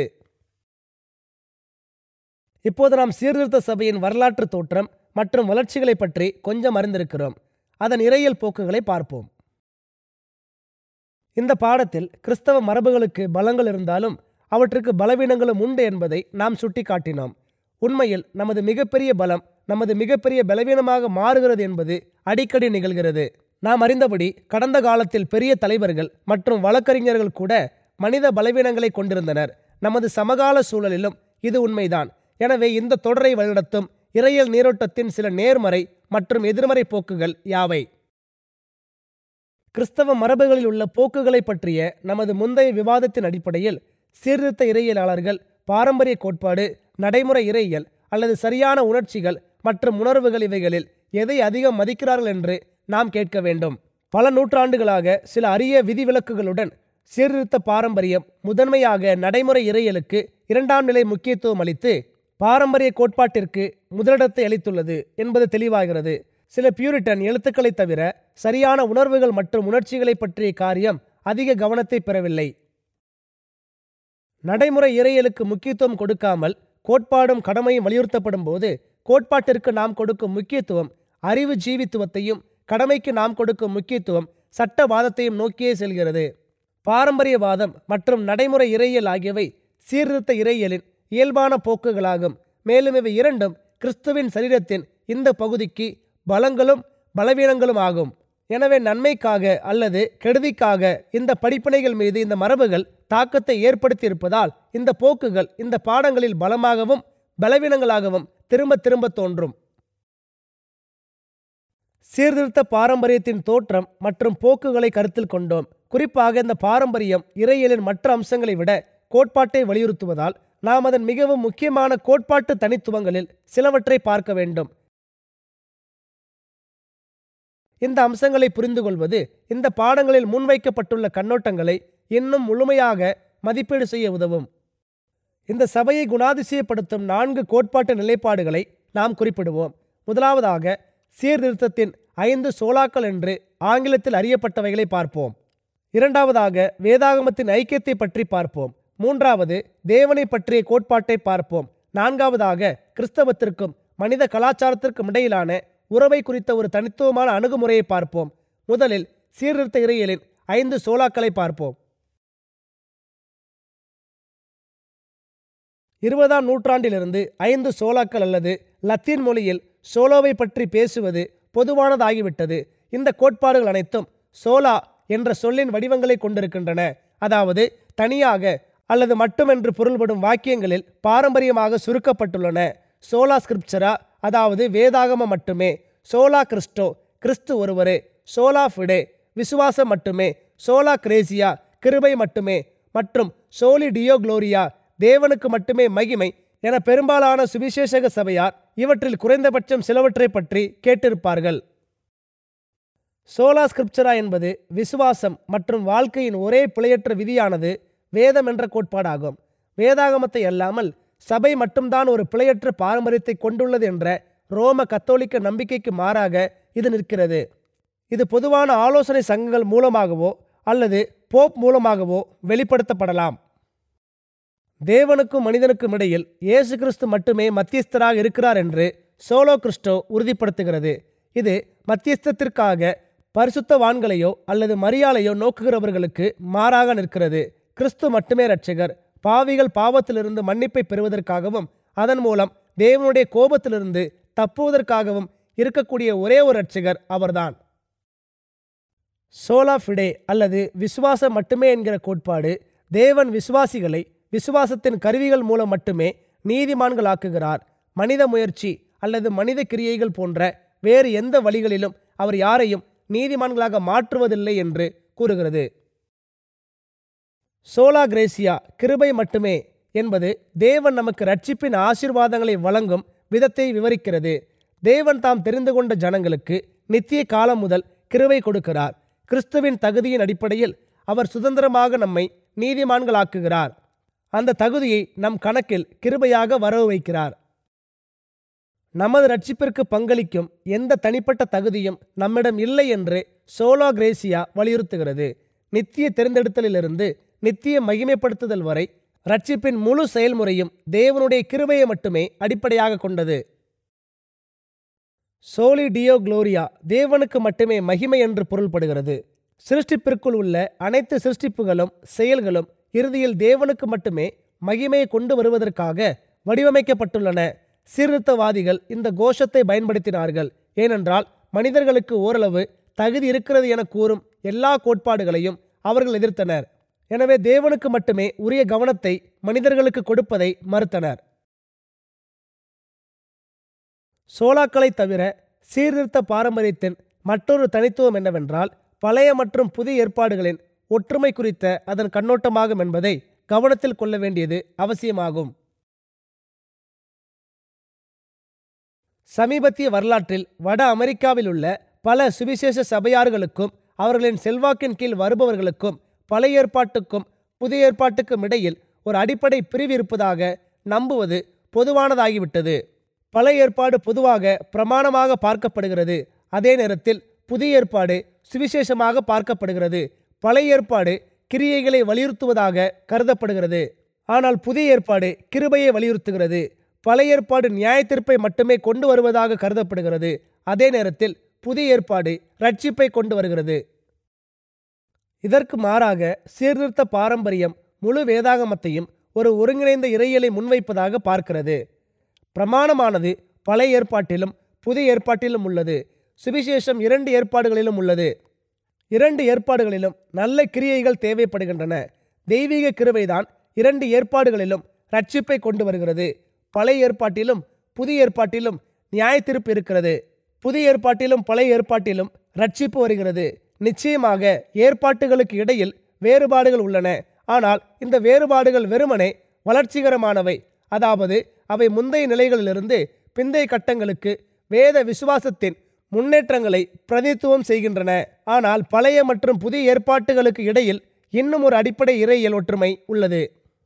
இப்போது நாம் சீர்திருத்த சபையின் வரலாற்று தோற்றம் மற்றும் வளர்ச்சிகளை பற்றி கொஞ்சம் அறிந்திருக்கிறோம் அதன் இறையியல் போக்குகளை பார்ப்போம் இந்த பாடத்தில் கிறிஸ்தவ மரபுகளுக்கு பலங்கள் இருந்தாலும் அவற்றுக்கு பலவீனங்களும் உண்டு என்பதை நாம் சுட்டிக்காட்டினோம் உண்மையில் நமது மிகப்பெரிய பலம் நமது மிகப்பெரிய பலவீனமாக மாறுகிறது என்பது அடிக்கடி நிகழ்கிறது நாம் அறிந்தபடி கடந்த காலத்தில் பெரிய தலைவர்கள் மற்றும் வழக்கறிஞர்கள் கூட மனித பலவீனங்களை கொண்டிருந்தனர் நமது சமகால சூழலிலும் இது உண்மைதான் எனவே இந்த தொடரை வழிநடத்தும் இறையல் நீரோட்டத்தின் சில நேர்மறை மற்றும் எதிர்மறை போக்குகள் யாவை கிறிஸ்தவ மரபுகளில் உள்ள போக்குகளை பற்றிய நமது முந்தைய விவாதத்தின் அடிப்படையில் சீர்திருத்த இறையியலாளர்கள் பாரம்பரிய கோட்பாடு நடைமுறை இறையியல் அல்லது சரியான உணர்ச்சிகள் மற்றும் உணர்வுகள் இவைகளில் எதை அதிகம் மதிக்கிறார்கள் என்று நாம் கேட்க வேண்டும் பல நூற்றாண்டுகளாக சில அரிய விதிவிலக்குகளுடன் சீர்திருத்த பாரம்பரியம் முதன்மையாக நடைமுறை இறையியலுக்கு இரண்டாம் நிலை முக்கியத்துவம் அளித்து பாரம்பரிய கோட்பாட்டிற்கு முதலிடத்தை அளித்துள்ளது என்பது தெளிவாகிறது சில பியூரிட்டன் எழுத்துக்களை தவிர சரியான உணர்வுகள் மற்றும் உணர்ச்சிகளை பற்றிய காரியம் அதிக கவனத்தை பெறவில்லை நடைமுறை இறையலுக்கு முக்கியத்துவம் கொடுக்காமல் கோட்பாடும் கடமையும் வலியுறுத்தப்படும் போது கோட்பாட்டிற்கு நாம் கொடுக்கும் முக்கியத்துவம் அறிவு ஜீவித்துவத்தையும் கடமைக்கு நாம் கொடுக்கும் முக்கியத்துவம் சட்டவாதத்தையும் நோக்கியே செல்கிறது பாரம்பரியவாதம் மற்றும் நடைமுறை இறையியல் ஆகியவை சீர்திருத்த இறையியலின் இயல்பான போக்குகளாகும் மேலும் இவை இரண்டும் கிறிஸ்துவின் சரீரத்தின் இந்த பகுதிக்கு பலங்களும் பலவீனங்களும் ஆகும் எனவே நன்மைக்காக அல்லது கெடுதிக்காக இந்த படிப்பினைகள் மீது இந்த மரபுகள் தாக்கத்தை ஏற்படுத்தியிருப்பதால் இந்த போக்குகள் இந்த பாடங்களில் பலமாகவும் பலவீனங்களாகவும் திரும்ப திரும்ப தோன்றும் சீர்திருத்த பாரம்பரியத்தின் தோற்றம் மற்றும் போக்குகளை கருத்தில் கொண்டோம் குறிப்பாக இந்த பாரம்பரியம் இறையியலின் மற்ற அம்சங்களை விட கோட்பாட்டை வலியுறுத்துவதால் நாம் அதன் மிகவும் முக்கியமான கோட்பாட்டு தனித்துவங்களில் சிலவற்றை பார்க்க வேண்டும் இந்த அம்சங்களை புரிந்து கொள்வது இந்த பாடங்களில் முன்வைக்கப்பட்டுள்ள கண்ணோட்டங்களை இன்னும் முழுமையாக மதிப்பீடு செய்ய உதவும் இந்த சபையை குணாதிசயப்படுத்தும் நான்கு கோட்பாட்டு நிலைப்பாடுகளை நாம் குறிப்பிடுவோம் முதலாவதாக சீர்திருத்தத்தின் ஐந்து சோலாக்கள் என்று ஆங்கிலத்தில் அறியப்பட்டவைகளை பார்ப்போம் இரண்டாவதாக வேதாகமத்தின் ஐக்கியத்தை பற்றி பார்ப்போம் மூன்றாவது தேவனை பற்றிய கோட்பாட்டை பார்ப்போம் நான்காவதாக கிறிஸ்தவத்திற்கும் மனித கலாச்சாரத்திற்கும் இடையிலான உறவை குறித்த ஒரு தனித்துவமான அணுகுமுறையை பார்ப்போம் முதலில் சீர்திருத்த இறையியலின் ஐந்து சோலாக்களை பார்ப்போம் இருபதாம் நூற்றாண்டிலிருந்து ஐந்து சோலாக்கள் அல்லது லத்தீன் மொழியில் சோலோவை பற்றி பேசுவது பொதுவானதாகிவிட்டது இந்த கோட்பாடுகள் அனைத்தும் சோலா என்ற சொல்லின் வடிவங்களை கொண்டிருக்கின்றன அதாவது தனியாக அல்லது மட்டுமென்று பொருள்படும் வாக்கியங்களில் பாரம்பரியமாக சுருக்கப்பட்டுள்ளன சோலா ஸ்கிரிப்சரா அதாவது வேதாகமம் மட்டுமே சோலா கிறிஸ்டோ கிறிஸ்து ஒருவரே சோலா ஃபிடே விசுவாசம் மட்டுமே சோலா கிரேசியா கிருபை மட்டுமே மற்றும் சோலி டியோ குளோரியா தேவனுக்கு மட்டுமே மகிமை என பெரும்பாலான சுவிசேஷக சபையார் இவற்றில் குறைந்தபட்சம் சிலவற்றை பற்றி கேட்டிருப்பார்கள் சோலா ஸ்கிரிப்சரா என்பது விசுவாசம் மற்றும் வாழ்க்கையின் ஒரே பிழையற்ற விதியானது வேதம் என்ற கோட்பாடாகும் வேதாகமத்தை அல்லாமல் சபை மட்டும்தான் ஒரு பிழையற்ற பாரம்பரியத்தை கொண்டுள்ளது என்ற ரோம கத்தோலிக்க நம்பிக்கைக்கு மாறாக இது நிற்கிறது இது பொதுவான ஆலோசனை சங்கங்கள் மூலமாகவோ அல்லது போப் மூலமாகவோ வெளிப்படுத்தப்படலாம் தேவனுக்கும் மனிதனுக்கும் இடையில் இயேசு கிறிஸ்து மட்டுமே மத்தியஸ்தராக இருக்கிறார் என்று சோலோ கிறிஸ்டோ உறுதிப்படுத்துகிறது இது மத்தியஸ்தத்திற்காக பரிசுத்தவான்களையோ அல்லது மரியாளையோ நோக்குகிறவர்களுக்கு மாறாக நிற்கிறது கிறிஸ்து மட்டுமே இரட்சகர் பாவிகள் பாவத்திலிருந்து மன்னிப்பை பெறுவதற்காகவும் அதன் மூலம் தேவனுடைய கோபத்திலிருந்து தப்புவதற்காகவும் இருக்கக்கூடிய ஒரே ஒரு இரட்சகர் அவர்தான் சோலா ஃபிடே அல்லது விசுவாசம் மட்டுமே என்கிற கோட்பாடு தேவன் விசுவாசிகளை விசுவாசத்தின் கருவிகள் மூலம் மட்டுமே நீதிமான்களாக்குகிறார் மனித முயற்சி அல்லது மனித கிரியைகள் போன்ற வேறு எந்த வழிகளிலும் அவர் யாரையும் நீதிமான்களாக மாற்றுவதில்லை என்று கூறுகிறது சோலா கிரேசியா கிருபை மட்டுமே என்பது தேவன் நமக்கு ரட்சிப்பின் ஆசீர்வாதங்களை வழங்கும் விதத்தை விவரிக்கிறது தேவன் தாம் தெரிந்து கொண்ட ஜனங்களுக்கு நித்திய காலம் முதல் கிருபை கொடுக்கிறார் கிறிஸ்துவின் தகுதியின் அடிப்படையில் அவர் சுதந்திரமாக நம்மை நீதிமான்களாக்குகிறார் அந்த தகுதியை நம் கணக்கில் கிருபையாக வரவு வைக்கிறார் நமது ரட்சிப்பிற்கு பங்களிக்கும் எந்த தனிப்பட்ட தகுதியும் நம்மிடம் இல்லை என்று சோலா கிரேசியா வலியுறுத்துகிறது நித்திய தெரிந்தெடுத்தலிலிருந்து நித்திய மகிமைப்படுத்துதல் வரை ரட்சிப்பின் முழு செயல்முறையும் தேவனுடைய கிருபையை மட்டுமே அடிப்படையாக கொண்டது சோலி டியோ குளோரியா தேவனுக்கு மட்டுமே மகிமை என்று பொருள்படுகிறது சிருஷ்டிப்பிற்குள் உள்ள அனைத்து சிருஷ்டிப்புகளும் செயல்களும் இறுதியில் தேவனுக்கு மட்டுமே மகிமையை கொண்டு வருவதற்காக வடிவமைக்கப்பட்டுள்ளன சீர்திருத்தவாதிகள் இந்த கோஷத்தை பயன்படுத்தினார்கள் ஏனென்றால் மனிதர்களுக்கு ஓரளவு தகுதி இருக்கிறது என கூறும் எல்லா கோட்பாடுகளையும் அவர்கள் எதிர்த்தனர் எனவே தேவனுக்கு மட்டுமே உரிய கவனத்தை மனிதர்களுக்கு கொடுப்பதை மறுத்தனர் சோலாக்களை தவிர சீர்திருத்த பாரம்பரியத்தின் மற்றொரு தனித்துவம் என்னவென்றால் பழைய மற்றும் புதிய ஏற்பாடுகளின் ஒற்றுமை குறித்த அதன் கண்ணோட்டமாகும் என்பதை கவனத்தில் கொள்ள வேண்டியது அவசியமாகும் சமீபத்திய வரலாற்றில் வட அமெரிக்காவில் உள்ள பல சுவிசேஷ சபையார்களுக்கும் அவர்களின் செல்வாக்கின் கீழ் வருபவர்களுக்கும் பழைய ஏற்பாட்டுக்கும் புதிய ஏற்பாட்டுக்கும் இடையில் ஒரு அடிப்படை பிரிவு இருப்பதாக நம்புவது பொதுவானதாகிவிட்டது பழைய ஏற்பாடு பொதுவாக பிரமாணமாக பார்க்கப்படுகிறது அதே நேரத்தில் புதிய ஏற்பாடு சுவிசேஷமாக பார்க்கப்படுகிறது பழைய ஏற்பாடு கிரியைகளை வலியுறுத்துவதாக கருதப்படுகிறது ஆனால் புதிய ஏற்பாடு கிருபையை வலியுறுத்துகிறது பழைய ஏற்பாடு நியாயத்தீர்ப்பை மட்டுமே கொண்டு வருவதாக கருதப்படுகிறது அதே நேரத்தில் புதிய ஏற்பாடு ரட்சிப்பை கொண்டு வருகிறது இதற்கு மாறாக சீர்திருத்த பாரம்பரியம் முழு வேதாகமத்தையும் ஒரு ஒருங்கிணைந்த இறையியலை முன்வைப்பதாக பார்க்கிறது பிரமாணமானது பழைய ஏற்பாட்டிலும் புதிய ஏற்பாட்டிலும் உள்ளது சுவிசேஷம் இரண்டு ஏற்பாடுகளிலும் உள்ளது இரண்டு ஏற்பாடுகளிலும் நல்ல கிரியைகள் தேவைப்படுகின்றன தெய்வீக கிருபைதான் இரண்டு ஏற்பாடுகளிலும் ரட்சிப்பை கொண்டு வருகிறது பழைய ஏற்பாட்டிலும் புதிய ஏற்பாட்டிலும் நியாயத்தீர்ப்பு இருக்கிறது புதிய ஏற்பாட்டிலும் பழைய ஏற்பாட்டிலும் ரட்சிப்பு வருகிறது நிச்சயமாக ஏற்பாட்டுகளுக்கு இடையில் வேறுபாடுகள் உள்ளன ஆனால் இந்த வேறுபாடுகள் வெறுமனே வளர்ச்சிகரமானவை அதாவது அவை முந்தைய நிலைகளிலிருந்து பிந்தைய கட்டங்களுக்கு வேத விசுவாசத்தின் முன்னேற்றங்களை பிரதித்துவம் செய்கின்றன ஆனால் பழைய மற்றும் புதிய ஏற்பாட்டுகளுக்கு இடையில் இன்னும் ஒரு அடிப்படை இறையியல் ஒற்றுமை உள்ளது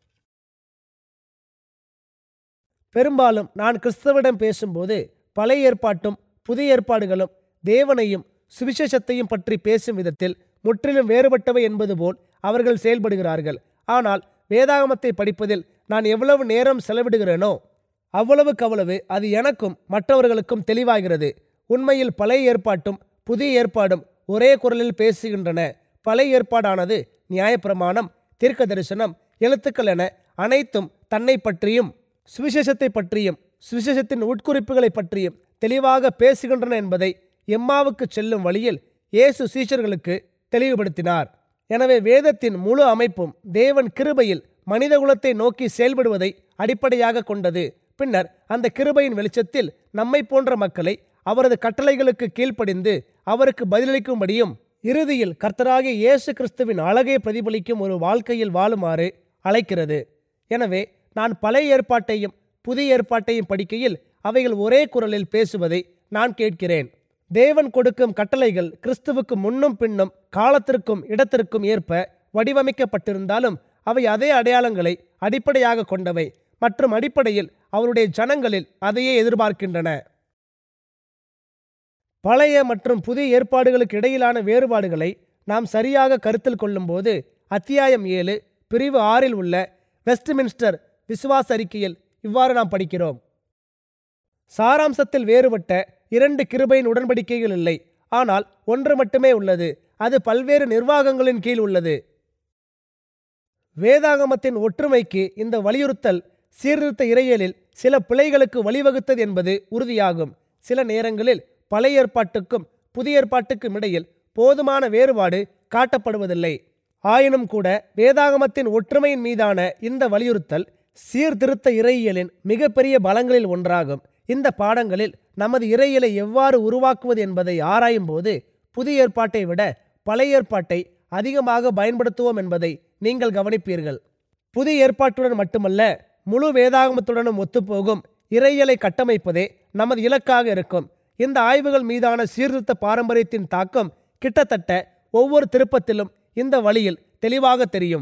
பெரும்பாலும் நான் கிறிஸ்தவிடம் பேசும்போது பழைய ஏற்பாட்டும் புதிய ஏற்பாடுகளும் தேவனையும் சுவிசேஷத்தையும் பற்றி பேசும் விதத்தில் முற்றிலும் வேறுபட்டவை என்பது போல் அவர்கள் செயல்படுகிறார்கள் ஆனால் வேதாகமத்தை படிப்பதில் நான் எவ்வளவு நேரம் செலவிடுகிறேனோ அவ்வளவுக்கு அவ்வளவு அது எனக்கும் மற்றவர்களுக்கும் தெளிவாகிறது உண்மையில் பழைய ஏற்பாட்டும் புதிய ஏற்பாடும் ஒரே குரலில் பேசுகின்றன பழைய ஏற்பாடானது நியாயப்பிரமாணம் தீர்க்க தரிசனம் எழுத்துக்கள் என அனைத்தும் தன்னை பற்றியும் சுவிசேஷத்தை பற்றியும் சுவிசேஷத்தின் உட்குறிப்புகளை பற்றியும் தெளிவாக பேசுகின்றன என்பதை எம்மாவுக்கு செல்லும் வழியில் இயேசு சீஷர்களுக்கு தெளிவுபடுத்தினார் எனவே வேதத்தின் முழு அமைப்பும் தேவன் கிருபையில் மனிதகுலத்தை நோக்கி செயல்படுவதை அடிப்படையாக கொண்டது பின்னர் அந்த கிருபையின் வெளிச்சத்தில் நம்மை போன்ற மக்களை அவரது கட்டளைகளுக்கு கீழ்ப்படிந்து அவருக்கு பதிலளிக்கும்படியும் இறுதியில் கர்த்தராகிய இயேசு கிறிஸ்துவின் அழகை பிரதிபலிக்கும் ஒரு வாழ்க்கையில் வாழுமாறு அழைக்கிறது எனவே நான் பழைய ஏற்பாட்டையும் புதிய ஏற்பாட்டையும் படிக்கையில் அவைகள் ஒரே குரலில் பேசுவதை நான் கேட்கிறேன் தேவன் கொடுக்கும் கட்டளைகள் கிறிஸ்துவுக்கு முன்னும் பின்னும் காலத்திற்கும் இடத்திற்கும் ஏற்ப வடிவமைக்கப்பட்டிருந்தாலும் அவை அதே அடையாளங்களை அடிப்படையாக கொண்டவை மற்றும் அடிப்படையில் அவருடைய ஜனங்களில் அதையே எதிர்பார்க்கின்றன பழைய மற்றும் புதிய ஏற்பாடுகளுக்கு இடையிலான வேறுபாடுகளை நாம் சரியாக கருத்தில் கொள்ளும்போது அத்தியாயம் ஏழு பிரிவு ஆறில் உள்ள வெஸ்ட்மின்ஸ்டர் விசுவாச அறிக்கையில் இவ்வாறு நாம் படிக்கிறோம் சாராம்சத்தில் வேறுபட்ட இரண்டு கிருபையின் உடன்படிக்கைகள் இல்லை ஆனால் ஒன்று மட்டுமே உள்ளது அது பல்வேறு நிர்வாகங்களின் கீழ் உள்ளது வேதாகமத்தின் ஒற்றுமைக்கு இந்த வலியுறுத்தல் சீர்திருத்த இறையலில் சில பிழைகளுக்கு வழிவகுத்தது என்பது உறுதியாகும் சில நேரங்களில் பழைய ஏற்பாட்டுக்கும் புதிய ஏற்பாட்டுக்கும் இடையில் போதுமான வேறுபாடு காட்டப்படுவதில்லை ஆயினும் கூட வேதாகமத்தின் ஒற்றுமையின் மீதான இந்த வலியுறுத்தல் சீர்திருத்த இறையியலின் மிகப்பெரிய பலங்களில் ஒன்றாகும் இந்த பாடங்களில் நமது இறையியலை எவ்வாறு உருவாக்குவது என்பதை ஆராயும்போது புதிய ஏற்பாட்டை விட பழைய ஏற்பாட்டை அதிகமாக பயன்படுத்துவோம் என்பதை நீங்கள் கவனிப்பீர்கள் புதிய ஏற்பாட்டுடன் மட்டுமல்ல முழு வேதாகமத்துடனும் ஒத்துப்போகும் இறையியலை கட்டமைப்பதே நமது இலக்காக இருக்கும் இந்த ஆய்வுகள் மீதான சீர்திருத்த பாரம்பரியத்தின் தாக்கம் கிட்டத்தட்ட ஒவ்வொரு திருப்பத்திலும் இந்த வழியில் தெளிவாக தெரியும்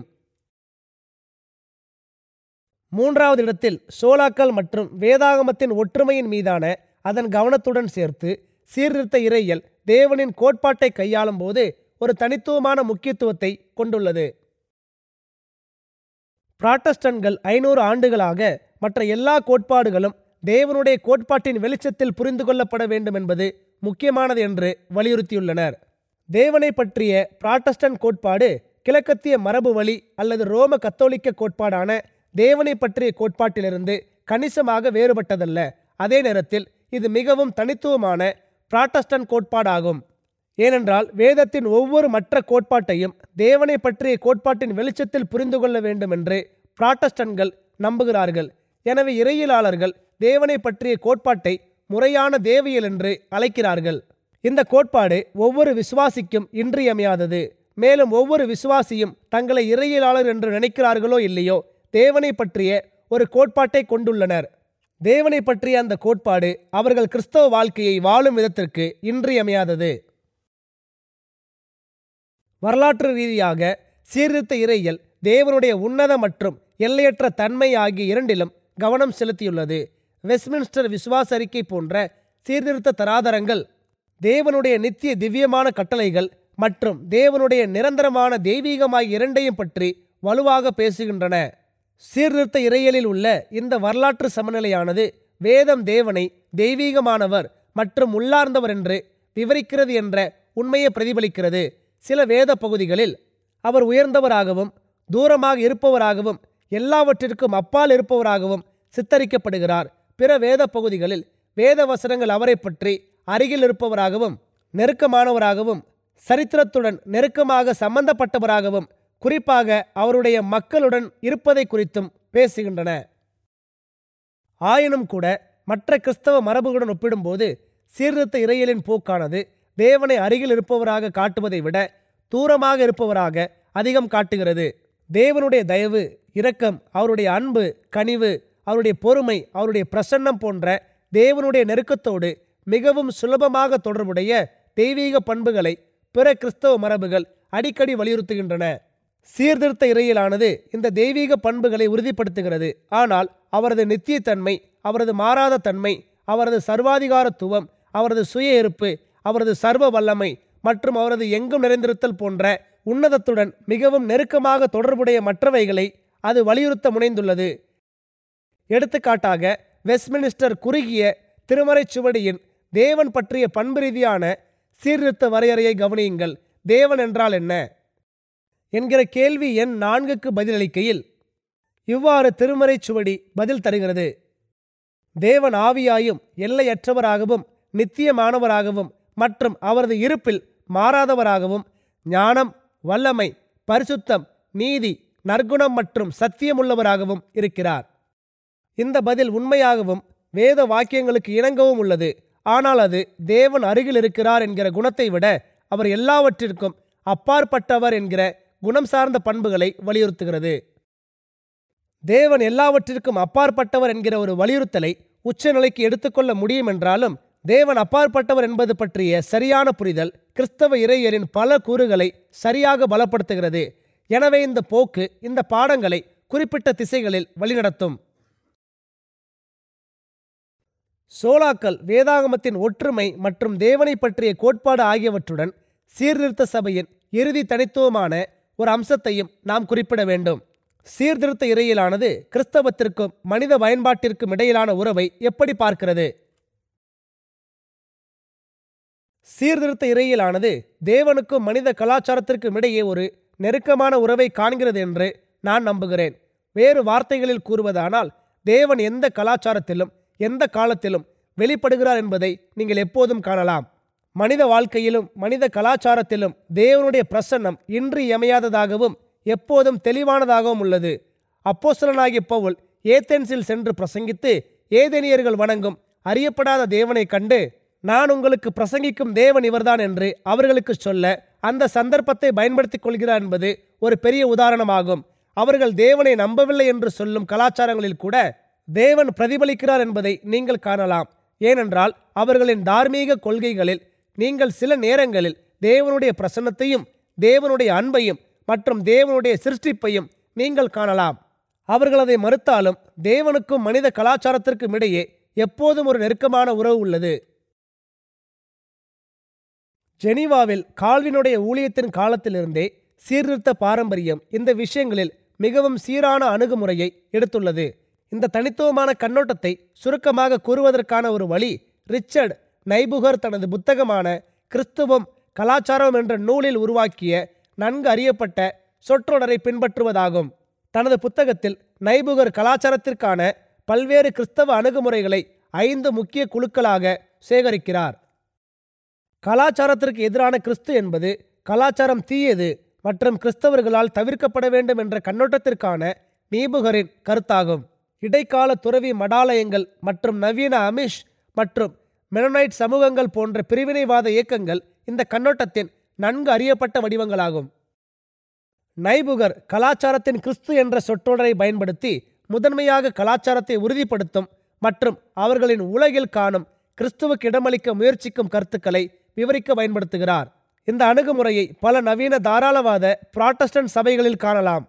மூன்றாவது இடத்தில் சோலாக்கள் மற்றும் வேதாகமத்தின் ஒற்றுமையின் மீதான அதன் கவனத்துடன் சேர்த்து சீர்திருத்த இறையியல் தேவனின் கோட்பாட்டை கையாளும் போது ஒரு தனித்துவமான முக்கியத்துவத்தை கொண்டுள்ளது புராட்டஸ்டன்கள் ஐநூறு ஆண்டுகளாக மற்ற எல்லா கோட்பாடுகளும் தேவனுடைய கோட்பாட்டின் வெளிச்சத்தில் புரிந்து கொள்ளப்பட வேண்டும் என்பது முக்கியமானது என்று வலியுறுத்தியுள்ளனர் தேவனை பற்றிய புராட்டஸ்டன்ட் கோட்பாடு கிழக்கத்திய மரபு வழி அல்லது ரோம கத்தோலிக்க கோட்பாடான தேவனை பற்றிய கோட்பாட்டிலிருந்து கணிசமாக வேறுபட்டதல்ல அதே நேரத்தில் இது மிகவும் தனித்துவமான புராட்டஸ்டன்ட் கோட்பாடாகும் ஏனென்றால் வேதத்தின் ஒவ்வொரு மற்ற கோட்பாட்டையும் தேவனை பற்றிய கோட்பாட்டின் வெளிச்சத்தில் புரிந்து கொள்ள வேண்டும் என்று புராட்டஸ்டன்கள் நம்புகிறார்கள் எனவே இறையியலாளர்கள் தேவனை பற்றிய கோட்பாட்டை முறையான தேவியல் என்று அழைக்கிறார்கள் இந்த கோட்பாடு ஒவ்வொரு விசுவாசிக்கும் இன்றியமையாதது மேலும் ஒவ்வொரு விசுவாசியும் தங்களை இறையியலாளர் என்று நினைக்கிறார்களோ இல்லையோ தேவனை பற்றிய ஒரு கோட்பாட்டை கொண்டுள்ளனர் தேவனை பற்றிய அந்த கோட்பாடு அவர்கள் கிறிஸ்தவ வாழ்க்கையை வாழும் விதத்திற்கு இன்றியமையாதது வரலாற்று ரீதியாக சீர்திருத்த இறையியல் தேவனுடைய உன்னத மற்றும் எல்லையற்ற தன்மை ஆகிய இரண்டிலும் கவனம் செலுத்தியுள்ளது வெஸ்ட்மின்ஸ்டர் விசுவாச அறிக்கை போன்ற சீர்திருத்த தராதரங்கள் தேவனுடைய நித்திய திவ்யமான கட்டளைகள் மற்றும் தேவனுடைய நிரந்தரமான தெய்வீகமாகிய இரண்டையும் பற்றி வலுவாக பேசுகின்றன சீர்திருத்த இறையலில் உள்ள இந்த வரலாற்று சமநிலையானது வேதம் தேவனை தெய்வீகமானவர் மற்றும் உள்ளார்ந்தவர் என்று விவரிக்கிறது என்ற உண்மையை பிரதிபலிக்கிறது சில வேத பகுதிகளில் அவர் உயர்ந்தவராகவும் தூரமாக இருப்பவராகவும் எல்லாவற்றிற்கும் அப்பால் இருப்பவராகவும் சித்தரிக்கப்படுகிறார் பிற வேத பகுதிகளில் வேத வசனங்கள் அவரை பற்றி அருகில் இருப்பவராகவும் நெருக்கமானவராகவும் சரித்திரத்துடன் நெருக்கமாக சம்பந்தப்பட்டவராகவும் குறிப்பாக அவருடைய மக்களுடன் இருப்பதை குறித்தும் பேசுகின்றன ஆயினும் கூட மற்ற கிறிஸ்தவ மரபுகளுடன் ஒப்பிடும்போது சீர்திருத்த இறையலின் போக்கானது தேவனை அருகில் இருப்பவராக காட்டுவதை விட தூரமாக இருப்பவராக அதிகம் காட்டுகிறது தேவனுடைய தயவு இரக்கம் அவருடைய அன்பு கனிவு அவருடைய பொறுமை அவருடைய பிரசன்னம் போன்ற தேவனுடைய நெருக்கத்தோடு மிகவும் சுலபமாக தொடர்புடைய தெய்வீக பண்புகளை பிற கிறிஸ்தவ மரபுகள் அடிக்கடி வலியுறுத்துகின்றன சீர்திருத்த இறையிலானது இந்த தெய்வீக பண்புகளை உறுதிப்படுத்துகிறது ஆனால் அவரது நித்தியத்தன்மை அவரது மாறாத தன்மை அவரது சர்வாதிகாரத்துவம் அவரது சுய இருப்பு அவரது சர்வ வல்லமை மற்றும் அவரது எங்கும் நிறைந்திருத்தல் போன்ற உன்னதத்துடன் மிகவும் நெருக்கமாக தொடர்புடைய மற்றவைகளை அது வலியுறுத்த முனைந்துள்ளது எடுத்துக்காட்டாக வெஸ்ட்மினிஸ்டர் குறுகிய திருமறைச் சுவடியின் தேவன் பற்றிய பண்பு ரீதியான சீர்திருத்த வரையறையை கவனியுங்கள் தேவன் என்றால் என்ன என்கிற கேள்வி எண் நான்குக்கு பதிலளிக்கையில் இவ்வாறு திருமறைச் சுவடி பதில் தருகிறது தேவன் ஆவியாயும் எல்லையற்றவராகவும் நித்தியமானவராகவும் மற்றும் அவரது இருப்பில் மாறாதவராகவும் ஞானம் வல்லமை பரிசுத்தம் நீதி நற்குணம் மற்றும் சத்தியமுள்ளவராகவும் இருக்கிறார் இந்த பதில் உண்மையாகவும் வேத வாக்கியங்களுக்கு இணங்கவும் உள்ளது ஆனால் அது தேவன் அருகில் இருக்கிறார் என்கிற குணத்தை விட அவர் எல்லாவற்றிற்கும் அப்பாற்பட்டவர் என்கிற குணம் சார்ந்த பண்புகளை வலியுறுத்துகிறது தேவன் எல்லாவற்றிற்கும் அப்பாற்பட்டவர் என்கிற ஒரு வலியுறுத்தலை உச்சநிலைக்கு எடுத்துக்கொள்ள முடியும் என்றாலும் தேவன் அப்பாற்பட்டவர் என்பது பற்றிய சரியான புரிதல் கிறிஸ்தவ இறையரின் பல கூறுகளை சரியாக பலப்படுத்துகிறது எனவே இந்த போக்கு இந்த பாடங்களை குறிப்பிட்ட திசைகளில் வழிநடத்தும் சோலாக்கள் வேதாகமத்தின் ஒற்றுமை மற்றும் தேவனை பற்றிய கோட்பாடு ஆகியவற்றுடன் சீர்திருத்த சபையின் இறுதி தனித்துவமான ஒரு அம்சத்தையும் நாம் குறிப்பிட வேண்டும் சீர்திருத்த இறையிலானது கிறிஸ்தவத்திற்கும் மனித பயன்பாட்டிற்கும் இடையிலான உறவை எப்படி பார்க்கிறது சீர்திருத்த இறையிலானது தேவனுக்கும் மனித கலாச்சாரத்திற்கும் இடையே ஒரு நெருக்கமான உறவை காண்கிறது என்று நான் நம்புகிறேன் வேறு வார்த்தைகளில் கூறுவதானால் தேவன் எந்த கலாச்சாரத்திலும் எந்த காலத்திலும் வெளிப்படுகிறார் என்பதை நீங்கள் எப்போதும் காணலாம் மனித வாழ்க்கையிலும் மனித கலாச்சாரத்திலும் தேவனுடைய பிரசன்னம் இன்றியமையாததாகவும் எப்போதும் தெளிவானதாகவும் உள்ளது அப்போஸ்தலனாகிய பவுல் ஏத்தென்ஸில் சென்று பிரசங்கித்து ஏதேனியர்கள் வணங்கும் அறியப்படாத தேவனை கண்டு நான் உங்களுக்கு பிரசங்கிக்கும் தேவன் இவர்தான் என்று அவர்களுக்கு சொல்ல அந்த சந்தர்ப்பத்தை பயன்படுத்திக் கொள்கிறார் என்பது ஒரு பெரிய உதாரணமாகும் அவர்கள் தேவனை நம்பவில்லை என்று சொல்லும் கலாச்சாரங்களில் கூட தேவன் பிரதிபலிக்கிறார் என்பதை நீங்கள் காணலாம் ஏனென்றால் அவர்களின் தார்மீக கொள்கைகளில் நீங்கள் சில நேரங்களில் தேவனுடைய பிரசன்னத்தையும் தேவனுடைய அன்பையும் மற்றும் தேவனுடைய சிருஷ்டிப்பையும் நீங்கள் காணலாம் அவர்கள் அதை மறுத்தாலும் தேவனுக்கும் மனித கலாச்சாரத்திற்கும் இடையே எப்போதும் ஒரு நெருக்கமான உறவு உள்ளது ஜெனீவாவில் கால்வினுடைய ஊழியத்தின் காலத்திலிருந்தே சீர்திருத்த பாரம்பரியம் இந்த விஷயங்களில் மிகவும் சீரான அணுகுமுறையை எடுத்துள்ளது இந்த தனித்துவமான கண்ணோட்டத்தை சுருக்கமாக கூறுவதற்கான ஒரு வழி ரிச்சர்ட் நைபுகர் தனது புத்தகமான கிறிஸ்துவம் கலாச்சாரம் என்ற நூலில் உருவாக்கிய நன்கு அறியப்பட்ட சொற்றொடரை பின்பற்றுவதாகும் தனது புத்தகத்தில் நைபுகர் கலாச்சாரத்திற்கான பல்வேறு கிறிஸ்தவ அணுகுமுறைகளை ஐந்து முக்கிய குழுக்களாக சேகரிக்கிறார் கலாச்சாரத்திற்கு எதிரான கிறிஸ்து என்பது கலாச்சாரம் தீயது மற்றும் கிறிஸ்தவர்களால் தவிர்க்கப்பட வேண்டும் என்ற கண்ணோட்டத்திற்கான நீபுகரின் கருத்தாகும் இடைக்கால துறவி மடாலயங்கள் மற்றும் நவீன அமிஷ் மற்றும் மெனனைட் சமூகங்கள் போன்ற பிரிவினைவாத இயக்கங்கள் இந்த கண்ணோட்டத்தின் நன்கு அறியப்பட்ட வடிவங்களாகும் நைபுகர் கலாச்சாரத்தின் கிறிஸ்து என்ற சொற்றொடரை பயன்படுத்தி முதன்மையாக கலாச்சாரத்தை உறுதிப்படுத்தும் மற்றும் அவர்களின் உலகில் காணும் கிறிஸ்துவுக்கு இடமளிக்க முயற்சிக்கும் கருத்துக்களை விவரிக்க பயன்படுத்துகிறார் இந்த அணுகுமுறையை பல நவீன தாராளவாத புராட்டஸ்டன்ட் சபைகளில் காணலாம்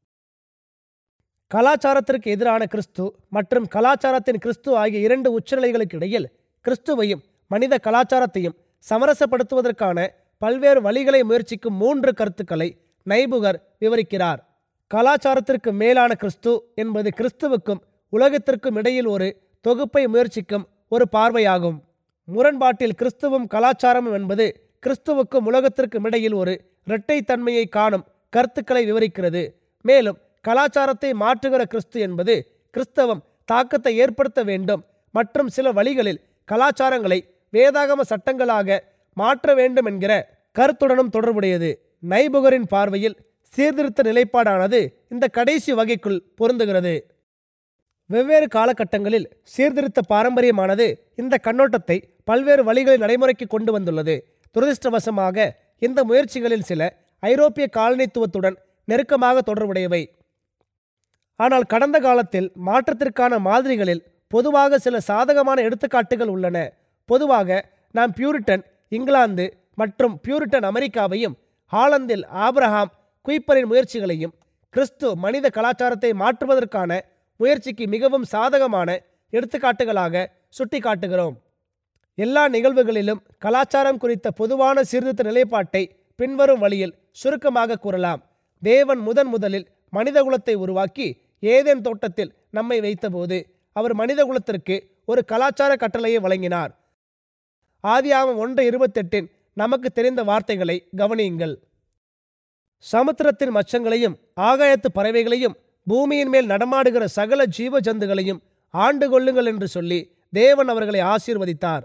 கலாச்சாரத்திற்கு எதிரான கிறிஸ்து மற்றும் கலாச்சாரத்தின் கிறிஸ்து ஆகிய இரண்டு உச்சநிலைகளுக்கு இடையில் கிறிஸ்துவையும் மனித கலாச்சாரத்தையும் சமரசப்படுத்துவதற்கான பல்வேறு வழிகளை முயற்சிக்கும் மூன்று கருத்துக்களை நைபுகர் விவரிக்கிறார் கலாச்சாரத்திற்கு மேலான கிறிஸ்து என்பது கிறிஸ்துவுக்கும் உலகத்திற்கும் இடையில் ஒரு தொகுப்பை முயற்சிக்கும் ஒரு பார்வையாகும் முரண்பாட்டில் கிறிஸ்துவும் கலாச்சாரமும் என்பது கிறிஸ்துவுக்கும் உலகத்திற்கும் இடையில் ஒரு இரட்டைத்தன்மையை காணும் கருத்துக்களை விவரிக்கிறது மேலும் கலாச்சாரத்தை மாற்றுகிற கிறிஸ்து என்பது கிறிஸ்தவம் தாக்கத்தை ஏற்படுத்த வேண்டும் மற்றும் சில வழிகளில் கலாச்சாரங்களை வேதாகம சட்டங்களாக மாற்ற வேண்டும் என்கிற கருத்துடனும் தொடர்புடையது நைபுகரின் பார்வையில் சீர்திருத்த நிலைப்பாடானது இந்த கடைசி வகைக்குள் பொருந்துகிறது வெவ்வேறு காலகட்டங்களில் சீர்திருத்த பாரம்பரியமானது இந்த கண்ணோட்டத்தை பல்வேறு வழிகளில் நடைமுறைக்கு கொண்டு வந்துள்ளது துரதிருஷ்டவசமாக இந்த முயற்சிகளில் சில ஐரோப்பிய காலனித்துவத்துடன் நெருக்கமாக தொடர்புடையவை ஆனால் கடந்த காலத்தில் மாற்றத்திற்கான மாதிரிகளில் பொதுவாக சில சாதகமான எடுத்துக்காட்டுகள் உள்ளன பொதுவாக நாம் பியூரிட்டன் இங்கிலாந்து மற்றும் பியூரிட்டன் அமெரிக்காவையும் ஹாலந்தில் ஆப்ரஹாம் குயிப்பரின் முயற்சிகளையும் கிறிஸ்து மனித கலாச்சாரத்தை மாற்றுவதற்கான முயற்சிக்கு மிகவும் சாதகமான எடுத்துக்காட்டுகளாக சுட்டிக்காட்டுகிறோம் எல்லா நிகழ்வுகளிலும் கலாச்சாரம் குறித்த பொதுவான சீர்திருத்த நிலைப்பாட்டை பின்வரும் வழியில் சுருக்கமாக கூறலாம் தேவன் முதன் முதலில் மனிதகுலத்தை உருவாக்கி ஏதேன் தோட்டத்தில் நம்மை வைத்தபோது அவர் மனிதகுலத்திற்கு ஒரு கலாச்சார கட்டளையை வழங்கினார் ஆதியாகமம் ஒன்று இருபத்தெட்டின் நமக்கு தெரிந்த வார்த்தைகளை கவனியுங்கள் சமுத்திரத்தின் மச்சங்களையும் ஆகாயத்து பறவைகளையும் பூமியின் மேல் நடமாடுகிற சகல ஜீவ ஜந்துகளையும் ஆண்டு கொள்ளுங்கள் என்று சொல்லி தேவன் அவர்களை ஆசீர்வதித்தார்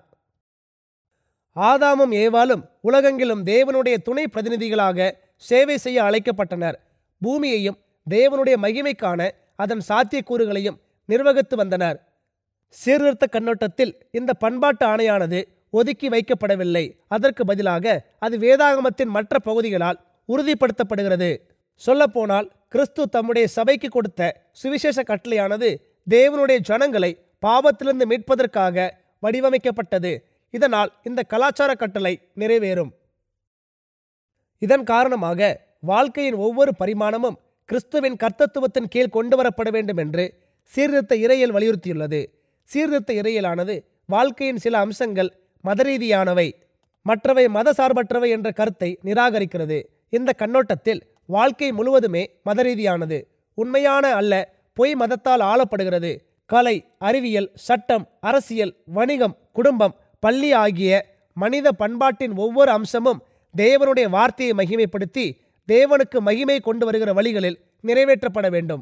ஆதாமும் ஏவாலும் உலகெங்கிலும் தேவனுடைய துணை பிரதிநிதிகளாக சேவை செய்ய அழைக்கப்பட்டனர் பூமியையும் தேவனுடைய மகிமைக்கான அதன் சாத்தியக்கூறுகளையும் நிர்வகித்து வந்தனர் சீர்திருத்த கண்ணோட்டத்தில் இந்த பண்பாட்டு ஆணையானது ஒதுக்கி வைக்கப்படவில்லை அதற்கு பதிலாக அது வேதாகமத்தின் மற்ற பகுதிகளால் உறுதிப்படுத்தப்படுகிறது சொல்லப்போனால் கிறிஸ்து தம்முடைய சபைக்கு கொடுத்த சுவிசேஷ கட்டளையானது தேவனுடைய ஜனங்களை பாவத்திலிருந்து மீட்பதற்காக வடிவமைக்கப்பட்டது இதனால் இந்த கலாச்சார கட்டளை நிறைவேறும் இதன் காரணமாக வாழ்க்கையின் ஒவ்வொரு பரிமாணமும் கிறிஸ்துவின் கர்த்தத்துவத்தின் கீழ் கொண்டு வரப்பட வேண்டும் என்று சீர்திருத்த இறையல் வலியுறுத்தியுள்ளது சீர்திருத்த இறையலானது வாழ்க்கையின் சில அம்சங்கள் மதரீதியானவை மற்றவை மத சார்பற்றவை என்ற கருத்தை நிராகரிக்கிறது இந்த கண்ணோட்டத்தில் வாழ்க்கை முழுவதுமே மதரீதியானது உண்மையான அல்ல பொய் மதத்தால் ஆளப்படுகிறது கலை அறிவியல் சட்டம் அரசியல் வணிகம் குடும்பம் பள்ளி ஆகிய மனித பண்பாட்டின் ஒவ்வொரு அம்சமும் தேவனுடைய வார்த்தையை மகிமைப்படுத்தி தேவனுக்கு மகிமை கொண்டு வருகிற வழிகளில் நிறைவேற்றப்பட வேண்டும்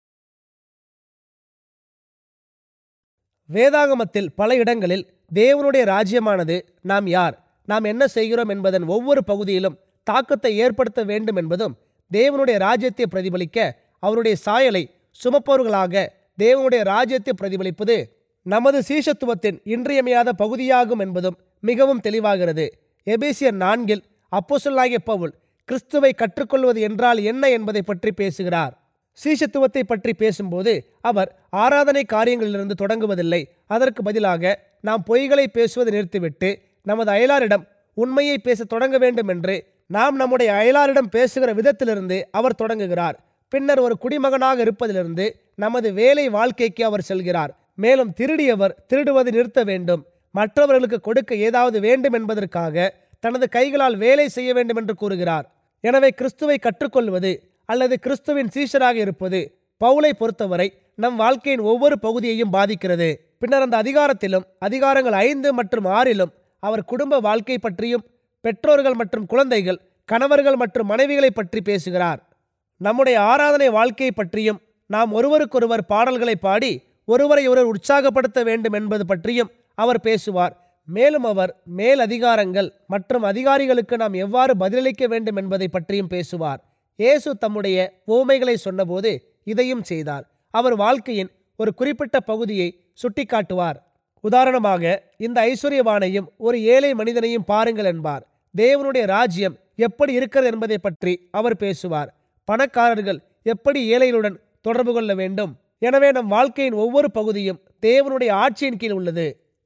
வேதாகமத்தில் பல இடங்களில் தேவனுடைய ராஜ்யமானது நாம் யார் நாம் என்ன செய்கிறோம் என்பதன் ஒவ்வொரு பகுதியிலும் தாக்கத்தை ஏற்படுத்த வேண்டும் என்பதும் தேவனுடைய ராஜ்யத்தை பிரதிபலிக்க அவருடைய சாயலை சுமப்பவர்களாக தேவனுடைய ராஜ்யத்தை பிரதிபலிப்பது நமது சீஷத்துவத்தின் இன்றியமையாத பகுதியாகும் என்பதும் மிகவும் தெளிவாகிறது எபேசியர் நான்கில் அப்போசல்லாகிய பவுல் கிறிஸ்துவை கற்றுக்கொள்வது என்றால் என்ன என்பதை பற்றி பேசுகிறார் சீஷத்துவத்தை பற்றி பேசும்போது அவர் ஆராதனை காரியங்களிலிருந்து தொடங்குவதில்லை அதற்கு பதிலாக நாம் பொய்களை பேசுவதை நிறுத்திவிட்டு நமது அயலாரிடம் உண்மையை பேச தொடங்க வேண்டும் என்று நாம் நம்முடைய அயலாரிடம் பேசுகிற விதத்திலிருந்து அவர் தொடங்குகிறார் பின்னர் ஒரு குடிமகனாக இருப்பதிலிருந்து நமது வேலை வாழ்க்கைக்கு அவர் செல்கிறார் மேலும் திருடியவர் திருடுவதை நிறுத்த வேண்டும் மற்றவர்களுக்கு கொடுக்க ஏதாவது வேண்டும் என்பதற்காக தனது கைகளால் வேலை செய்ய வேண்டும் என்று கூறுகிறார் எனவே கிறிஸ்துவை கற்றுக்கொள்வது அல்லது கிறிஸ்துவின் சீஷராக இருப்பது பவுலை பொறுத்தவரை நம் வாழ்க்கையின் ஒவ்வொரு பகுதியையும் பாதிக்கிறது பின்னர் அந்த அதிகாரத்திலும் அதிகாரங்கள் ஐந்து மற்றும் ஆறிலும் அவர் குடும்ப வாழ்க்கை பற்றியும் பெற்றோர்கள் மற்றும் குழந்தைகள் கணவர்கள் மற்றும் மனைவிகளை பற்றி பேசுகிறார் நம்முடைய ஆராதனை வாழ்க்கையை பற்றியும் நாம் ஒருவருக்கொருவர் பாடல்களை பாடி ஒருவரை ஒருவர் உற்சாகப்படுத்த வேண்டும் என்பது பற்றியும் அவர் பேசுவார் மேலும் அவர் மேல் அதிகாரங்கள் மற்றும் அதிகாரிகளுக்கு நாம் எவ்வாறு பதிலளிக்க வேண்டும் என்பதை பற்றியும் பேசுவார் இயேசு தம்முடைய ஓமைகளை சொன்னபோது இதையும் செய்தார் அவர் வாழ்க்கையின் ஒரு குறிப்பிட்ட பகுதியை சுட்டிக்காட்டுவார் உதாரணமாக இந்த ஐஸ்வர்யவானையும் ஒரு ஏழை மனிதனையும் பாருங்கள் என்பார் தேவனுடைய ராஜ்யம் எப்படி இருக்கிறது என்பதை பற்றி அவர் பேசுவார் பணக்காரர்கள் எப்படி ஏழைகளுடன் தொடர்பு கொள்ள வேண்டும் எனவே நம் வாழ்க்கையின் ஒவ்வொரு பகுதியும் தேவனுடைய ஆட்சியின் கீழ் உள்ளது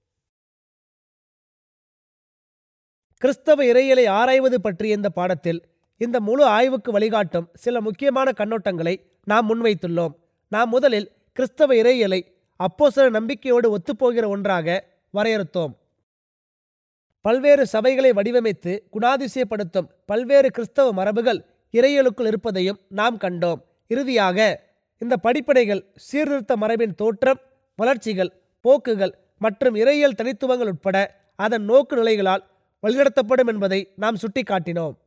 கிறிஸ்தவ இறையலை ஆராய்வது பற்றிய இந்த பாடத்தில் இந்த முழு ஆய்வுக்கு வழிகாட்டும் சில முக்கியமான கண்ணோட்டங்களை நாம் முன்வைத்துள்ளோம் நாம் முதலில் கிறிஸ்தவ இறையலை அப்போ சில நம்பிக்கையோடு ஒத்துப்போகிற ஒன்றாக வரையறுத்தோம் பல்வேறு சபைகளை வடிவமைத்து குணாதிசயப்படுத்தும் பல்வேறு கிறிஸ்தவ மரபுகள் இறையலுக்குள் இருப்பதையும் நாம் கண்டோம் இறுதியாக இந்த படிப்பனைகள் சீர்திருத்த மரபின் தோற்றம் வளர்ச்சிகள் போக்குகள் மற்றும் இறையியல் தனித்துவங்கள் உட்பட அதன் நோக்கு நிலைகளால் வழிநடத்தப்படும் என்பதை நாம் சுட்டிக்காட்டினோம்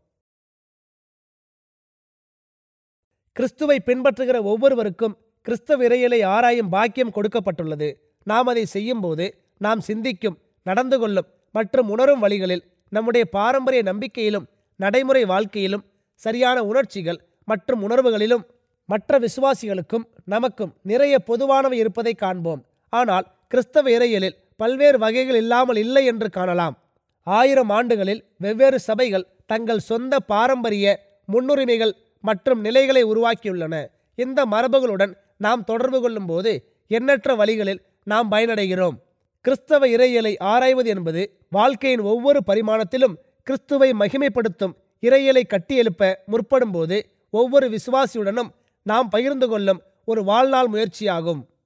கிறிஸ்துவை பின்பற்றுகிற ஒவ்வொருவருக்கும் கிறிஸ்தவ இறையலை ஆராயும் பாக்கியம் கொடுக்கப்பட்டுள்ளது நாம் அதை செய்யும்போது நாம் சிந்திக்கும் நடந்து கொள்ளும் மற்றும் உணரும் வழிகளில் நம்முடைய பாரம்பரிய நம்பிக்கையிலும் நடைமுறை வாழ்க்கையிலும் சரியான உணர்ச்சிகள் மற்றும் உணர்வுகளிலும் மற்ற விசுவாசிகளுக்கும் நமக்கும் நிறைய பொதுவானவை இருப்பதை காண்போம் ஆனால் கிறிஸ்தவ இறையலில் பல்வேறு வகைகள் இல்லாமல் இல்லை என்று காணலாம் ஆயிரம் ஆண்டுகளில் வெவ்வேறு சபைகள் தங்கள் சொந்த பாரம்பரிய முன்னுரிமைகள் மற்றும் நிலைகளை உருவாக்கியுள்ளன இந்த மரபுகளுடன் நாம் தொடர்பு கொள்ளும்போது எண்ணற்ற வழிகளில் நாம் பயனடைகிறோம் கிறிஸ்தவ இறையலை ஆராய்வது என்பது வாழ்க்கையின் ஒவ்வொரு பரிமாணத்திலும் கிறிஸ்துவை மகிமைப்படுத்தும் இறையலை கட்டியெழுப்ப முற்படும்போது ஒவ்வொரு விசுவாசியுடனும் நாம் பகிர்ந்து கொள்ளும் ஒரு வாழ்நாள் முயற்சியாகும்